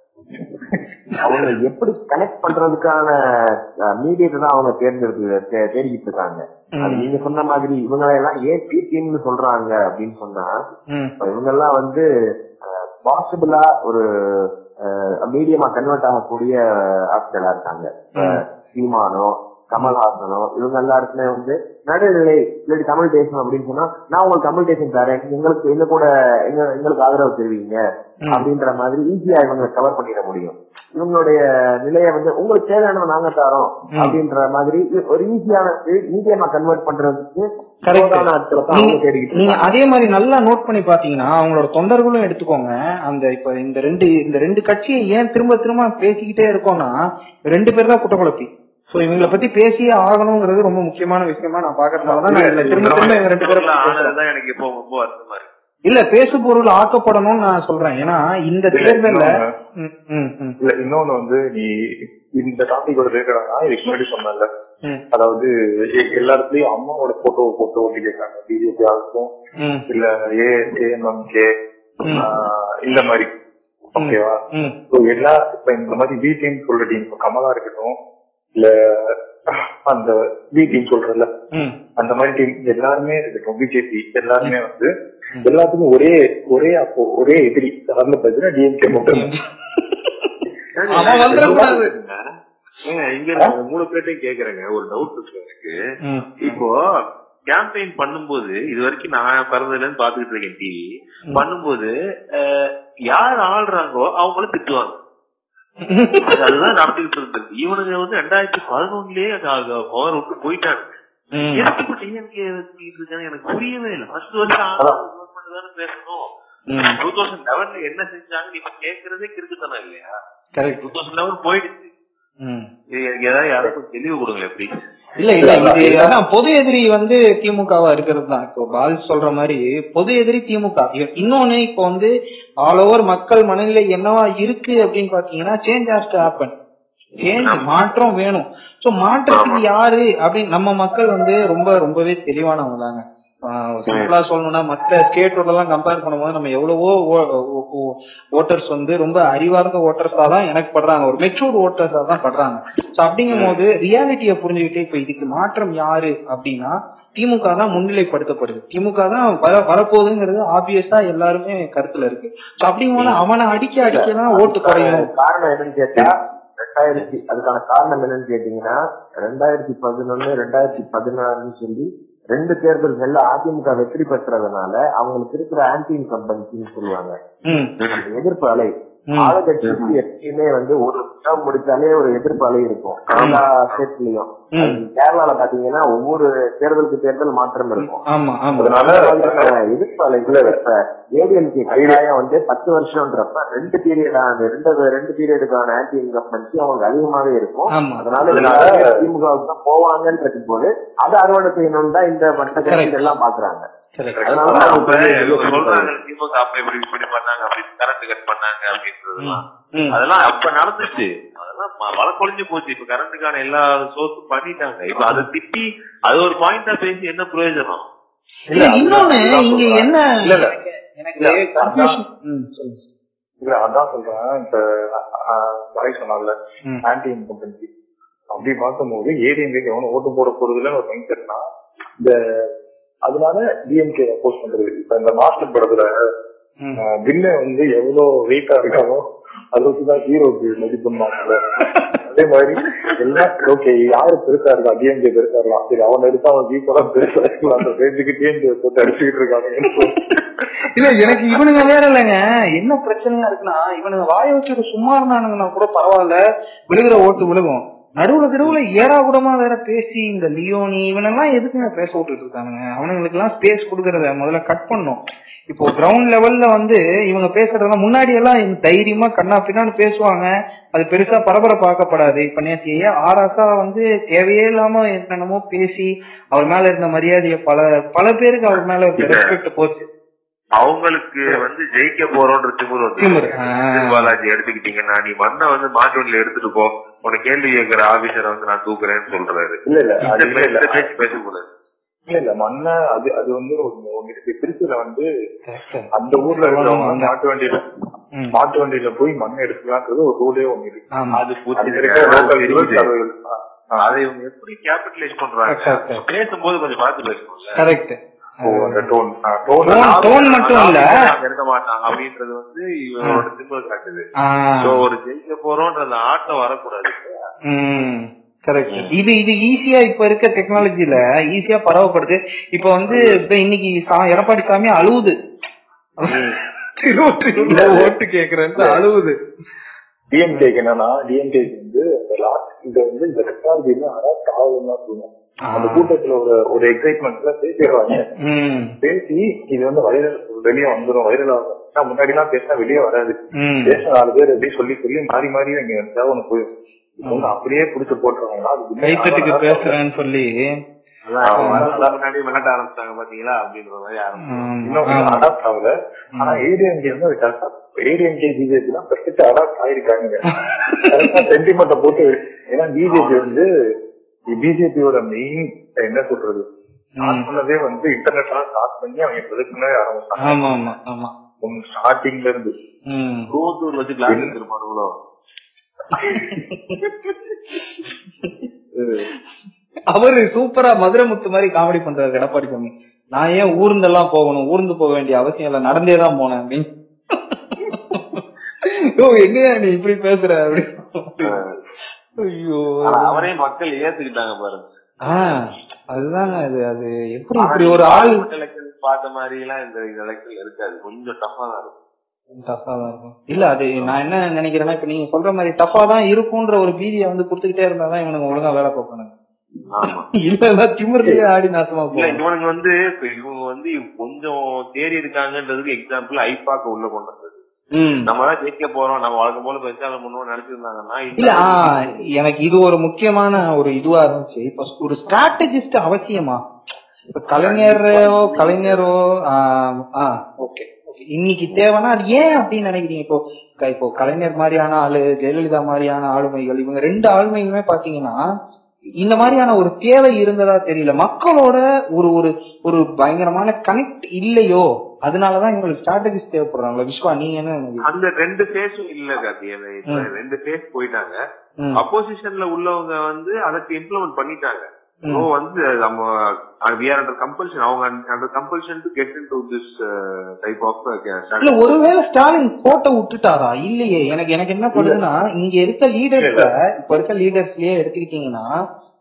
அவங்க எப்படி கனெக்ட் பண்றதுக்கான மீடியத்தை தான் அவங்க தேர்ந்தெடுத்து தே- தேடிக்கிட்டு இருக்காங்க அது நீங்க சொன்ன மாதிரி இவங்க எல்லாம் ஏன் பிடிஎம்னு சொல்றாங்க அப்படின்னு சொன்னா ம், இப்ப இவங்க எல்லாம் வந்து பாசிபிளா ஒரு மீடியமா கன்வெர்ட் ஆகக்கூடிய ஆட்களா இருக்காங்க இப்ப சீமானோ கமல்ஹாசனோ இவங்க எல்லாருக்குமே வந்து நடுநிலை இல்லாட்டி தமிழ் தேசம் அப்படின்னு சொன்னா நான் உங்களுக்கு தமிழ் தேசம் தரேன் எங்களுக்கு எங்க கூட எங்க எங்களுக்கு ஆதரவு தெரிவிங்க அப்படின்ற மாதிரி ஈஸியா இவங்க கவர் பண்ணிட முடியும் இவங்களுடைய நிலையை வந்து உங்களுக்கு தேவையானதை நாங்க தரோம் அப்படின்ற மாதிரி ஒரு ஈஸியான மீடியமா கன்வெர்ட் பண்றதுக்கு Correct. சோதான ஆட்களை தான் அவங்க தேடிக்கிட்டு நீங்க இருக்காங்க. அதே மாதிரி நல்லா நோட் பண்ணி பாத்தீங்கன்னா அவங்களோட தொண்டர்களும் எடுத்துக்கோங்க அந்த இப்ப இந்த ரெண்டு இந்த ரெண்டு கட்சியை ஏன் திரும்ப திரும்ப பேசிக்கிட்டே இருக்கோம்னா ரெண்டு பேர் தான் குட்டக்குழப்பி சோ இவங்களை பத்தி பேசியே ஆகணுங்கிறது ரொம்ப முக்கியமான விஷயமா நான் பாக்குறதுனாலதான் நான் இதுல திரும்ப திரும்ப இவங்க ரெண்டு பேரும் பத்தி பேசுறேன். ஆனதுதான் எனக்கு இப்போ ரொம்ப வருத்தமா இருக்கு இல்ல பேசு பொருள் ஆக்கப்படணும்னு நான் சொல்றேன் ஏன்னா இந்த தேர்தல்ல ம், ம், ம், இல்ல இன்னொன்னு வந்து நீ இந்த டாபிக்கோட ரிலேட்டடா இதுக்கு முன்னாடி சொன்னல ம், அதாவது எ- எல்லா இடத்துலயும் அம்மாவோட போட்டோ போட்டோ ஒட்டி கேட்காங்க பிஜேபி ஆகட்டும் ம், இல்ல ஏ ஏஎம்எம்கே இந்த மாதிரி ஓகேவா ம், So, எல்லா இப்ப இந்த மாதிரி பி டீம் சொல்ற டீம் இப்ப கமலா இருக்கட்டும் இல்ல அந்த பி டீம் சொல்றல ம். அந்த மாதிரி டீம் எல்லாருமே இருக்கட்டும் பிஜேபி எல்லாருமே வந்து எல்லாத்துக்கும் ஒரே ஒரே அப்போ ஒரே எதிரி சார்ந்த பார்த்தீங்கன்னா டிஎம்கே மட்டும் அவன் வந்துடக்கூடாது. ஏங்க, இங்க இருக்க மூணு பேர்ட்டையும் கேக்குறேங்க ஒரு டவுட் இருக்கு எனக்கு ம், இப்போ கேம்பெயின் பண்ணும்போது இது வரைக்கும் நான் பிறந்ததுல இருந்து பாத்துக்கிட்டு இருக்கேன் டிவி பண்ணும்போது அஹ், யார் ஆள்றாங்களோ அவங்களும் திட்டுவாங்க அது- அதுதான் நடந்துகிட்டு இருந்தது இவனுங்க வந்து ரெண்டாயிரத்தி பதினொன்னுலயே பவர் விட்டு போயிட்டாங்க ம். எதுக்கு இப்ப டிஎம்கே இருக்காங்க எனக்கு புரியவே இல்லை ஃபர்ஸ்ட் வந்து கவர்மெண்ட் தானே பேசணும் ம். டூ தௌசண்ட் லெவன்ல என்ன செஞ்சாங்கன்னு இப்ப கேக்குறதே கிறுக்குத்தனம் இல்லையா correct. டூ தௌசண்ட் லெவன் போயிடுச்சு ம். இது எனக்கு ஏதாவது யாருக்கும் தெளிவு கொடுங்க எப்படி இல்ல இல்ல இது அதான் பொது எதிரி வந்து திமுகவா இருக்கிறது தான் இப்போ பாலிஸ் சொல்ற மாதிரி பொது எதிரி திமுக இ- இன்னொன்னு இப்போ வந்து ஆல் ஓவர் மக்கள் மனநிலை என்னவா இருக்கு அப்படின்னு பாத்தீங்கன்னா change has to happen change மாற்றம் வேணும் சோ மாற்றத்துக்கு யாரு அப்படின்னு நம்ம மக்கள் வந்து ரொம்ப ரொம்பவே தெளிவானவங்க தாங்க சிம்பிளா சொல்லணும்னா மத்த ஸ்டேட்டோட எல்லாம் கம்பேர் பண்ணும்போது நம்ம எவ்வளவோ ஓட்டர்ஸ் வந்து ரொம்ப அறிவார்ந்த ஓட்டர்ஸா தான் எனக்கு படுறாங்க ஒரு மெச்சூர்ட் ஓட்டர்ஸா தான் படுறாங்க சோ அப்படிங்கும் போது ரியாலிட்டியை புரிஞ்சுக்கிட்டு இப்ப இதுக்கு மாற்றம் யாரு அப்படின்னா திமுக தான் முன்னிலைப்படுத்தப்படுது திமுக தான் வர வரப்போகுதுங்கிறது ஆப்வியஸா எல்லாருமே கருத்துல இருக்கு சோ அப்படிங்கும்போது அவனை அடிக்க அடிக்க தான் ஓட்டு குறையும் காரணம் என்னன்னு கேட்டா ரெண்டாயிரத்தி அதுக்கான காரணம் என்னன்னு கேட்டீங்கன்னா ரெண்டாயிரத்தி பதினொன்னு ரெண்டாயிரத்தி பதினாறுன்னு சொல்லி ரெண்டு தேர்தல்கள்ல அதிமுக வெற்றி பெற்றதுனால அவங்களுக்கு இருக்கிற ஆன்டி இன்கம்பன்சின்னு சொல்லுவாங்க ம் அந்த எதிர்ப்பு அலை ம். ஆளுங்கட்சிக்கு எப்பயுமே வந்து ஒரு டேர்ம் முடிச்சாலே ஒரு எதிர்ப்பு அலை இருக்கும் எல்லா ஸ்டேட்லயும் ம். கேரளால பாத்தீங்கன்னா ஒவ்வொரு தேர்தலுக்கு தேர்தல் மாற்றம் இருக்கும் ஆமா ஆமா அதனால எதிர்ப்பு அலை இப்ப ஏடிஎம்கே கட்டாயம் வந்து பத்து வருஷம்ன்றப்ப ரெண்டு பீரியட் அந்த ரெண்டு ரெண்டு பீரியடுக்கான ஆன்டி இன்கம்பன்சி அவங்க அதிகமாவே இருக்கும் ஆமா அதனால அதனால- எல்லாருமே திமுகவுக்கு தான் போவாங்கன்றது போது அதை அறுவடை செய்யணும் தான் இந்த மற்ற Correct. கட்சிகள் எல்லாம் பாக்குறாங்க correct. அதனால அப்ப தான் அவங்க அவங்க சொல்றாங்க திமுக அப்ப இப்படி இப்படி பண்ணாங்க அப்படி கரண்ட் கட் பண்ணாங்க அப்படின்றதுலாம் ம். அதெல்லாம் அப்ப நடந்துச்சு அதெல்லாம் ம- வழக்கொழிஞ்சு போச்சு இப்ப கரண்ட்டுக்கான எல்லா சோர்ஸும் பண்ணிட்டாங்க இப்ப அதை திட்டி அது ஒரு பாயிண்டா பேசி என்ன பிரயோஜனம் இல்ல இன்னொன்னு இங்க என்ன இல்ல, இல்ல. எனக்கு இல்ல, confusion. ம், சொல்லுங்க இல்ல அதான் சொல்றேன் இப்ப வரை சொன்னால ம். ஆன்டி இன்கம்பன்சி அப்படி பார்க்கும்போது ஏடிஎம்கே எவனும் ஓட்டு போட போறதுல ஒரு மைண்ட் செட்னா இந்த அதனால டிஎம்கே அப்போஸ் பண்றது இப்ப இந்த மாஸ்டர் படத்துல ம். வில்ல வந்து எவ்வளவு வெயிட்டா இருக்காமோ அது வச்சுதான் ஹீரோக்கு மதிப்புன்னாங்க அதே மாதிரி எல்லாம் ஓகே யாரு பெருசா இருக்கா டிஎம்கே பெருசா இருக்கலாம் சரி அவன் எடுத்தா அவன் ஈக்குவலா பெருசா இருக்கலாம் அந்த ரேஞ்சுக்கு டிஎம்கே போட்டு அடிச்சுக்கிட்டு இருக்காங்க இல்ல எனக்கு இவனுங்க வேற இல்லைங்க என்ன பிரச்சனையா இருக்குன்னா இவனுங்க வாய வச்சுட்டு சும்மா இருந்தானுங்கன்னா கூட பரவாயில்ல விழுகிற ஓட்டு விழுகும் நடுவுல நடுவுல ஏறாகுடமா வேற பேசி இந்த லியோனி இவனெல்லாம் எதுக்குங்க பேச விட்டுட்டு இருக்கானுங்க அவனுங்களுக்கு எல்லாம் ஸ்பேஸ் கொடுக்கறத முதல்ல கட் பண்ணும் இப்போ கிரவுண்ட் லெவல்ல வந்து இவங்க பேசுறதெல்லாம் முன்னாடி எல்லாம் இவங்க தைரியமா கண்ணா பின்னான்னு பேசுவாங்க அது பெருசா பரபரப்பாக்கப்படாது இப்ப நேற்று ஆராசா வந்து தேவையே இல்லாம என்னென்னமோ பேசி அவர் மேல இருந்த மரியாதையை பல பல பேருக்கு அவர் மேல இருக்க ரெஸ்பெக்ட் போச்சு அவங்களுக்கு வந்து ஜெயிக்க போறோன்ற திமிர் வந்து திமிரு. ஆ. செந்தில் பாலாஜி எடுத்துக்கிட்டீங்கன்னா நீ மண்ணை வந்து மாட்டு வண்டியில எடுத்துட்டு போ உனக்கு கேள்வி கேட்கிற ஆபீசரை வந்து நான் தூக்குறேன்னு சொல்றாரு இல்ல இல்ல இந்த அது இல்ல பே- இல்ல இந்த பேச்சு பேசக்கூடாது இல்ல இல்ல மண்ண அது அது வந்து ஒண்ணு ஒண்ணு இருக்கு திருச்சியில வந்து அந்த ஊர்ல இருக்கிறவங்க அந்த- மாட்டு வண்டியில ம். மாட்டு வண்டியில போய் மண் எடுக்கலான்றது ஒரு ரூலே ஒண்ணு இருக்கு ஆமா அது அது புரிஞ்சுது. இருக்கிற local அது rules தெரியுது. அது- ஆ, ஆ. அதை இவங்க எப்படி கேபிட்டலைஸ் பண்றாங்க Correct, correct. பேசும்போது கொஞ்சம் பார்த்து பேசணும்ல கரெக்ட் ஓ, அந்த tone. ஆ, tone Tone- நான் tone மட்டும் இல்ல. அங்க இருக்க மாட்டாங்க அப்படின்றது வந்து இவரோட திமிர் காட்டுது ஆ, சோ ஒரு ஜெயிக்க போறோன்ற அந்த ஆட்டம் வரக்கூடாது ம், correct. இது இது ஈஸியா இப்ப இருக்க டெக்னாலஜில ஈஸியா பரவப்படுது இப்ப வந்து இப்ப இன்னைக்கு சா- எடப்பாடி சாமி அழுவுது திருவொற்றியூர்ல ஓட்டு கேக்குறேன்னு அழுவுது DMK க்கு என்னன்னா டிஎம்கே வந்து அந்த லாஸ்ட் இந்த வந்து இந்த டெக்னாலஜி அதான் காவலம் தான் சொல்லணும் அந்த கூட்டத்துல ஒரு ஒரு எக்ஸைட்மெண்ட்ல பேசிடுறாங்க ம், பேசி இது வந்து வைரல் வெளியே வந்துடும் வைரல் ஆகும் ஆனா முன்னாடி எல்லாம் பேசினா வெளியே வராது ம். பேச நாலு பேர் எப்படி சொல்லி சொல்லி மாறி மாறி அங்க இருந்தா ஒண்ணு போயிடும் இப்ப வந்து அப்படியே புடிச்சு போட்டுருவாங்க அதுக்கு கைத்தட்டுக்கு பேசுறேன்னு சொல்லி அதான் அவங்க வரதுக்கு முன்னாடி விளையாட ஆரம்பிச்சாங்க பாத்தீங்களா அப்படின்ற மாதிரி ஆரம்பிச்சு ம், இன்னும் ஆமா. அடாப்ட் ஆகல ஆனா ஏடிஎம்கே வந்து ஏடிஎம்கே பிஜேபி தான் பெர்ஃபெக்ட் அடாப்ட் ஆயிருக்காங்க சென்டிமெண்ட்டை போட்டு ஏன்னா பிஜேபி வந்து பிஜேபியோட மெயின் என்ன சொல்றது ஸ்டார்ட் பண்ணதே வந்து இன்டர்நெட்ல ஸ்டார்ட் பண்ணி அவங்க எதுக்குமே ஆரம்பிச்சாங்க ஆமா ஆமா ஆமா ஸ்டார்டிங்ல இருந்து ம். கூத்தூர் வச்சு கிளாஸ் எடுத்துருப்பானுங்களோ அவரு சூப்பரா மதுரை முத்து மாதிரி காமெடி பண்றாரு எடப்பாடி சாமி நான் ஏன் ஊர்ந்தெல்லாம் போகணும் ஊர்ந்து போக வேண்டிய அவசியம் இல்ல நடந்தே தான் போனேன் அப்படின்னு ஓ எங்கயா நீ இப்படி பேசுற அப்படி ஐயோ ஆனா அவரே மக்கள் ஏத்துக்கிட்டாங்க பாருங்க ஆஹ் அதுதாங்க அது அது எப்படி இப்படி ஒரு ஆள் எலெக்ஷன் பார்த்த மாதிரி எல்லாம் இந்த எலெக்ஷன் இருக்காது கொஞ்சம் டஃபா தான் இருக்கும் டஃபா தான் இருக்கும் இல்ல அது நான் என்ன நினைக்கிறேன்னா இப்ப நீங்க சொல்ற மாதிரி டஃபா தான் இருக்கும்ன்ற ஒரு பீதியை வந்து கொடுத்துக்கிட்டே இருந்தாதான் இவனுங்க ஒழுங்கா வேலை பார்ப்பானுங்க ஆமா இல்லன்னா திமிர்லயே ஆடி நாசமா இல்ல போகும் இவனுங்க வந்து இப்ப இவங்க வந்து கொஞ்சம் தேறி இருக்காங்கன்றதுக்கு எக்ஸாம்பிள் ஐபாக்க உள்ள கொண்டு வந்தது ம் நம்ம தான் ஜெயிக்க போறோம் நம்ம வழக்கம் போல பிரச்சாரம் பண்ணுவோம் நினைச்சிருந்தாங்கன்னா இல்ல ஆ, எனக்கு இது ஒரு முக்கியமான ஒரு இதுவா இருந்துச்சு இப்ப ஒரு ஸ்ட்ராட்டஜிஸ்ட் அவசியமா இப்ப கலைஞரோ கலைஞரோ ஓகே இன்னைக்கு தேவைன்னா அது ஏன் அப்படின்னு நினைக்கிறீங்க இப்போ க- இப்போ கலைஞர் மாதிரியான ஆளு ஜெயலலிதா மாதிரியான ஆளுமைகள் இவங்க ரெண்டு ஆளுமையுமே பாத்தீங்கன்னா இந்த மாதிரியான ஒரு தேவை இருந்ததா தெரியல மக்களோட ஒரு ஒரு ஒரு பயங்கரமான கனெக்ட் இல்லையோ அதனாலதான் இவங்களுக்கு ஸ்ட்ராட்டஜிஸ்ட் தேவைப்படுறாங்களா விஸ்வா நீங்க என்ன நினைக்கிறீங்க அந்த ரெண்டு பேஸும் இல்ல கார்த்தி அந்த இப்ப ரெண்டு பேஸ் போயிட்டாங்க ம். அப்போசிஷன்ல உள்ளவங்க வந்து அதுக்கு இம்ப்ளிமெண்ட் பண்ணிட்டாங்க ம். ஸோ வந்து நம்ம வி ஆர் அண்டர் கம்பல்ஷன் அவங்க under compulsion to get into this type of இல்ல ஒருவேளை ஸ்டாலின் கோட்டை விட்டுட்டாரா இல்லையே எனக்கு எனக்கு என்ன படுதுன்னா இங்க இருக்க லீடர்ஸ்ல இப்ப இருக்க லீடர்ஸ்லயே எடுத்துக்கிட்டீங்கன்னா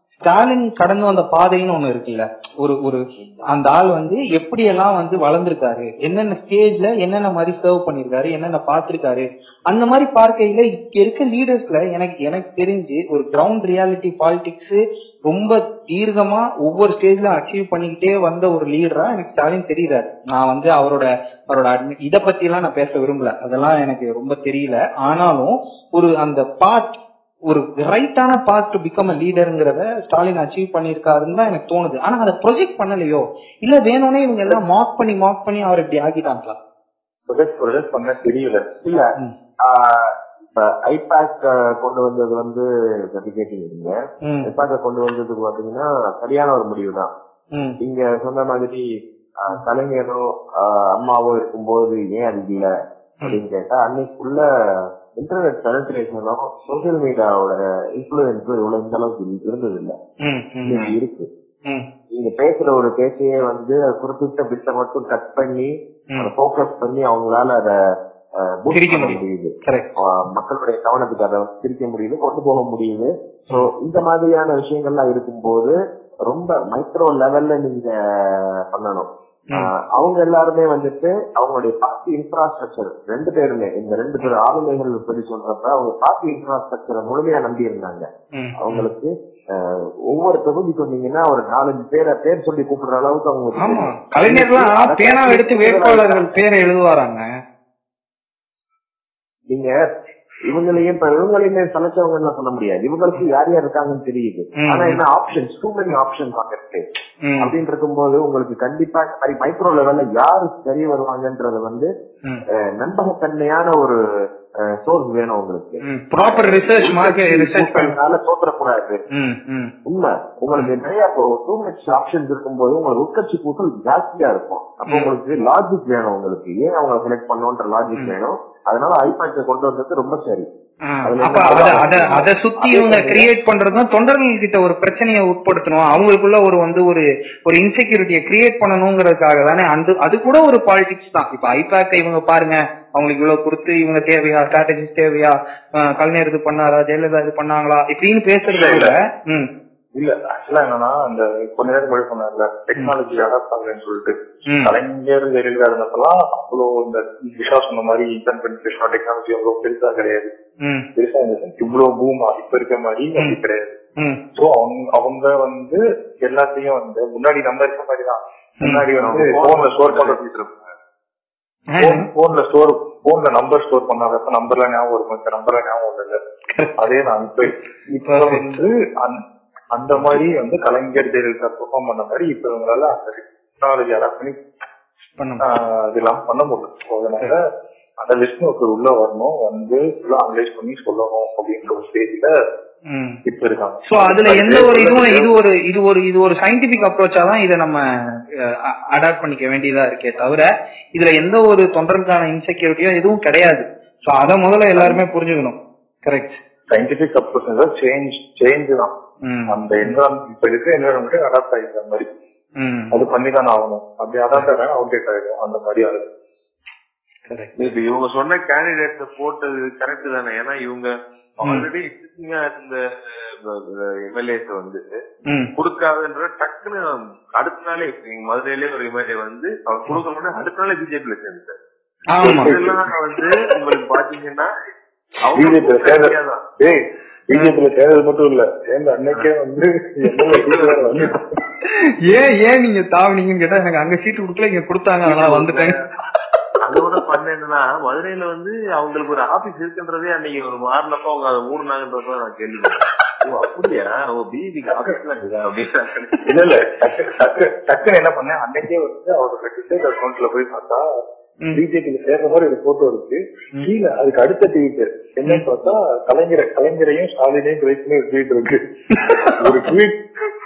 ஸ்டாலின் கடந்து வந்த பாதைன்னு ஒண்ணு இருக்குல்ல ஒரு ஒரு அந்த ஆள் வந்து எப்படி எல்லாம் வந்து வளர்ந்திருக்காரு என்னென்ன ஸ்டேஜ்ல என்னென்ன மாதிரி சர்வ் பண்ணிருக்காரு என்னென்ன பார்த்திருக்காரு அந்த மாதிரி பார்க்கையில இங்க இருக்க லீடர்ஸ்ல எனக்கு எனக்கு தெரிஞ்சு ஒரு கிரவுண்ட் ரியாலிட்டி பாலிடிக்ஸ் ரொம்ப தீர்க்கமா ஒவ்வொரு ஸ்டேஜ்ல அச்சீவ் பண்ணிக்கிட்டே வந்த ஒரு லீடரா எனக்கு ஸ்டாலின் தெரியுறாரு நான் வந்து அவரோட அவரோட admi- இத பத்தி எல்லாம் நான் பேச விரும்பல அதெல்லாம் எனக்கு ரொம்ப தெரியல ஆனாலும் ஒரு அந்த பாத் ஒரு ரைட்டான பாத் டு பிகம் அ லீடருங்கிறத ஸ்டாலின் அச்சீவ் பண்ணிருக்காருன்னு தான் எனக்கு தோணுது ஆனா அதை ப்ரொஜெக்ட் பண்ணலையோ இல்ல வேணும்னே இவங்க எல்லாம் மாக் பண்ணி மாக் பண்ணி அவர் இப்படி ஆக்கிட்டாங்களா ப்ரொஜெக்ட் ப்ரொஜெக்ட் பண்ண தெரியல இல்ல ம். ஆஹ் இப்ப ஐபேக் கொண்டு வந்தது வந்து பத்தி கேட்டீங்க ம், ஐபேக்க கொண்டு வந்ததுக்கு பாத்தீங்கன்னா சரியான ஒரு முடிவு தான் ம், நீங்க சொன்ன மாதிரி ஆஹ் கலைஞரோ ஆஹ் அம்மாவோ இருக்கும்போது ஏன் அது இல்ல அப்படின்னு கேட்டா அன்னைக்குள்ள இன்டர்நெட் பெனட்ரேஷனும் சோசியல் மீடியாவோட இன்ஃபுளுன்ஸும் இவ்வளவு இந்த அளவுக்கு இருந்தது இல்ல ம், ம், இன்னைக்கு இருக்கு ம், நீங்க பேசுற ஒரு பேச்சையே வந்து குறிப்பிட்ட பிட்ட மட்டும் கட் பண்ணி ம். அதை போக்கஸ் பண்ணி அவங்களால அதை ஆஹ், boost பிரிக்க பண்ண முடியும். முடியுது correct. ஆஹ் மக்களுடைய கவனத்துக்கு அதை பிரிக்க முடியுது கொண்டு போக முடியுது சோ இந்த மாதிரியான விஷயங்கள்லாம் இருக்கும்போது ரொம்ப மைக்ரோ லெவல்ல நீங்க பண்ணணும் ஆஹ் அவங்க எல்லாருமே வந்துட்டு அவங்களுடைய பார்ட்டி இன்ஃப்ராஸ்ட்ரக்சர் ரெண்டு பேருமே இந்த ரெண்டு பேர் ஆளுமைகள் பற்றி சொல்றப்ப அவங்க பார்ட்டி இன்ஃப்ராஸ்ட்ரக்சரை முழுமையா நம்பி இருந்தாங்க ம், அவங்களுக்கு ஆஹ், ஒவ்வொரு தொகுதி சொன்னீங்கன்னா ஒரு நாலஞ்சு பேரை பேர் சொல்லி கூப்பிடுற அளவுக்கு அவங்க ஆமா கலைஞர்லாம் பேனாவை எடுத்து வேட்பாளர்கள் பேரை எழுதுவாராங்க நீங்க இவங்களையும் இப்ப இவங்களையுமே சமைச்சவங்க எல்லாம் சொல்ல முடியாது இவங்களுக்கு யார் யார் இருக்காங்கன்னு தெரியுது ம். ஆனா என்ன ஆப்ஷன்ஸ் டூ மெனி ஆப்ஷன்ஸ் ஆகிருக்கு ம், அப்படின்னு இருக்கும்போது உங்களுக்கு கண்டிப்பா இந்த மாதிரி மைக்ரோ லெவல்ல யாரு சரி வருவாங்கன்றது வந்து ம், அஹ், நம்பகத்தன்மையான ஒரு சோர்ஸ் வேணும் உங்களுக்கு ம். ப்ராப்பர் ரிசர்ச் மார்க்கெட் ரிசர்ச் பண்ணி கூட்டத்தினால தோற்றக்கூடாது ம், ம், உண்மை உங்களுக்கு நிறைய டூ மச் ஆப்ஷன்ஸ் இருக்கும்போது உங்களுக்கு உட்கட்சி கூட்டல் ஜாஸ்தியா இருக்கும் அப்போ உங்களுக்கு லாஜிக் வேணும் உங்களுக்கு ஏன் அவங்க செலக்ட் பண்ணணும்ன்ற லாஜிக் வேணும் அதனால ஐபேக்கை கொண்டு வந்தது ரொம்ப சரி ஆ, அப்ப அத அத அத சுத்தி இவங்க கிரியேட் பண்றதுதான் தொண்டர்கள் கிட்ட ஒரு பிரச்சனையை உட்படுத்தணும் அவங்களுக்குள்ள ஒரு வந்து ஒரு ஒரு இன்செக்யூரிட்டியை கிரியேட் பண்ணணுங்கிறதுக்காக தானே அந்த அது கூட ஒரு பாலிடிக்ஸ் தான் இப்ப ஐபேக்கை இவங்க பாருங்க அவங்களுக்கு இவ்வளவு கொடுத்து இவங்க தேவையா ஸ்ட்ராட்டஜிஸ் தேவையா ஆ, கலைஞர் இது பண்ணாரா ஜெயலலிதா இது பண்ணாங்களா இப்படின்னு பேசுறது கூட ம் இல்ல ஆக்சுவலா என்னன்னா அந்த கொஞ்ச நேரம் முன்னாடி சொன்னார்ல டெக்னாலஜி அடாப்ட் ஆகுறேன்னு சொல்லிட்டு ம் கலைஞர் ஜெயலலிதா இருந்தப்பெல்லாம் அவ்வளவு இந்த விஷா சொன்ன மாதிரி இன்டர்நெட் பெனிஃபிகேஷன் டெக்னாலஜி அவ்வளவு பெருசா கிடையாது ம் பெருசா இந்த sense இவ்வளவு பூமா இப்ப இருக்க மாதிரி அப்படி கிடையாது ம் சோ அவங்க அவங்க வந்து எல்லாத்தையும் வந்து முன்னாடி நம்ம இருக்க மாதிரி தான் முன்னாடி வந்து போன்ல ஸ்டோர் பண்றது போன்ல ஸ்டோர் போன்ல நம்பர் ஸ்டோர் பண்ணாதப்ப நம்பர்ல ஞாபகம் இருக்கும் இந்த நம்பர்ல ஞாபகம் இல்ல அதே நான் இப்ப இப்ப வந்து அந்த- அந்த மாதிரி வந்து கலைஞர் ஜெயலலிதா பெர்ஃபார்ம் பண்ண மாதிரி இப்ப இவங்களால அந்த டெக்னாலஜி அடாப்ட் பண்ணி பண்ண ஆஹ் இதெல்லாம் பண்ண முடியும் So, அதனால அந்த விஷ்ணுவுக்கு உள்ள வரணும் வந்து ஃபுல்லா அனலைஸ் பண்ணி சொல்லணும் அப்படின்ற ஒரு ஸ்டேஜ்ல ம் இப்ப இருக்காங்க சோ அதுல எந்த ஒரு இதுவும் இது ஒரு இது ஒரு இது ஒரு சயின்டிபிக் அப்ரோச்சா தான் இதை நம்ம அடாப்ட் பண்ணிக்க வேண்டியதா இருக்கே தவிர இதுல எந்த ஒரு தொண்டருக்கான இன்செக்யூரிட்டியோ எதுவும் கிடையாது சோ அத முதல்ல எல்லாருமே புரிஞ்சுக்கணும் correct scientific approach change change தான் ம் அந்த என்வரான்மெண்ட் இப்ப இருக்க என்வரான்மெண்ட் அடாப்ட் ஆகிக்கிற மாதிரி ம் அது பண்ணி தானே ஆகணும் அப்படி அடாப்ட் ஆகணும் அவுடேட் ஆகிடும் அந்த மாதிரி ஆகுது கரெக்ட் இப்ப இவங்க சொன்ன கேண்டிடேட் போட்டது கரெக்ட் தானே ஏன்னா இவங்க ஆல்ரெடி எக்ஸிஸ்டிங்கா இருந்த எம்எல்ஏஸ் வந்து ம் கொடுக்காதுன்ற டக்குன்னு அடுத்த நாளே இப்ப இங்க மதுரையிலே ஒரு எம்எல்ஏ வந்து அவர் கொடுக்க முடியும் அடுத்த நாளே பிஜேபியில சேர்ந்துட்டார் ஆமா இதெல்லாம் வந்து உங்களுக்கு பாத்தீங்கன்னா BJP ல சேர்ந்த- அவங்க தான் ஏய் பிஜேபியில சேர்ந்தது மட்டும் இல்ல சேர்ந்த அன்னைக்கே வந்து எம்எல்ஏ சீட்டு வேற வந்து ஏன் ஏன் நீங்க தாவுனீங்கன்னு கேட்டா எனக்கு அங்க சீட்டு கொடுக்கல இங்க கொடுத்தாங்க அதனால வந்துட்டேன் அதோட பண்ண என்னன்னா மதுரையில வந்து அவங்களுக்கு ஒரு ஆபீஸ் இருக்குன்றதே அன்னைக்கு ஒரு மாறினப்ப அவங்க அதை மூடுனாங்கன்றத நான் கேள்விப்பட்டேன் ஓ அப்படியா ஓ பிஜேபிக்கு ஆபீஸ்ல இருக்குதா அப்படின்னு இல்ல இல்ல டக்கு டக்கு டக்குன்னு என்ன பண்ணேன் அன்னைக்கே வந்து அவரோட டிசைட் அக்கௌண்ட்ல போய் பார்த்தா ம். பிஜேபியில சேர்ற மாதிரி ஒரு போட்டோ இருக்கு கீழே அதுக்கு அடுத்த ட்வீட் என்னன்னு பார்த்தா கலைஞரை கலைஞரையும் ஸ்டாலினையும் கிரேட் பண்ணி ஒரு ட்வீட் இருக்கு ஒரு ட்வீட்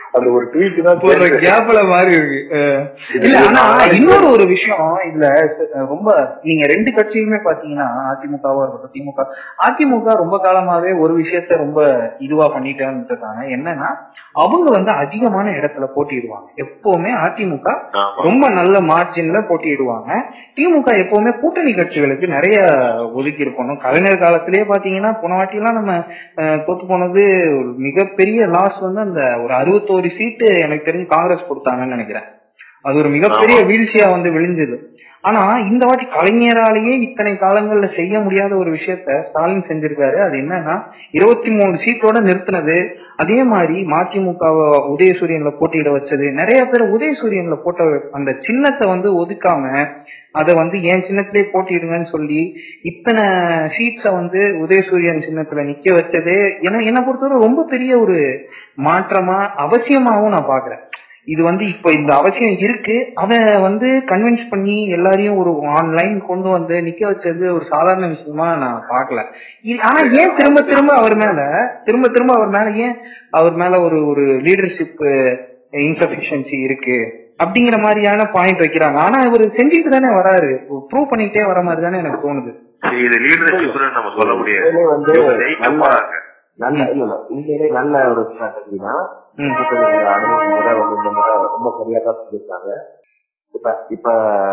அந்த ஒரு ட்வீட் தான் போடுற தேர்ந்தெடுத்து- கேப்ல மாறி இருக்கு அஹ். இல்ல ஆனா இன்னொரு ஒரு விஷயம் இதுல ச- ரொம்ப நீங்க ரெண்டு கட்சியுமே பாத்தீங்கன்னா அதிமுகவா இருக்கட்டும் திமுக அதிமுக ரொம்ப காலமாவே ஒரு விஷயத்த ரொம்ப இதுவா பண்ணிட்டேன்னு இருக்காங்க என்னன்னா அவங்க வந்து அதிகமான இடத்துல போட்டியிடுவாங்க எப்பவுமே அதிமுக ஆமா. ரொம்ப நல்ல மார்ஜின்ல போட்டியிடுவாங்க திமுக எப்பவுமே கூட்டணி கட்சிகளுக்கு நிறைய ஒதுக்கீடு பண்ணும் கலைஞர் காலத்திலேயே பாத்தீங்கன்னா போன வாட்டி எல்லாம் நம்ம அஹ், தோத்து போனது ஒரு மிகப்பெரிய லாஸ் வந்து அந்த ஒரு அறுபத்தோரு சீட்டு எனக்கு தெரிஞ்சு காங்கிரஸ் கொடுத்தாங்கன்னு நினைக்கிறேன் அது ஒரு மிகப்பெரிய வீழ்ச்சியா வந்து விழிஞ்சது ஆனா இந்த வாட்டி கலைஞராலேயே இத்தனை காலங்கள்ல செய்ய முடியாத ஒரு விஷயத்த ஸ்டாலின் செஞ்சிருக்காரு அது என்னன்னா இருபத்தி மூணு சீட்டோட நிறுத்தினது அதே மாதிரி மதிமுகவை உதயசூரியன்ல போட்டியிட வச்சது நிறைய பேர் உதயசூரியன்ல போட்ட அந்த சின்னத்தை வந்து ஒதுக்காம அதை வந்து என் சின்னத்திலே போட்டியிடுங்கன்னு சொல்லி இத்தனை சீட்ஸை வந்து உதயசூரியன் சின்னத்துல நிக்க வச்சது ஏன்னா என்னை பொறுத்தவரை ரொம்ப பெரிய ஒரு மாற்றமா அவசியமாவும் நான் பாக்குறேன் இது வந்து இப்ப இந்த அவசியம் இருக்கு அத வந்து கன்வின்ஸ் பண்ணி எல்லாரையும் ஒரு ஆன்லைன் கொண்டு வந்து நிக்க வச்சது ஒரு சாதாரண விஷயமா நான் பார்க்கல இது- ஆனா ஏன் திரும்ப திரும்ப அவர் மேல திரும்ப திரும்ப அவர் மேல ஏன் அவர் மேல ஒரு ஒரு லீடர்ஷிப் இன்சபிஷியன்சி இருக்கு அப்படிங்கிற மாதிரியான பாயிண்ட் வைக்கிறாங்க ஆனா இவர் செஞ்சுட்டு தானே வராரு ப்ரூவ் பண்ணிட்டே வர மாதிரி தானே எனக்கு தோணுது சரி, இது லீடர்ஷிப்னு நம்ம சொல்ல முடியாது உண்மையிலே வந்து இவங்க ஜெயிக்க நல்ல போறாங்க நல்ல இல்ல இல்ல உண்மையிலே நல்ல ஒரு ஸ்ட்ராட்டஜி தான் ம். கூட்டணி அனுபவம் முறை வந்து இந்த முறை ரொம்ப சரியா தான் சொல்லியிருக்காங்க இப்ப இப்ப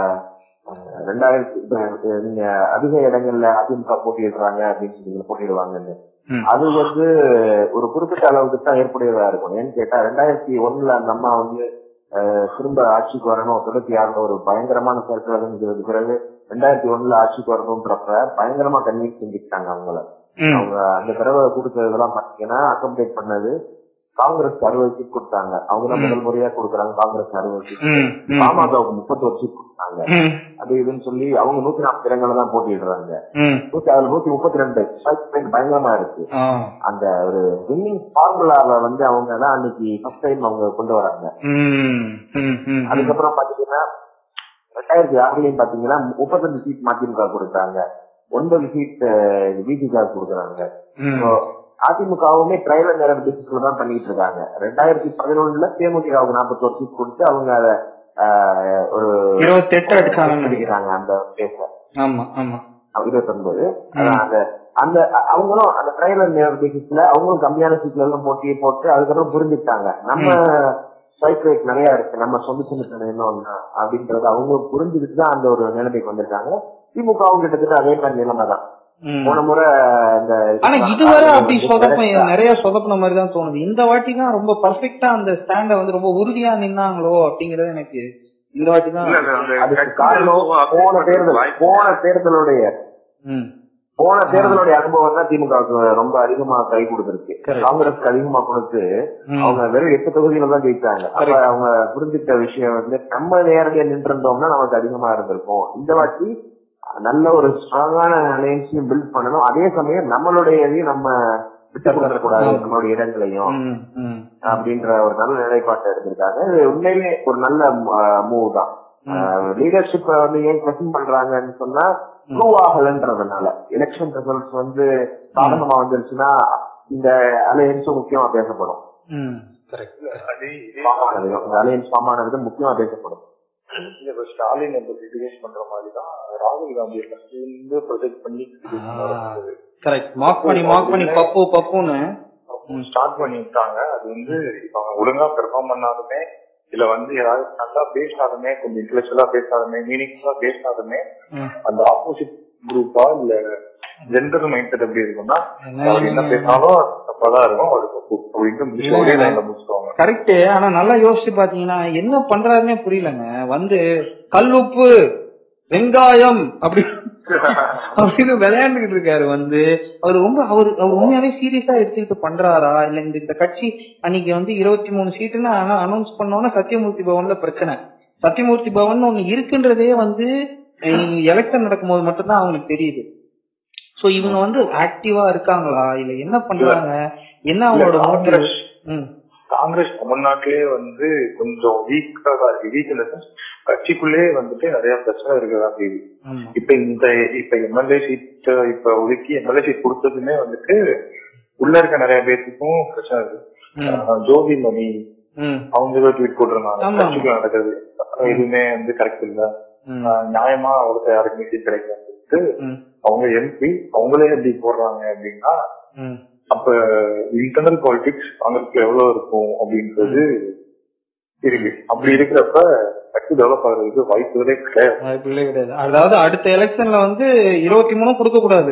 அஹ், ரெண்டாயிரத்தி இப்ப அஹ், நீங்க அதிக இடங்கள்ல அதிமுக போட்டியிடுறாங்க அப்படின்னு சொல்லி போட்டியிடுவாங்கன்னு ம். அது வந்து ஒரு குறிப்பிட்ட அளவுக்கு தான் ஏற்புடையதா இருக்கும் ஏன்னு கேட்டா ரெண்டாயிரத்தி ஒண்ணுல அந்த அம்மா வந்து அஹ், திரும்ப ஆட்சிக்கு வரணும் தொண்ணூத்தி ஆறுல ஒரு பயங்கரமான செயற்கிறது பிறகு ரெண்டாயிரத்தி ஒண்ணுல ஆட்சிக்கு வரணும்ன்றப்ப பயங்கரமா கன்வின்ஸ் செஞ்சுக்கிட்டாங்க அவங்கள ம். அவங்க அந்த தடவை கொடுத்ததெல்லாம் பாத்தீங்கன்னா அக்கமடேட் பண்ணது காங்கிரஸ் அறுபது சீட் கொடுத்தாங்க அவங்க தான் முதல் முறையா கொடுக்குறாங்க காங்கிரஸ் அறுபது சீட் ம், ம், பாமகவுக்கு முப்பத்தொரு சீட் கொடுத்தாங்க ம், அது இதுன்னு சொல்லி அவங்க நூத்தி நாற்பது இடங்கள்ல தான் போட்டிடுறாங்க ம். நூத்தி அதுல நூத்தி முப்பத்தி ரெண்டு strike rate பயங்கரமா இருக்கு ஆ. அந்த ஒரு வின்னிங் ஃபார்முலால வந்து அவங்க தான் அன்னைக்கு ஃபர்ஸ்ட் டைம் அவங்க கொண்டு வராங்க ம், ம், ம், ம். அதுக்கப்புறம் பாத்தீங்கன்னா ரெண்டாயிரத்தி ஆறுலயும் பாத்தீங்கன்னா முப்பத்தஞ்சு சீட் மதிமுக கொடுத்தாங்க ஒன்பது சீட் பிஜிக கொடுக்குறாங்க ம். So, அதிமுகவுமே ட்ரையல் அண்ட் எரர் பேசிஸ்ல தான் பண்ணிட்டு இருக்காங்க ரெண்டாயிரத்தி பதினொன்னுல தேமுதிகவுக்கு நாற்பத்தோரு சீட் கொடுத்து அவங்க அதை ஆஹ், ஒரு இருபத்தெட்டு அடிச்சாங்கன்னு நினைக்கிறேன் அடிக்கிறாங்க அந்த பேச ஆமா ஆமா இருபத்தி ஒன்பது அந்த அந்த அ- அவங்களும் அந்த ட்ரையல் அண்ட் எரர் பேசிஸ்ல அவங்களும் கம்மியான சீட்ல எல்லாம் போட்டி போட்டு அதுக்கப்புறம் புரிஞ்சுக்கிட்டாங்க நம்ம ஸ்ட்ரைக் ரேட் நிறைய இருக்கு நம்ம சொந்த சின்ன என்ன ஒண்ணு அப்படின்றத அவங்க புரிஞ்சுக்கிட்டு தான் அந்த ஒரு நிலைமைக்கு வந்திருக்காங்க திமுகவும் கிட்டத்தட்ட அதே மாதிரி நிலைமை தான் ம். போன முறை இந்த ஆனா இதுவரை அப்படி சொதப்பம் நிறைய சொதப்பின மாதிரி தான் தோணுது இந்த வாட்டி தான் ரொம்ப பர்ஃபெக்டா அந்த ஸ்டாண்ட வந்து ரொம்ப உறுதியா நின்னாங்களோ அப்படிங்கறது எனக்கு இந்த வாட்டி தான் இல்ல, அந்த அதுக்கு கட்சி காரணம் அனுபவம் போன தேர்தல் வாய்ப்பு போன தேர்தலுடைய ம். போன தேர்தலுடைய அனுபவம் தான் திமுகவுக்கு ரொம்ப அதிகமா கை கொடுத்திருக்கு Correct. காங்கிரஸ்க்கு அதிகமா கொடுத்து ம். அவங்க வெறும் எட்டு தொகுதியில தான் ஜெயிச்சாங்க அப்ப Correct. அவங்க புரிஞ்சுக்கிட்ட விஷயம் வந்து நம்ம நேரடியா நின்று இருந்தோம்னா நமக்கு அதிகமா இருந்திருக்கும் இந்த வாட்டி நல்ல ஒரு ஸ்ட்ராங்கான அலையன்ஸையும் பில்ட் பண்ணணும் அதே சமயம் நம்மளுடைய இதையும் நம்ம விட்டு கொடுக்கக்கூடாது ஆமா. நம்மளுடைய இடங்களையும் ம், ம். அப்படின்ற ஒரு நல்ல நிலைப்பாட்டை எடுத்திருக்காங்க இது உண்மையிலே ஒரு நல்ல மூவ் தான் லீடர்ஷிப் வந்து ஏன் கொஸ்டின் பண்றாங்கன்னு சொன்னா ப்ரூவ் ஆகலன்றதுனால எலெக்ஷன் ரிசல்ட்ஸ் வந்து சாதகமா வந்துருச்சுன்னா இந்த அலையன்ஸும் முக்கியமா பேசப்படும் ம். Correct. அது இதே ஃபார்ம் ஆனது இந்த அலையன்ஸ் ஃபார்ம் ஆனது முக்கியமா பேசப்படும் இந்த இப்ப ஸ்டாலின் இப்ப கிரிட்டிசைஸ் பண்ற மாதிரி தான் ராகுல் காந்தி ஃபர்ஸ்ட் இருந்து ப்ரொஜெக்ட் பண்ணி கரெக்ட் மார்க் பண்ணி மார்க் பண்ணி பப்பு பப்புன்னு ஸ்டார்ட் பண்ணி விட்டாங்க அது வந்து இப்ப அவங்க ஒழுங்கா பெர்ஃபார்ம் பண்ணாலுமே இல்ல வந்து ஏதாவது நல்லா பேசினாலுமே கொஞ்சம் இன்டெலக்சுவலா பேசினாலுமே மீனிங்ஃபுல்லா பேசினாலுமே ம். அந்த ஆப்போசிட் குரூப்பா இல்ல ஜென்ரல் மைண்ட் செட் எப்படி இருக்கும்னா என்ன- அவர் என்ன பேசினாலும் தப்பாதான் இருக்கும் அது தப்பு அப்படின்னு முடிச்சு ஒரே லைன்ல முடிச்சுடுவாங்க கரெக்ட் ஆனா நல்லா யோசிச்சு பாத்தீங்கன்னா என்ன பண்றாருன்னே புரியலங்க வந்து கல்லுப்பு வெங்காயம் அப்படி அப்படின்னு விளையாண்டுகிட்டு இருக்காரு வந்து அவர் ரொம்ப அவர் அவர் உண்மையாவே சீரியஸா எடுத்துக்கிட்டு பண்றாரா இல்ல இந்த இந்த கட்சி அன்னைக்கு வந்து இருபத்தி மூணு சீட்டுன்னு ஆனா அனௌன்ஸ் பண்ணோன்னா சத்தியமூர்த்தி பவன்ல பிரச்சனை சத்தியமூர்த்தி பவன் ஒண்ணு இருக்குன்றதே வந்து எலெக்ஷன் நடக்கும்போது மட்டும்தான் அவங்களுக்கு தெரியுது சோ இவங்க வந்து ஆக்டிவா இருக்காங்களா இல்ல என்ன பண்றாங்க என்ன அவங்களோட மோட்டிவ் காங்கிரஸ் ம் காங்கிரஸ் தமிழ்நாட்டிலே வந்து கொஞ்சம் வீக்கா தான் இருக்கு வீக் இந்த sense கட்சிக்குள்ளே வந்துட்டு நிறைய பிரச்சனை இருக்கதான் செய்யுது ஆமா இப்ப இந்த இப்ப எம்எல்ஏ சீட் இப்ப ஒதுக்கி எம்எல்ஏ சீட் கொடுத்ததுமே வந்துட்டு உள்ள இருக்க நிறைய பேர்த்துக்கும் பிரச்சனை இருக்கு ம். ஆஹ் ஜோதி மணி ம் அவங்க ட்வீட் போட்டிருந்தாங்க ஆமா. சர்ச்சுக்குள்ள நடக்குது எதுவுமே வந்து கரெக்ட் இல்ல ம் ஆஹ் நியாயமா அவருக்கு யாருக்குமே சீட் கிடைக்கலன்னு சொல்லிட்டு ம் அவங்க எம்பி அவங்களே எப்படி போடுறாங்க அப்படின்னா ம் அப்ப இன்டர்னல் பாலிடிக்ஸ் அவங்களுக்கு எவ்வளவு இருக்கும் அப்படின்றது இருக்கு அப்படி இருக்கிறப்ப கட்சி டெவலப் ஆகுறதுக்கு வாய்ப்புகளே கிடையாது வாய்ப்புகளே கிடையாது அதாவது அடுத்த எலெக்ஷன்ல வந்து இருபத்தி மூணு கொடுக்க கூடாது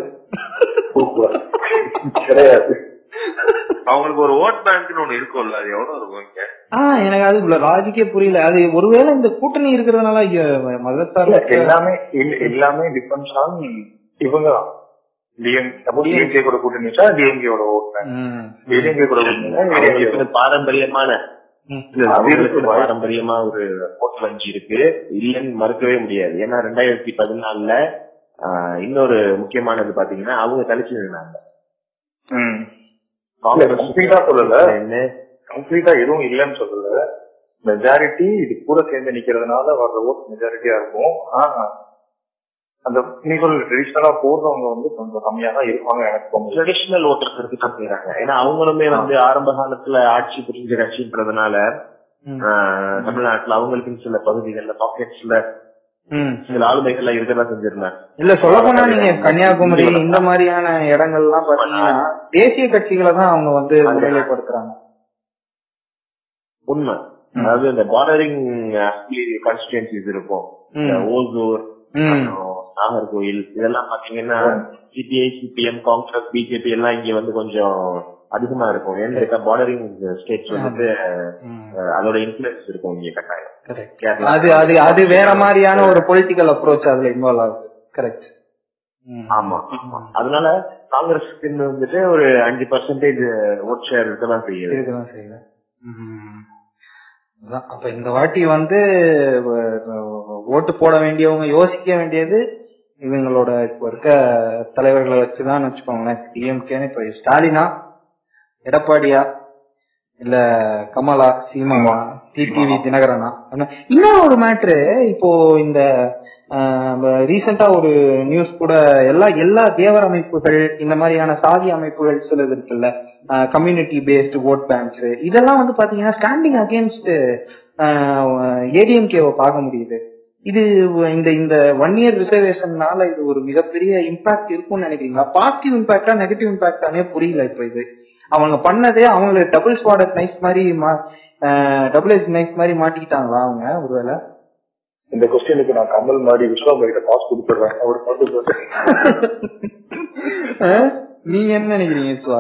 கிடையாது அவங்களுக்கு ஒரு ஓட் பேங்க்னு ஒண்ணு இருக்கும்ல அது எவ்வளவு இருக்கும் இங்க ஆஹ் எனக்கு அது லாஜிக்கே புரியல அது ஒருவேளை இந்த கூட்டணி இருக்கிறதுனால இல்ல, மதசார்ப எல்லாமே இல்ல- எல்லாமே டிபெண்ட்ஸ் ஆன் இவங்க தான் டிஎம் டிஎம்கே கூட கூட்டணி வச்சா டிஎம்கேயோட ஓட்டு ம். டிஎம்கே கூட கூட்டணி அவங்களுக்கு வந்து பாரம்பரியமான ம். இல்ல, அவங்களுக்கு பாரம்பரியமா ஒரு ஓட்டு வங்கி இருக்கு இல்லைன்னு மறுக்கவே முடியாது ஏன்னா ரெண்டாயிரத்தி பதினாலுல ஆஹ், இன்னொரு முக்கியமானது பாத்தீங்கன்னா அவங்க தனிச்சு நின்னாங்க கம்ப்ளீட்டா சொல்லல என்ன கம்ப்ளீட்டா எதுவும் இல்லைன்னு சொல்லல மெஜாரிட்டி இது கூட சேர்ந்து நிக்கிறதுனால வர்ற ஓட் மெஜாரிட்டியா இருக்கும் ஆனா அந்த நீ சொல்ல ட்ரெடிஷனலா போடுறவங்க வந்து கொஞ்சம் கம்மியா தான் இருப்பாங்க எனக்கு தோணுது ட்ரெடிஷனல் ஓட்டர்ஸ் இருக்க செய்யறாங்க ஏன்னா அவங்களுமே வந்து ஆரம்ப காலத்துல ஆட்சி புரிஞ்ச கட்சின்றதுனால ம். ஆஹ், தமிழ்நாட்டுல அவங்களுக்குன்னு சில பகுதிகள்ல பாக்கெட்ஸ்ல ம். சில ஆளுமைகள்லாம் இருக்கதான் செஞ்சிருந்தாங்க இல்ல சொல்ல போனா நீங்க கன்னியாகுமரி இந்த மாதிரியான இடங்கள்லாம் பாத்தீங்கன்னா தேசிய கட்சிகளை தான் அவங்க வந்து முன்னிலைப்படுத்துறாங்க உண்மை அதாவது இந்த பார்டரிங் கான்ஸ்டிடுவன்சிஸ் இருக்கும் இந்த ம். ஓசூர் ம். அப்புறம் நாகர்கோயில் இதெல்லாம் பாத்தீங்கன்னா சிபிஐ சிபிஎம் காங்கிரஸ் பிஜேபி எல்லாம் இங்க வந்து கொஞ்சம் அதிகமா இருக்கும் ஏன்னு கேட்டா பார்டரிங் ஸ்டேட்ஸ் வந்துட்டு ம். அஹ், அதோட இன்ஃபுளுன்ஸ் இருக்கும் இங்க கட்டாயம் Correct. கேரளா. அது அது அது வேற மாதிரியான ஒரு பொலிட்டிக்கல் அப்ரோச் அதுல இன்வால்வ் ஆகுது கரெக்ட் ஆமா அதனால காங்கிரஸ்க்கு வந்துட்டு ஒரு அஞ்சு பர்சன்டேஜ் ஓட் ஷேர் இருக்கதான் செய்யுது இருக்குதான் செய்யுது ம். அதான். அப்ப இந்த வாட்டி வந்து அஹ், ஓட்டு போட வேண்டியவங்க யோசிக்க வேண்டியது இவங்களோட இப்ப இருக்க தலைவர்களை வச்சுதான் வச்சுக்கோங்களேன் டிஎம்கேன்னு இப்ப ஸ்டாலினா எடப்பாடியா இல்ல கமலா சீமாவா டிடிவி தினகரனா ஆனா, இன்னொரு ஒரு மேட்ரு இப்போ இந்த ரீசெண்டா ஒரு நியூஸ் கூட எல்லா எல்லா தேவர் அமைப்புகள் இந்த மாதிரியான சாதி அமைப்புகள் சிலது இருக்குல்ல கம்யூனிட்டி பேஸ்டு ஓட் பேங்க்ஸ் இதெல்லாம் வந்து பாத்தீங்கன்னா ஸ்டாண்டிங் அகேன்ஸ்ட் ஏடிஎம்கேவை பார்க்க முடியுது இது இந்த இந்த ஒன் இயர் ரிசர்வேஷன்னால இது ஒரு மிகப்பெரிய இம்பாக்ட் இருக்கும்னு நினைக்கிறீங்களா பாசிட்டிவ் இம்பாக்டா நெகட்டிவ் இம்பாக்டானே புரியல இப்ப இது அவங்க பண்ணதே அவங்களுக்கு டபுள் ஸ்வாடட் நைஃப் மாதிரி டபுள் எஸ் நைஃப் மாதிரி மாட்டிக்கிட்டாங்களா அவங்க ஒருவேளை இந்த கொஸ்டினுக்கு நான் கமல் மாதிரி விஸ்வாமிகிட்ட பாஸ் கொடுத்துடுறேன் அவர் பார்த்து அஹ்? நீங்க என்ன நினைக்கிறீங்க சுவா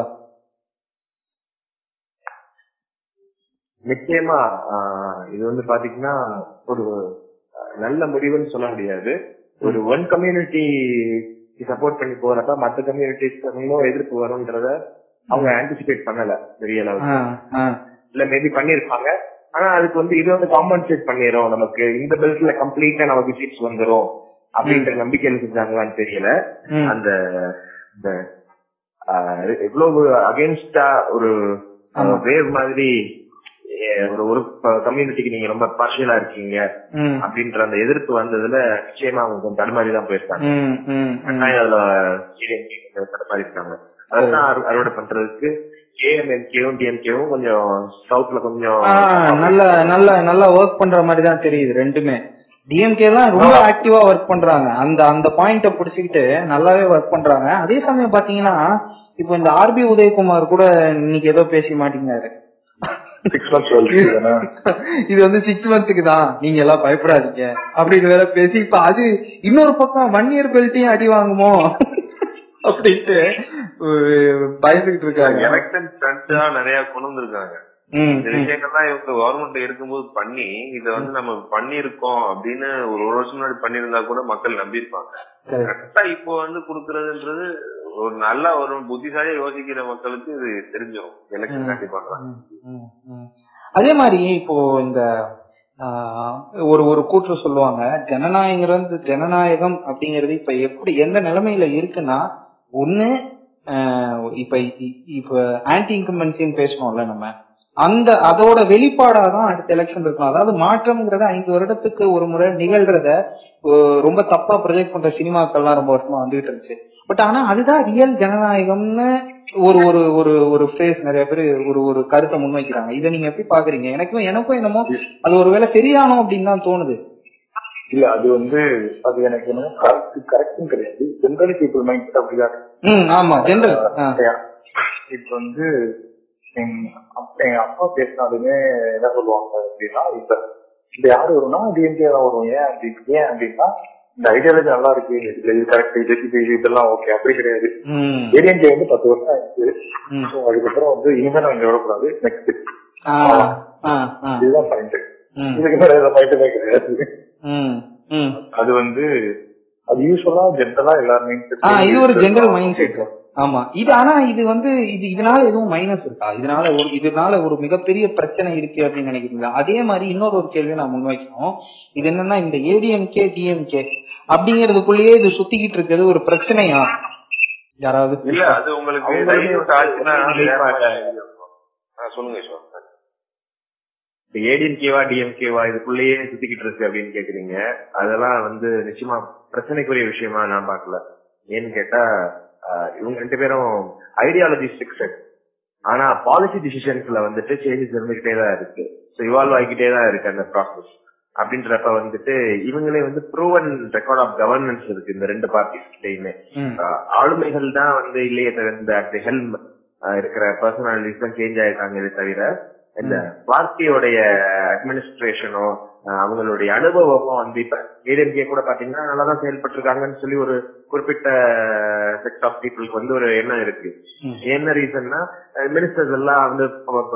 நிச்சயமா ஆஹ், இது வந்து பாத்தீங்கன்னா ஒரு அஹ், நல்ல முடிவுன்னு சொல்ல முடியாது ஒரு ஒன் கம்யூனிட்டி சப்போர்ட் பண்ணி போறப்ப மத்த கம்யூனிட்டிஸ் இன்னும் எதிர்ப்பு வரும்ன்றத அவங்க ஆன்டிசிபேட் பண்ணல பெரிய அளவுக்கு ஆஹ், ஆஹ். இல்ல மேபி பண்ணிருப்பாங்க ஆனா அதுக்கு வந்து இது வந்து காம்பன்சேட் பண்ணிரும் நமக்கு இந்த பெல்ட்ல கம்ப்ளீட்டா நமக்கு சீட்ஸ் வந்துரும் அப்படின்ற நம்பிக்கையில செஞ்சாங்களான்னு தெரியல ம். அந்த இந்த ஆஹ், எவ்வளவு அகேன்ஸ்டா ஒரு ஆமா. வேவ் மாதிரி அஹ், ஒரு ஒரு கம்யூனிட்டிக்கு நீங்க ரொம்ப பார்ஷியலா இருக்கீங்க ம். அப்படின்ற அந்த எதிர்ப்பு வந்ததுல நிச்சயமா அவங்க கொஞ்சம் தடுமாறி தான் போயிருக்காங்க ம், ம், ம். கட்டாயம் அதுல CDMK கொஞ்சம் தடுமாறி இருக்காங்க அதெல்லாம் அறு- அறுவடை பண்றதுக்கு ஏஎம்எம்கேவும் டிஎம்கேவும் கொஞ்சம் சவுத்ல கொஞ்சம் ஆஹ், நல்ல நல்ல நல்லா ஒர்க் பண்ற மாதிரி தான் தெரியுது ரெண்டுமே டிஎம்கே தான் ரொம்ப ஆக்டிவா ஒர்க் பண்றாங்க அந்த அந்த பாயிண்ட புடிச்சுக்கிட்டு நல்லாவே ஒர்க் பண்றாங்க அதே சமயம் பாத்தீங்கன்னா இப்போ இந்த ஆர்பி உதயகுமார் கூட இன்னைக்கு ஏதோ பேசி மாட்டேங்கிறாரு சிக்ஸ் மந்த்ஸ் தானே இது வந்து சிக்ஸ் மந்த்ஸ்க்கு தான் நீங்க எல்லாம் பயப்படாதீங்க அப்படின்னு வேற பேசி இப்ப அது இன்னொரு பக்கம் ஒன் இயர் பெல்ட்டையும் அடி வாங்குமோ அப்படின்ட்டு அஹ், பயந்துகிட்டு இருக்காங்க எலெக்ஷன் ஸ்டன்ட்ஸா நிறைய கொண்டு வந்திருக்காங்க ம், இந்த ம். விஷயங்கள்லாம் இவங்க கவர்மெண்ட் இருக்கும்போது பண்ணி இத வந்து நம்ம பண்ணிருக்கோம் அப்படின்னு ஒரு ஒரு வருஷம் முன்னாடி பண்ணிருந்தா கூட மக்கள் நம்பியிருப்பாங்க Correct. கரெக்டா இப்போ வந்து குடுக்கறதுன்றது ஒரு நல்ல ஒரு புத்திசாலியா யோசிக்கிற மக்களுக்கு இது தெரிஞ்சிடும் எலெக்ஷன் காட்டி பண்றாங்க ம், ம், ம். அதே மாதிரி இப்போ இந்த ஆஹ், ஒரு ஒரு கூற்று சொல்லுவாங்க ஜனநாயகம் ஜனநாயகம் அப்படிங்கிறது இப்ப எப்படி எந்த நிலைமையில இருக்குன்னா ஒண்ணு ஆஹ், இப்ப இ- இப்ப ஆன்டி இன்கம்பன்சின்னு பேசணும்ல நம்ம அந்த அதோட வெளிப்பாடாதான் அடுத்த எலெக்ஷன் இருக்கணும் அதாவது மாற்றம்ங்கிறத ஐந்து வருடத்துக்கு ஒரு முறை நிகழ்றத அஹ், ரொம்ப தப்பா ப்ரொஜெக்ட் பண்ற சினிமாக்கள்லாம் ரொம்ப வருஷமா வந்துகிட்டு இருந்துச்சு பட் ஆனா அதுதான் ரியல் ஜனநாயகம்னு ஒரு ஒரு ஒரு ஒரு ஃபேஸ் நிறைய பேர் ஒரு ஒரு கருத்தை முன்வைக்கிறாங்க இதை நீங்க எப்படி பாக்குறீங்க எனக்கும் எனக்கும் என்னமோ அது ஒருவேளை சரியானோ அப்படின்னு தான் தோணுது இல்ல அது வந்து அது எனக்கு என்ன கரெக்ட் கரெக்டும் கிடையாது ஜென்ரல் பீப்புள் மைண்ட் அப்படிதான் இருக்கு. ம் ஆமா ஜென்ரல் இப்ப வந்து எங்க அப்பா எங்க அப்பா பேசினாலுமே என்ன சொல்லுவாங்க அப்படின்னா இப்ப இப்ப யாரு வரும்னா டிஎம்கே தான் வரும் ஏன் அப்படி ஏன் அப்படின்னா இந்த ஐடியாலஜி நல்லா இருக்கு இல்ல இது கரெக்ட் இது இது இது இதெல்லாம் ஓகே அப்படி கிடையாது ம் ஏடிஎம்கே வந்து பத்து வருஷம் ஆயிடுச்சு ம். ஸோ அதுக்கப்புறம் வந்து இனிமே நம்ம இங்க விடக்கூடாது நெக்ஸ்ட் ஆ ஆ ஆ இதுதான் பாயிண்ட் ம் இதுக்கு மேல எந்த பாயிண்ட்டுமே கிடையாது ம் ம் அது வந்து அது யூஸ்வலா ஜென்ரலா எல்லாருமே ஆ இது ஒரு ஜெனரல் மைண்ட் செட் ஆமா இது ஆனா இது வந்து இது இதனால எதுவும் மைனஸ் இருக்கா இதனால ஒரு இதனால ஒரு மிகப்பெரிய பிரச்சனை இருக்கு அப்படின்னு நினைக்கிறீங்களா அதே மாதிரி இன்னொரு ஒரு கேள்வியை நான் முன்வைக்கணும் இது என்னன்னா இந்த ஏடிஎம்கே டிஎம்கே அப்படிங்கிறதுக்குள்ளேயே இது சுத்திக்கிட்டு இருக்கிறது ஒரு பிரச்சனையா யாராவது இல்ல அது உங்களுக்கு அவங்களுமே டைல்யூட் ஆச்சுன்னா வந்து வேற மாதிரி ஆ, சொல்லுங்க ஈஸ்வர் ஏடிஎம்கேவா டிஎம்கேவா இதுக்குள்ளேயே சுத்திக்கிட்டு இருக்கு அப்படின்னு கேக்குறீங்க அதெல்லாம் வந்து நிச்சயமா பிரச்சனைக்குரிய விஷயமா நான் பார்க்கல ஏன்னு கேட்டா ஆஹ், இவங்க ரெண்டு பேரும் ஐடியாலஜி செட் ஆனா பாலிசி டிசிஷன்ஸ்ல வந்துட்டு சேஞ்சஸ் இருந்துகிட்டே தான் இருக்கு ஸோ இவால்வ் ஆகிக்கிட்டே தான் இருக்கு அந்த ப்ராசஸ் அப்படின்றப்ப வந்துட்டு இவங்களே வந்து ப்ரூவன் ரெக்கார்ட் ஆஃப் கவர்னன்ஸ் இருக்கு இந்த ரெண்டு பார்ட்டிஸ் கிட்டயுமே ம், ஆஹ் ஆளுமைகள் தான் வந்து இல்லையே தவிர இந்த அட் ஹெல்ம் இருக்கிற பர்சனாலிட்டிஸ் தான் சேஞ்ச் ஆயிருக்காங்க தவிர இந்த பார்ட்டியோடைய அட்மினிஸ்ட்ரேஷனோ அவங்களுடைய அனுபவமோ வந்து இப்ப ஏடிஎம்கே கூட பாத்தீங்கன்னா நல்லா தான் செயல்பட்டு இருக்காங்கன்னு சொல்லி ஒரு குறிப்பிட்ட செட் ஆஃப் பீப்புளுக்கு வந்து ஒரு எண்ணம் இருக்கு ம். என்ன ரீசன்னா மினிஸ்டர்ஸ் எல்லாம் வந்து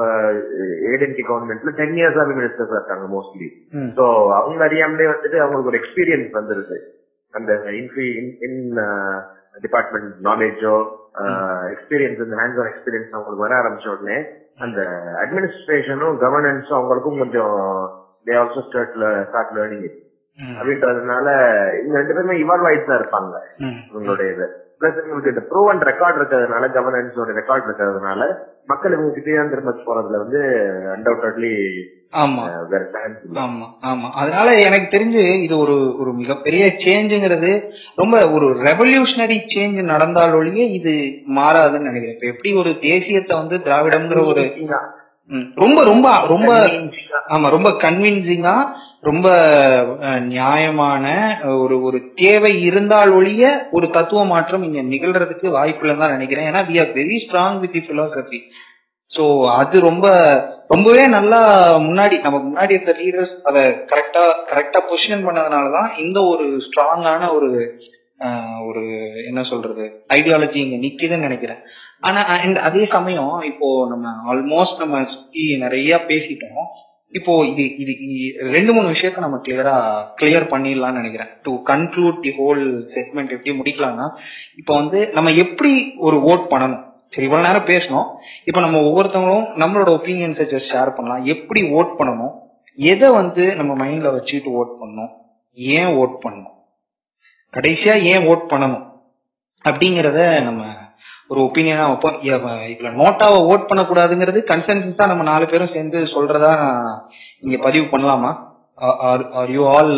ஏடிஎம்கே கவர்மெண்ட்ல டென் இயர்ஸாவே மினிஸ்டர்ஸ் இருக்காங்க மோஸ்ட்லி ம். சோ அவங்க அறியாமலே வந்துட்டு அவங்களுக்கு ஒரு எக்ஸ்பீரியன்ஸ் வந்துருது அந்த இன் டிபார்ட்மெண்ட் நாலேஜோ எக்ஸ்பீரியன்ஸ் இந்த ஹேண்ட்ஸ் ஆன் எக்ஸ்பீரியன்ஸ் அவங்களுக்கு வர ஆரம்பிச்ச உடனே அந்த அட்மினிஸ்ட்ரேஷனும் கவர்னன்ஸும் அவங்களுக்கும் கொஞ்சம் they also start start learning it ம், அப்படின்றதுனால இந்த ரெண்டு பேருமே இவால்வ் ஆயிட்டு தான் இருப்பாங்க ம். இவங்களுடைய இது பிளஸ் இவங்களுக்கு இந்த ப்ரூவன் ரெக்கார்ட் இருக்கிறதுனால கவர்னன்ஸோட ரெக்கார்ட் இருக்கிறதுனால மக்கள் இவங்க கிட்டே திரும்ப போறதுல வந்து அன்டவுட்லி ஆமா வேற சான்ஸ் இல்லை ஆமா ஆமா அதனால எனக்கு தெரிஞ்சு இது ஒரு ஒரு மிகப்பெரிய சேஞ்சுங்கிறது ரொம்ப ஒரு ரெவல்யூஷனரி சேஞ்ச் நடந்தால் ஒழிய இது மாறாதுன்னு நினைக்கிறேன் இப்ப எப்படி ஒரு தேசியத்தை வந்து திராவிடம்ங்கிற ஒரு ம், ரொம்ப ரொம்ப ரொம்ப ஆமா ரொம்ப கன்வின்சிங்கா ரொம்ப அஹ், நியாயமான அஹ், ஒரு ஒரு தேவை இருந்தால் ஒழிய ஒரு தத்துவ மாற்றம் இங்க நிகழ்றதுக்கு வாய்ப்புலன்னு தான் நினைக்கிறேன் ஏன்னா we are very strong with the philosophy so அது ரொம்ப ரொம்பவே நல்லா முன்னாடி நமக்கு முன்னாடி இருந்த லீடர்ஸ் அதை கரெக்டா கரெக்டா பொசிஷன் பண்ணதுனாலதான் இந்த ஒரு ஸ்ட்ராங்கான ஒரு ஆஹ், ஒரு என்ன சொல்றது ஐடியாலஜி இங்க நிக்குதுன்னு நினைக்கிறேன் ஆனா and அதே சமயம் இப்போ நம்ம ஆல்மோஸ்ட் நம்ம சுத்தி நிறைய பேசிட்டோம் இப்போ இது இது இ- ரெண்டு மூணு விஷயத்த நம்ம கிளியரா கிளியர் பண்ணிடலாம்னு நினைக்கிறேன் to conclude the whole segment எப்படி முடிக்கலாம்னா இப்போ வந்து நம்ம எப்படி ஒரு ஓட் பண்ணணும் சரி இவ்வளவு நேரம் பேசணும் இப்போ நம்ம ஒவ்வொருத்தவங்களும் நம்மளோட ஒப்பீனியன்ஸை ஜஸ்ட் ஷேர் பண்ணலாம் எப்படி ஓட் பண்ணணும் எதை வந்து நம்ம மைண்ட்ல வச்சுட்டு ஓட் பண்ணணும் ஏன் ஓட் பண்ணணும் கடைசியா ஏன் ஓட் பண்ணணும் அப்படிங்கறத நம்ம ஒரு ஒப்பீனியனா வைப்போம் ஏ- இதுல நோட்டாவை ஓட் பண்ணக்கூடாதுங்கிறது கன்சென்சஸா நம்ம நாலு பேரும் சேர்ந்து சொல்றதா இங்க பதிவு பண்ணலாமா are you all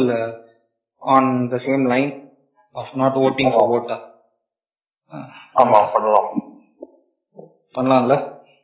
on the same line of not voting for ஓட்டா ஆமா பண்ணலாம் பண்ணலாம்ல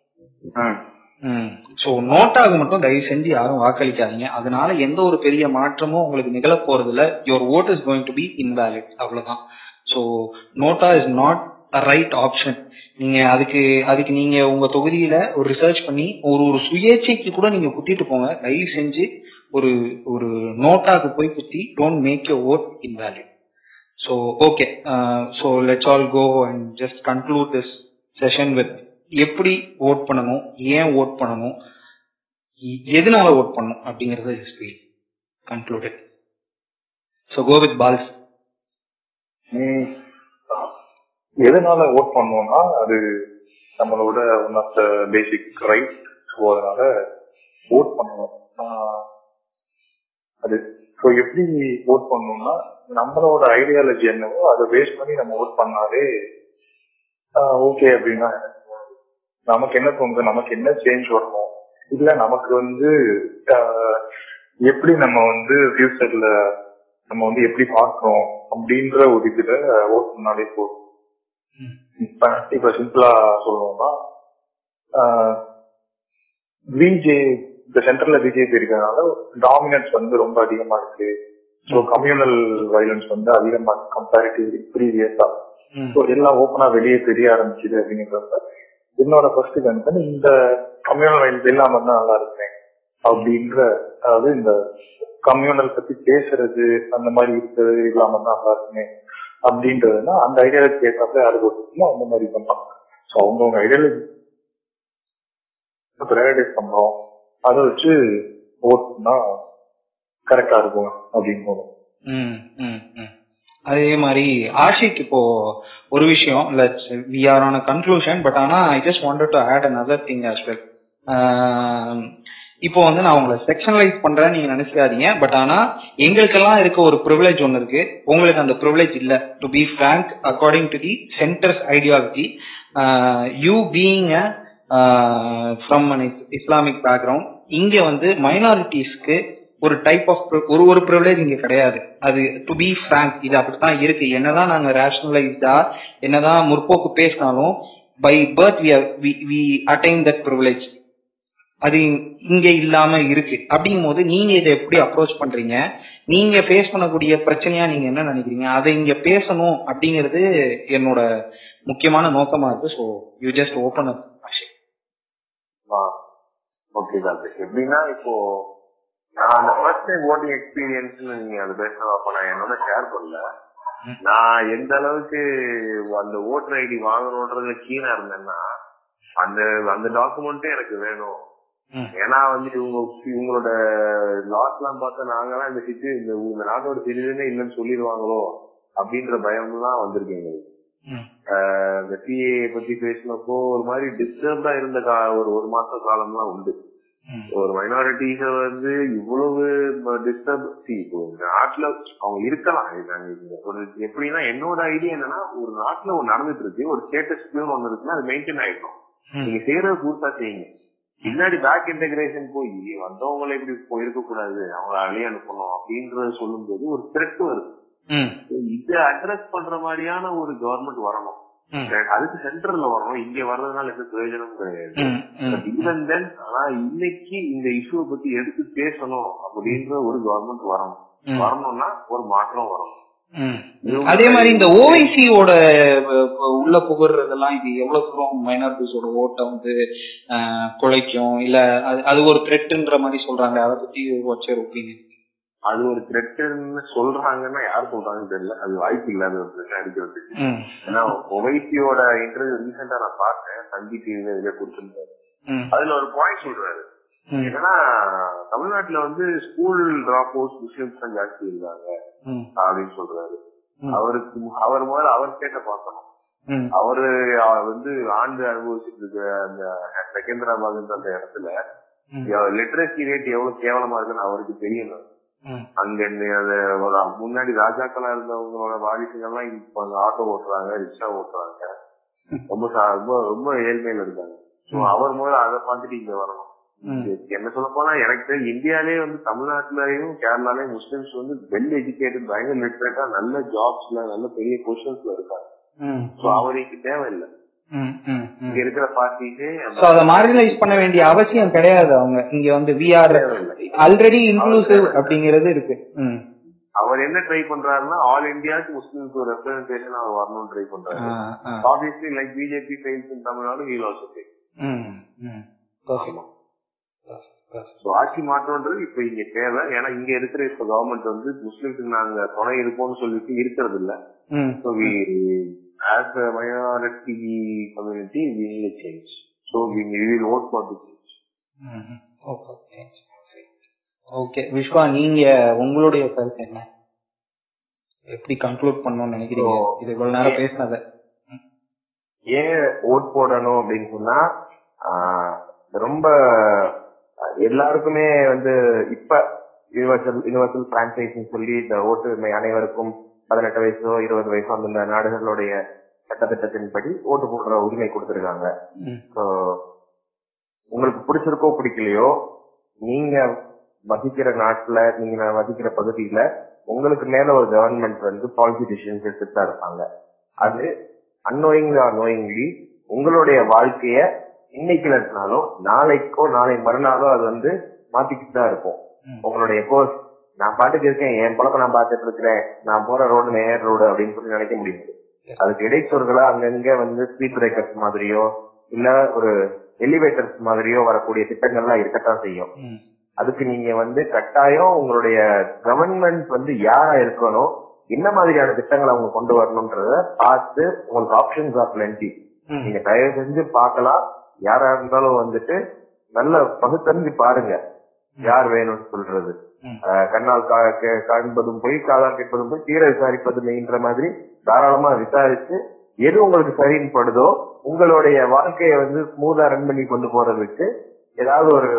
சோ நோட்டாக மட்டும் தயவு செஞ்சு யாரும் வாக்களிக்காதீங்க அதனால எந்த ஒரு பெரிய மாற்றமும் உங்களுக்கு நிகழ போறது இல்ல your vote is going to be invalid அவ்வளவுதான் so NOTA is not a right option நீங்க அதுக்கு அதுக்கு நீங்க உங்க தொகுதியில ஒரு ரிசர்ச் பண்ணி ஒரு ஒரு சுயேட்சைக்கு கூட நீங்க குத்திட்டு போங்க தயவு செஞ்சு ஒரு ஒரு நோட்டாக்கு போய் குத்தி don't make your vote invalid so okay so let's all go and just conclude this session with எப்படி ஓட் பண்ணணும் ஏன் ஓட் பண்ணணும் எ- எதனால ஓட் பண்ணணும் அப்படிங்கறத just we concluded so go with polls um எதனால ஓட் பண்ணுவோம்னா அது நம்மளோட one of the basic right so அதனால ஓட் பண்ணுவோம் ஆஹ் அது ஸோ எப்படி ஓட் பண்ணணும்னா நம்மளோட ஐடியாலஜி என்னவோ அதை பேஸ் பண்ணி நம்ம ஓட் பண்ணாலே ஓகே அப்படின்னா எனக்கு தோணுது. நமக்கு என்ன தோணுது நமக்கு என்ன சேஞ்ச் வரணும் இல்ல நமக்கு வந்து ஆஹ் எப்படி நம்ம வந்து ஃபியூச்சர்ல நம்ம வந்து எப்படி பார்க்கறோம் அப்படின்ற ஒரு இதுல ஓட் பண்ணாலே போதும் இப்ப இப்ப சிம்பிளா சொல்லணும்னா பிஜே இந்த சென்டர்ல பிஜேபி இருக்கிறதுனால டாமினன்ஸ் வந்து ரொம்ப அதிகமா இருக்கு ஸோ கம்யூனல் வயலன்ஸ் வந்து அதிகமா கம்பேரிட்டிவ் ப்ரீவியஸா ம். ஸோ எல்லாம் ஓப்பனா வெளியே தெரிய ஆரம்பிச்சுது அப்படிங்கிறப்ப என்னோட ஃபர்ஸ்ட் கன்சர்ன் இந்த கம்யூனல் வயலன்ஸ் இல்லாம இருந்தா நல்லா இருப்பேன் அப்படின்ற அதாவது இந்த கம்யூனல் பத்தி பேசுறது அந்த மாதிரி இருக்கிறது இல்லாம இருந்தா நல்லா இருக்குமே அப்படின்றதுனா அந்த ஐடியாலஜி ஏற்றாப்புல யாரு போட்டுருக்கோமோ அந்த மாதிரி பண்ணலாம் ஸோ அவங்கவுங்க ஐடியாலஜி ப்ரைவேடைஸ் பண்றோம் அதை வச்சு ஓட் பண்ணா கரெக்டா இருக்கும் அப்படின்னு தோணும் ம், ம், ம். அதே மாதிரி ஆஷிக் இப்போ ஒரு விஷயம் we are on conclusion but ஆனா I just wanted to add another thing as well ah இப்போ வந்து நான் உங்களை செக்ஷனலைஸ் பண்றேன்னு நீங்க நினைச்சுக்காதீங்க பட் ஆனா எங்களுக்கெல்லாம் இருக்க ஒரு ப்ரிவிலேஜ் ஒன்னு இருக்கு உங்களுக்கு அந்த ப்ரிவிலேஜ் இல்ல to be frank according to the centre's ideology you being from an Islamic background இங்க வந்து மைனாரிட்டிஸ்க்கு ஒரு டைப் ஆஃப் ஒரு ஒரு ப்ரிவிலேஜ் இங்க கிடையாது அது டு பி frank இது அப்படித்தான் இருக்கு என்னதான் நாங்க ரேஷனலைஸ்டா என்னதான் முற்போக்கு பேசினாலும் by birth we we attain that privilege அது இங்க இல்லாம இருக்கு அப்படிங்கும் போது நீங்க இதை எப்படி அப்ரோச் பண்றீங்க நீங்க ஃபேஸ் பண்ணக்கூடிய பிரச்சனையா நீங்க என்ன நினைக்கிறீங்க அதை இங்க பேசணும் அப்படிங்கிறது என்னோட முக்கியமான நோக்கமா இருக்கு so you just open up okay sir எப்படின்னா இப்போ நான் அந்த ஃபர்ஸ்ட் டைம் ஓட்டிங் எக்ஸ்பீரியன்ஸ் நீங்க அது பேசணும் அப்ப நான் என்னோட ஷேர் பண்ணல நான் எந்த அளவுக்கு அந்த ஓட்டர் ஐடி வாங்கணும்ன்றதுல கீழா இருந்தேன்னா அந்த அந்த டாக்குமெண்ட்டே எனக்கு வேணும் ம். ஏன்னா வந்து இவங்க இவங்களோட லாஸ் எல்லாம் பார்த்தா நாங்கெல்லாம் இந்த சிட்டு இந்த இந்த நாட்டோட சிறிதுனே இல்லைன்னு சொல்லிடுவாங்களோ அப்படின்ற பயம்லாம் வந்திருக்கு எங்களுக்கு ம். ஆஹ் இந்த சிஏ பத்தி பேசினப்போ ஒரு மாதிரி டிஸ்டர்ப்டா இருந்த கா- ஒரு ஒரு மாச காலம்லாம் உண்டு ம். ஒரு மைனாரிட்டிஸ வந்து இவ்வளவு டிஸ்டர்ப் இப்போ இந்த நாட்டுல அவங்க இருக்கலாம் இது நாங்க இங்க ஒரு எப்படின்னா என்னோட ஐடியா என்னன்னா ஒரு நாட்டுல ஒண்ணு நடந்துட்டு இருக்கு ஒரு ஸ்டேட்டஸ் ஒண்ணு இருக்குன்னா அது மெயின்டைன் ஆயிடும் ம். நீங்க செய்யறது பூர்த்தா செய்யுங்க பின்னாடி பேக் இன்டகிரேஷன் போய் வந்தவங்களை இப்படி போயிருக்க கூடாது அவங்கள அழிய அனுப்பணும் அப்படின்றத சொல்லும்போது ஒரு த்ரெட் வருது ம். இதை அட்ரஸ் பண்ற மாதிரியான ஒரு கவர்மெண்ட் வரணும் ம். அதுக்கு சென்டர்ல வரணும் இங்க வர்றதுனால எந்த பிரயோஜனமும் கிடையாது ம். ம். ஈவன் தென் ஆனா இன்னைக்கு இந்த இஷ்யூ பத்தி எடுத்து பேசணும் அப்படின்ற ஒரு கவர்மெண்ட் வரணும் ம். வரணும்னா ஒரு மாற்றம் வரணும் ம். அதே மாதிரி இந்த ஓவைசியோட உள்ள புகுறதெல்லாம் இது எவ்வளவு தூரம் மைனாரிட்டிஸோட ஓட்டை வந்து அஹ், குலைக்கும் இல்ல அது அது ஒரு த்ரெட்ன்ற மாதிரி சொல்றாங்க அதை பத்தி வாட்ச் ஒப்பீனியன் அது ஒரு த்ரெட்டுன்னு சொல்றாங்கன்னா யார் சொல்றாங்கன்னு தெரியல அது வாய்ப்பு இல்லாத ஒரு threat அடிக்கிறதுக்கு ம் ஏன்னா ஒவைசியோட இன்டர்வியூ ரீசெண்டா நான் பார்த்தேன் சந்தி டிவில இதுல கொடுத்திருந்தாரு ம் அதுல ஒரு பாயிண்ட் சொல்றாரு ம் என்னன்னா தமிழ்நாட்டுல வந்து ஸ்கூல் டிராப் அவுட்ஸ் முஸ்லிம்ஸ் தான் ஜாஸ்தி இருக்காங்க ம் அப்படின்னு சொல்றாரு ம். அவருக்கு அவர் முதல்ல அவர் கேட்ட பார்க்கணும் ம் அவரு அஹ், வந்து ஆண்டு அனுபவிச்சுட்டு இருக்க அந்த செகந்திராபாத்ன்ற அந்த இடத்துல ம். லிட்ரஸி ரேட் எவ்வளவு கேவலமா இருக்குன்னு அவருக்கு தெரியணும் ம். அங்க இருந்து அது ஒரு முன்னாடி ராஜாக்களா இருந்தவங்களோட வாரிசுகள்லாம் இப்ப அங்க ஆட்டோ ஓட்டுறாங்க ரிக்ஷா ஓட்டுறாங்க ரொம்ப சா- ரொம்ப ரொம்ப ஏழ்மையில இருக்காங்க So அவர் முதல்ல அதை பார்த்துட்டு இங்க வரணும் ம். என்ன சொல்ல போனா எனக்கு தெரிஞ்சு இந்தியாலயே வந்து தமிழ்நாட்டுலயும் கேரளாலயும் முஸ்லிம்ஸ் வந்து வெல் எஜுகேட்டட் பயங்கர லிட்ரேட்டா நல்ல ஜாப்ஸ்ல நல்ல பெரிய பொசிஷன்ஸ்ல இருக்காங்க ம் சோ அவருக்கு தேவையில்லை ம் ம் ம் இங்க இருக்கிற பார்ட்டிஸே சோ அதை மார்ஜினலைஸ் பண்ண வேண்டிய அவசியம் கிடையாது அவங்க இங்க வந்து வி ஆர் ஆல்ரெடி இன்க்ளூசிவ் அப்படிங்கிறது இருக்கு ம் அவர் என்ன ட்ரை பண்றாருன்னா ஆல் இந்தியாவுக்கு முஸ்லிம்ஸ் ஒரு ரெப்ரஸன்டேஷன் அவர் வரணும்னு ட்ரை பண்றாரு ஆ, ஆ. Obviously like BJP fails in Tamil Nadu will also fail ம் ம் Perfect. Perfect. ஸோ ஆட்சி மாற்றம்ன்றது இப்ப இங்க தேவை ஏன்னா இங்க இருக்கிற இப்ப கவர்மெண்ட் வந்து முஸ்லிம்ஸுக்கு நாங்க துணை இருப்போம்னு சொல்லிட்டு இருக்கிறது இல்ல ம் so we as a minority community we need change so we will vote for the change hmm okay okay Vishwa நீங்க உங்களுடைய கருத்து என்ன எப்படி கன்க்ளூட் பண்ணணும்னு நினைக்கிறீங்க So, இது இவ்வளவு நேரம் பேசினத ஏன் ஓட் போடணும் அப்படின்னு சொன்னா ஆஹ், ரொம்ப எல்லாருக்குமே வந்து இப்ப யூனிவர்சல் யூனிவர்சல் பிரான்சைஸ் சொல்லி இந்த ஓட்டு உரிமை அனைவருக்கும் பதினெட்டு வயசோ இருபது வயசோ அந்தந்த நாடுகளுடைய சட்டத்திட்டத்தின்படி ஓட்டு போடுற உரிமை கொடுத்திருக்காங்க ம். So, உங்களுக்கு பிடிச்சிருக்கோ பிடிக்கலையோ நீங்க வசிக்கிற நாட்டுல நீங்க வசிக்கிற பகுதியில உங்களுக்கு மேல ஒரு கவர்மெண்ட் வந்து பாலிசி டிசிஷன்ஸ் எடுத்துட்டு தான் இருப்பாங்க அது அன்னோயிங் ஆர் நோயிங்லி உங்களுடைய வாழ்க்கைய இன்னைக்கு நடத்தினாலும் நாளைக்கோ நாளை மறுநாளோ அது வந்து மாத்திக்கிட்டு தான் இருக்கும் ம். உங்களுடைய கோர்ஸ் நான் பாட்டுக்கு இருக்கேன் என் பழக்கம் நான் பார்த்துட்டு இருக்கிறேன் நான் போற ரோடு நேர் ரோடு அப்படின்னு சொல்லி நினைக்க முடியாது அதுக்கு இடைச்சொற்களா அங்கங்க வந்து ஸ்பீட் பிரேக்கர்ஸ் மாதிரியோ இல்ல ஒரு எலிவேட்டர்ஸ் மாதிரியோ வரக்கூடிய திட்டங்கள்லாம் இருக்கத்தான் செய்யும் ம். அதுக்கு நீங்க வந்து கட்டாயம் உங்களுடைய கவர்மெண்ட் வந்து யாரா இருக்கணும் என்ன மாதிரியான திட்டங்களை அவங்க கொண்டு வரணும்ன்றத பார்த்து உங்களுக்கு ஆப்ஷன்ஸ் ஆஃப் லென்டி ம். நீங்க தயவு செஞ்சு பார்க்கலாம் யாரா இருந்தாலும் வந்துட்டு நல்ல பகுத்தறிஞ்சு பாருங்க யார் வேணும்னு சொல்றது ம். அஹ் கண்ணால் கா- கே- காண்பதும் போய் காதால் கேட்பதும் போய் தீர விசாரிப்பது மெயின்ற மாதிரி தாராளமா விசாரிச்சு எது உங்களுக்கு சரின்னு படுதோ உங்களுடைய வாழ்க்கையை வந்து ஸ்மூதா ரன் பண்ணி கொண்டு போறதுக்கு ஏதாவது ஒரு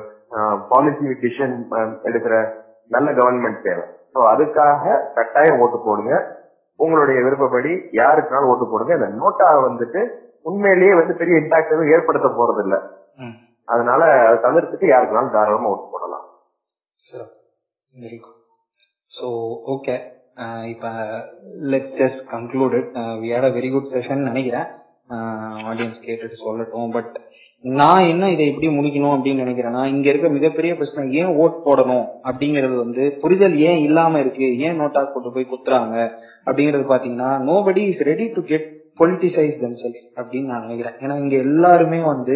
பாலிசி டிசிஷன் எடுக்கிற நல்ல கவர்மெண்ட் தேவை ஸோ அதுக்காக கட்டாயம் ஓட்டு போடுங்க உங்களுடைய விருப்பப்படி யாருக்குனாலும் ஓட்டு போடுங்க இந்த நோட்டா வந்துட்டு உண்மையிலேயே வந்து பெரிய இம்பாக்ட் எதுவும் ஏற்படுத்த போறது இல்ல ம். அதனால அதை தவிர்த்துட்டு யாருக்குனாலும் தாராளமா ஓட்டு போடலாம் சிறப்பு வெரி குட் ஸோ ஓகே இப்போ let's just concluded we had a very good session நினைக்கிறேன் ஆடியன்ஸ் கேட்டுட்டு சொல்லட்டும் பட் நான் என்ன இதை எப்படி முடிக்கணும் அப்படின்னு நினைக்கிறேன்னா இங்க இருக்க மிகப்பெரிய பிரச்சனை ஏன் ஓட் போடணும் அப்படிங்கிறது வந்து புரிதல் ஏன் இல்லாம இருக்கு ஏன் நோட்டா கொண்டு போய் குத்துறாங்க அப்படிங்கிறது பாத்தீங்கன்னா nobody is ready to get politicize themself அப்படின்னு நான் நினைக்கிறேன் ஏன்னா இங்க எல்லாருமே வந்து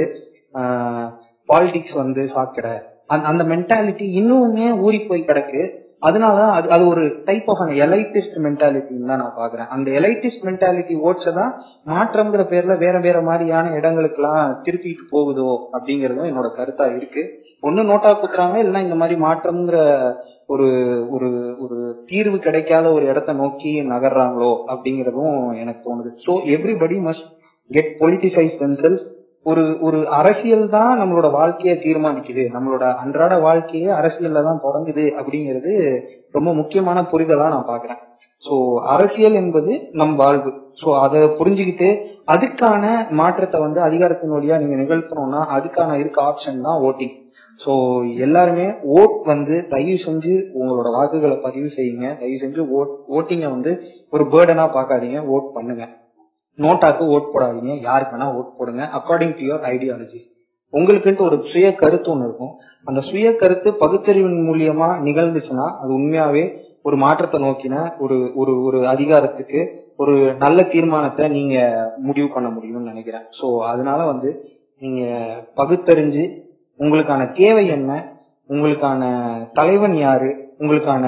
பாலிடிக்ஸ் வந்து சாக்கடை அந்த அந்த மென்டாலிட்டி இன்னுமே ஊறி போய் கிடக்கு அதனால அது அது ஒரு டைப் ஆஃப் அந்த எலைட்டிஸ்ட் மென்டாலிட்டின்னு தான் நான் பாக்குறேன் அந்த எலைட்டிஸ்ட் மென்டாலிட்டி ஓட்ஸை தான் மாற்றம்ங்கிற பேர்ல வேற வேற மாதிரியான இடங்களுக்கெல்லாம் திருப்பிட்டு போகுதோ அப்படிங்கறதும் என்னோட கருத்தா இருக்கு ஒண்ணு நோட்டா குத்துறாங்க இல்லைன்னா இந்த மாதிரி மாற்றம்ங்கிற ஒரு ஒரு ஒரு தீர்வு கிடைக்காத ஒரு இடத்த நோக்கி நகர்றாங்களோ அப்படிங்கறதும் எனக்கு தோணுது so everybody must get politicize themself ஒரு ஒரு அரசியல் தான் நம்மளோட வாழ்க்கையை தீர்மானிக்குது நம்மளோட அன்றாட வாழ்க்கையே அரசியல்ல தான் தொடங்குது அப்படிங்கிறது ரொம்ப முக்கியமான புரிதலா நான் பாக்குறேன் சோ அரசியல் என்பது நம் வாழ்வு சோ அதை புரிஞ்சுக்கிட்டு அதுக்கான மாற்றத்தை வந்து அதிகாரத்தின் வழியா நீங்க நிகழ்த்தணும்னா அதுக்கான இருக்க ஆப்ஷன் தான் ஓட்டிங் சோ எல்லாருமே ஓட் வந்து தயவு செஞ்சு உங்களோட வாக்குகளை பதிவு செய்யுங்க தயவு செஞ்சு ஓட் ஓட்டிங்க வந்து ஒரு பேர்டனா பார்க்காதீங்க ஓட் பண்ணுங்க நோட்டாக்கு ஓட் போடாதீங்க யாருக்கு வேணா ஓட் போடுங்க அக்கார்டிங் டு யுவர் ஐடியாலஜிஸ் உங்களுக்குன்ட்டு ஒரு சுய கருத்து ஒண்ணு இருக்கும் அந்த சுய கருத்து பகுத்தறிவின் மூலியமா நிகழ்ந்துச்சுன்னா அது உண்மையாவே ஒரு மாற்றத்தை நோக்கின ஒரு ஒரு ஒரு அதிகாரத்துக்கு ஒரு நல்ல தீர்மானத்தை நீங்க முடிவு பண்ண முடியும்னு நினைக்கிறேன் சோ அதனால வந்து நீங்க பகுத்தறிஞ்சு உங்களுக்கான தேவை என்ன உங்களுக்கான தலைவன் யாரு உங்களுக்கான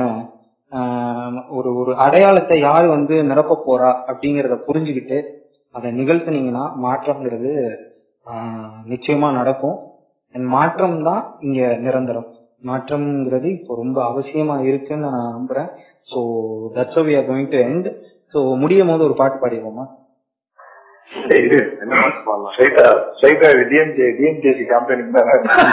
ஆஹ், ஒரு ஒரு அடையாளத்தை யார் வந்து நிரப்ப போறா அப்படிங்கறத புரிஞ்சுக்கிட்டு அதை நிகழ்த்துனீங்கன்னா மாற்றம்ங்கிறது ஆஹ், நிச்சயமா நடக்கும் And மாற்றம் தான் இங்க நிரந்தரம் மாற்றம்ங்கிறது இப்போ ரொம்ப அவசியமா இருக்குன்னு நான் நம்புறேன் so that's we are going to end so முடியும் போது ஒரு பாட்டு பாடிடுவோமா இது என்ன பாட்டு பாடலாம் ஸ்ட்ரைட்டா ஸ்ட்ரைட்டா டிஎம்கே டிஎம்கேசி கேம்பெயினிங் தானே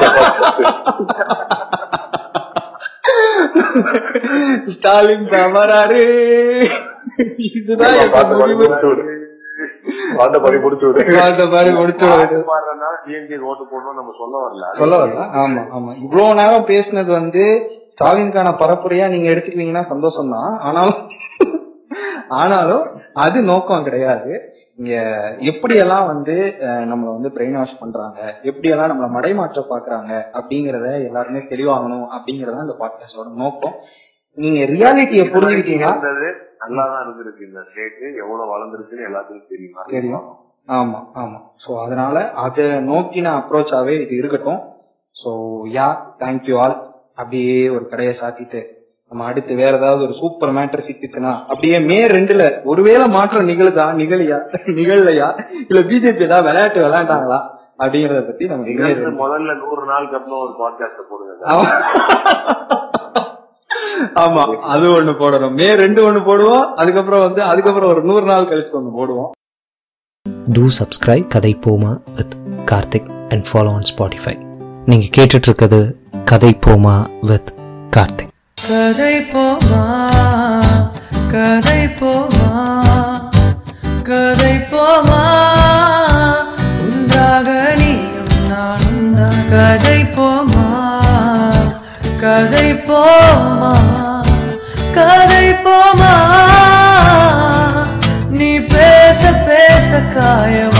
ஸ்டாலின் தவறாரு இதுதான் எனக்கு பாட்டு பாடி முடிவு. முடிச்சு விடு பாட்டை பாடி முடிச்சு விடு அந்த மாதிரி முடிச்சு விடு. பாடுறதுனால டிஎம்கே ஓட்டு போடணும் நம்ம சொல்ல வரல சொல்ல வரல ஆமா ஆமா இவ்வளவு நேரம் பேசினது வந்து ஸ்டாலினுக்கான பரப்புரையா நீங்க எடுத்துக்குவீங்கன்னா சந்தோஷம் தான் ஆனாலும் ஆனாலும் அது நோக்கம் கிடையாது இங்க எப்படியெல்லாம் வந்து அஹ், நம்மள வந்து பிரெயின் வாஷ் பண்றாங்க எப்படியெல்லாம் நம்மள மடைமாற்ற பாக்குறாங்க அப்படிங்கறத எல்லாருமே தெளிவாகணும் அப்படிங்கறத இந்த பாட்காஸ்டோட நோக்கம் நீங்க ரியாலிட்டியை புரிஞ்சுக்கிட்டீங்கன்னா இருந்தது நல்லா தான் இருந்திருக்கு இந்த ஸ்டேட் எவ்வளவு வளர்ந்துருக்குன்னு எல்லாத்துக்கும் தெரியுமா தெரியும் ஆமா ஆமா சோ அதனால அதை நோக்கின அப்ரோச்சாவே இது இருக்கட்டும் சோ யா தேங்க்யூ ஆல் அப்படியே ஒரு கடையை சாத்திட்டு நம்ம அடுத்து வேற ஏதாவது ஒரு சூப்பர் மேட்டர் சிக்கிச்சுன்னா அப்படியே மே ரெண்டுல ஒருவேளை மாற்றம் நிகழுதா நிகழியா நிகழலையா இல்ல பிஜேபி ஏதாவது விளையாட்டு விளையாண்டாங்களா அப்படிங்கறத பத்தி நம்ம மே நிகழ்ச்சி ரெண்டு- முதல்ல நூறு நாளுக்கு அப்புறம் ஒரு பாட்காஸ்ட் போடுங்க ஆமா. ஆமா அது ஒண்ணு போடணும் மே ரெண்டு ஒண்ணு போடுவோம் அதுக்கப்புறம் வந்து அதுக்கப்புறம் ஒரு நூறு நாள் கழிச்சு ஒண்ணு போடுவோம் two subscribe Kadhai Poma with Karthik and follow on Spotify நீங்க கேட்டுட்டு இருக்கிறது கதை போமா வித் கார்த்திக் கதை போமா கதை போமா கதை போமா உண்டாக நீயும் நானும் தான் கதை போமா கதை போமா கதை போமா நீ பேச பேச காயம்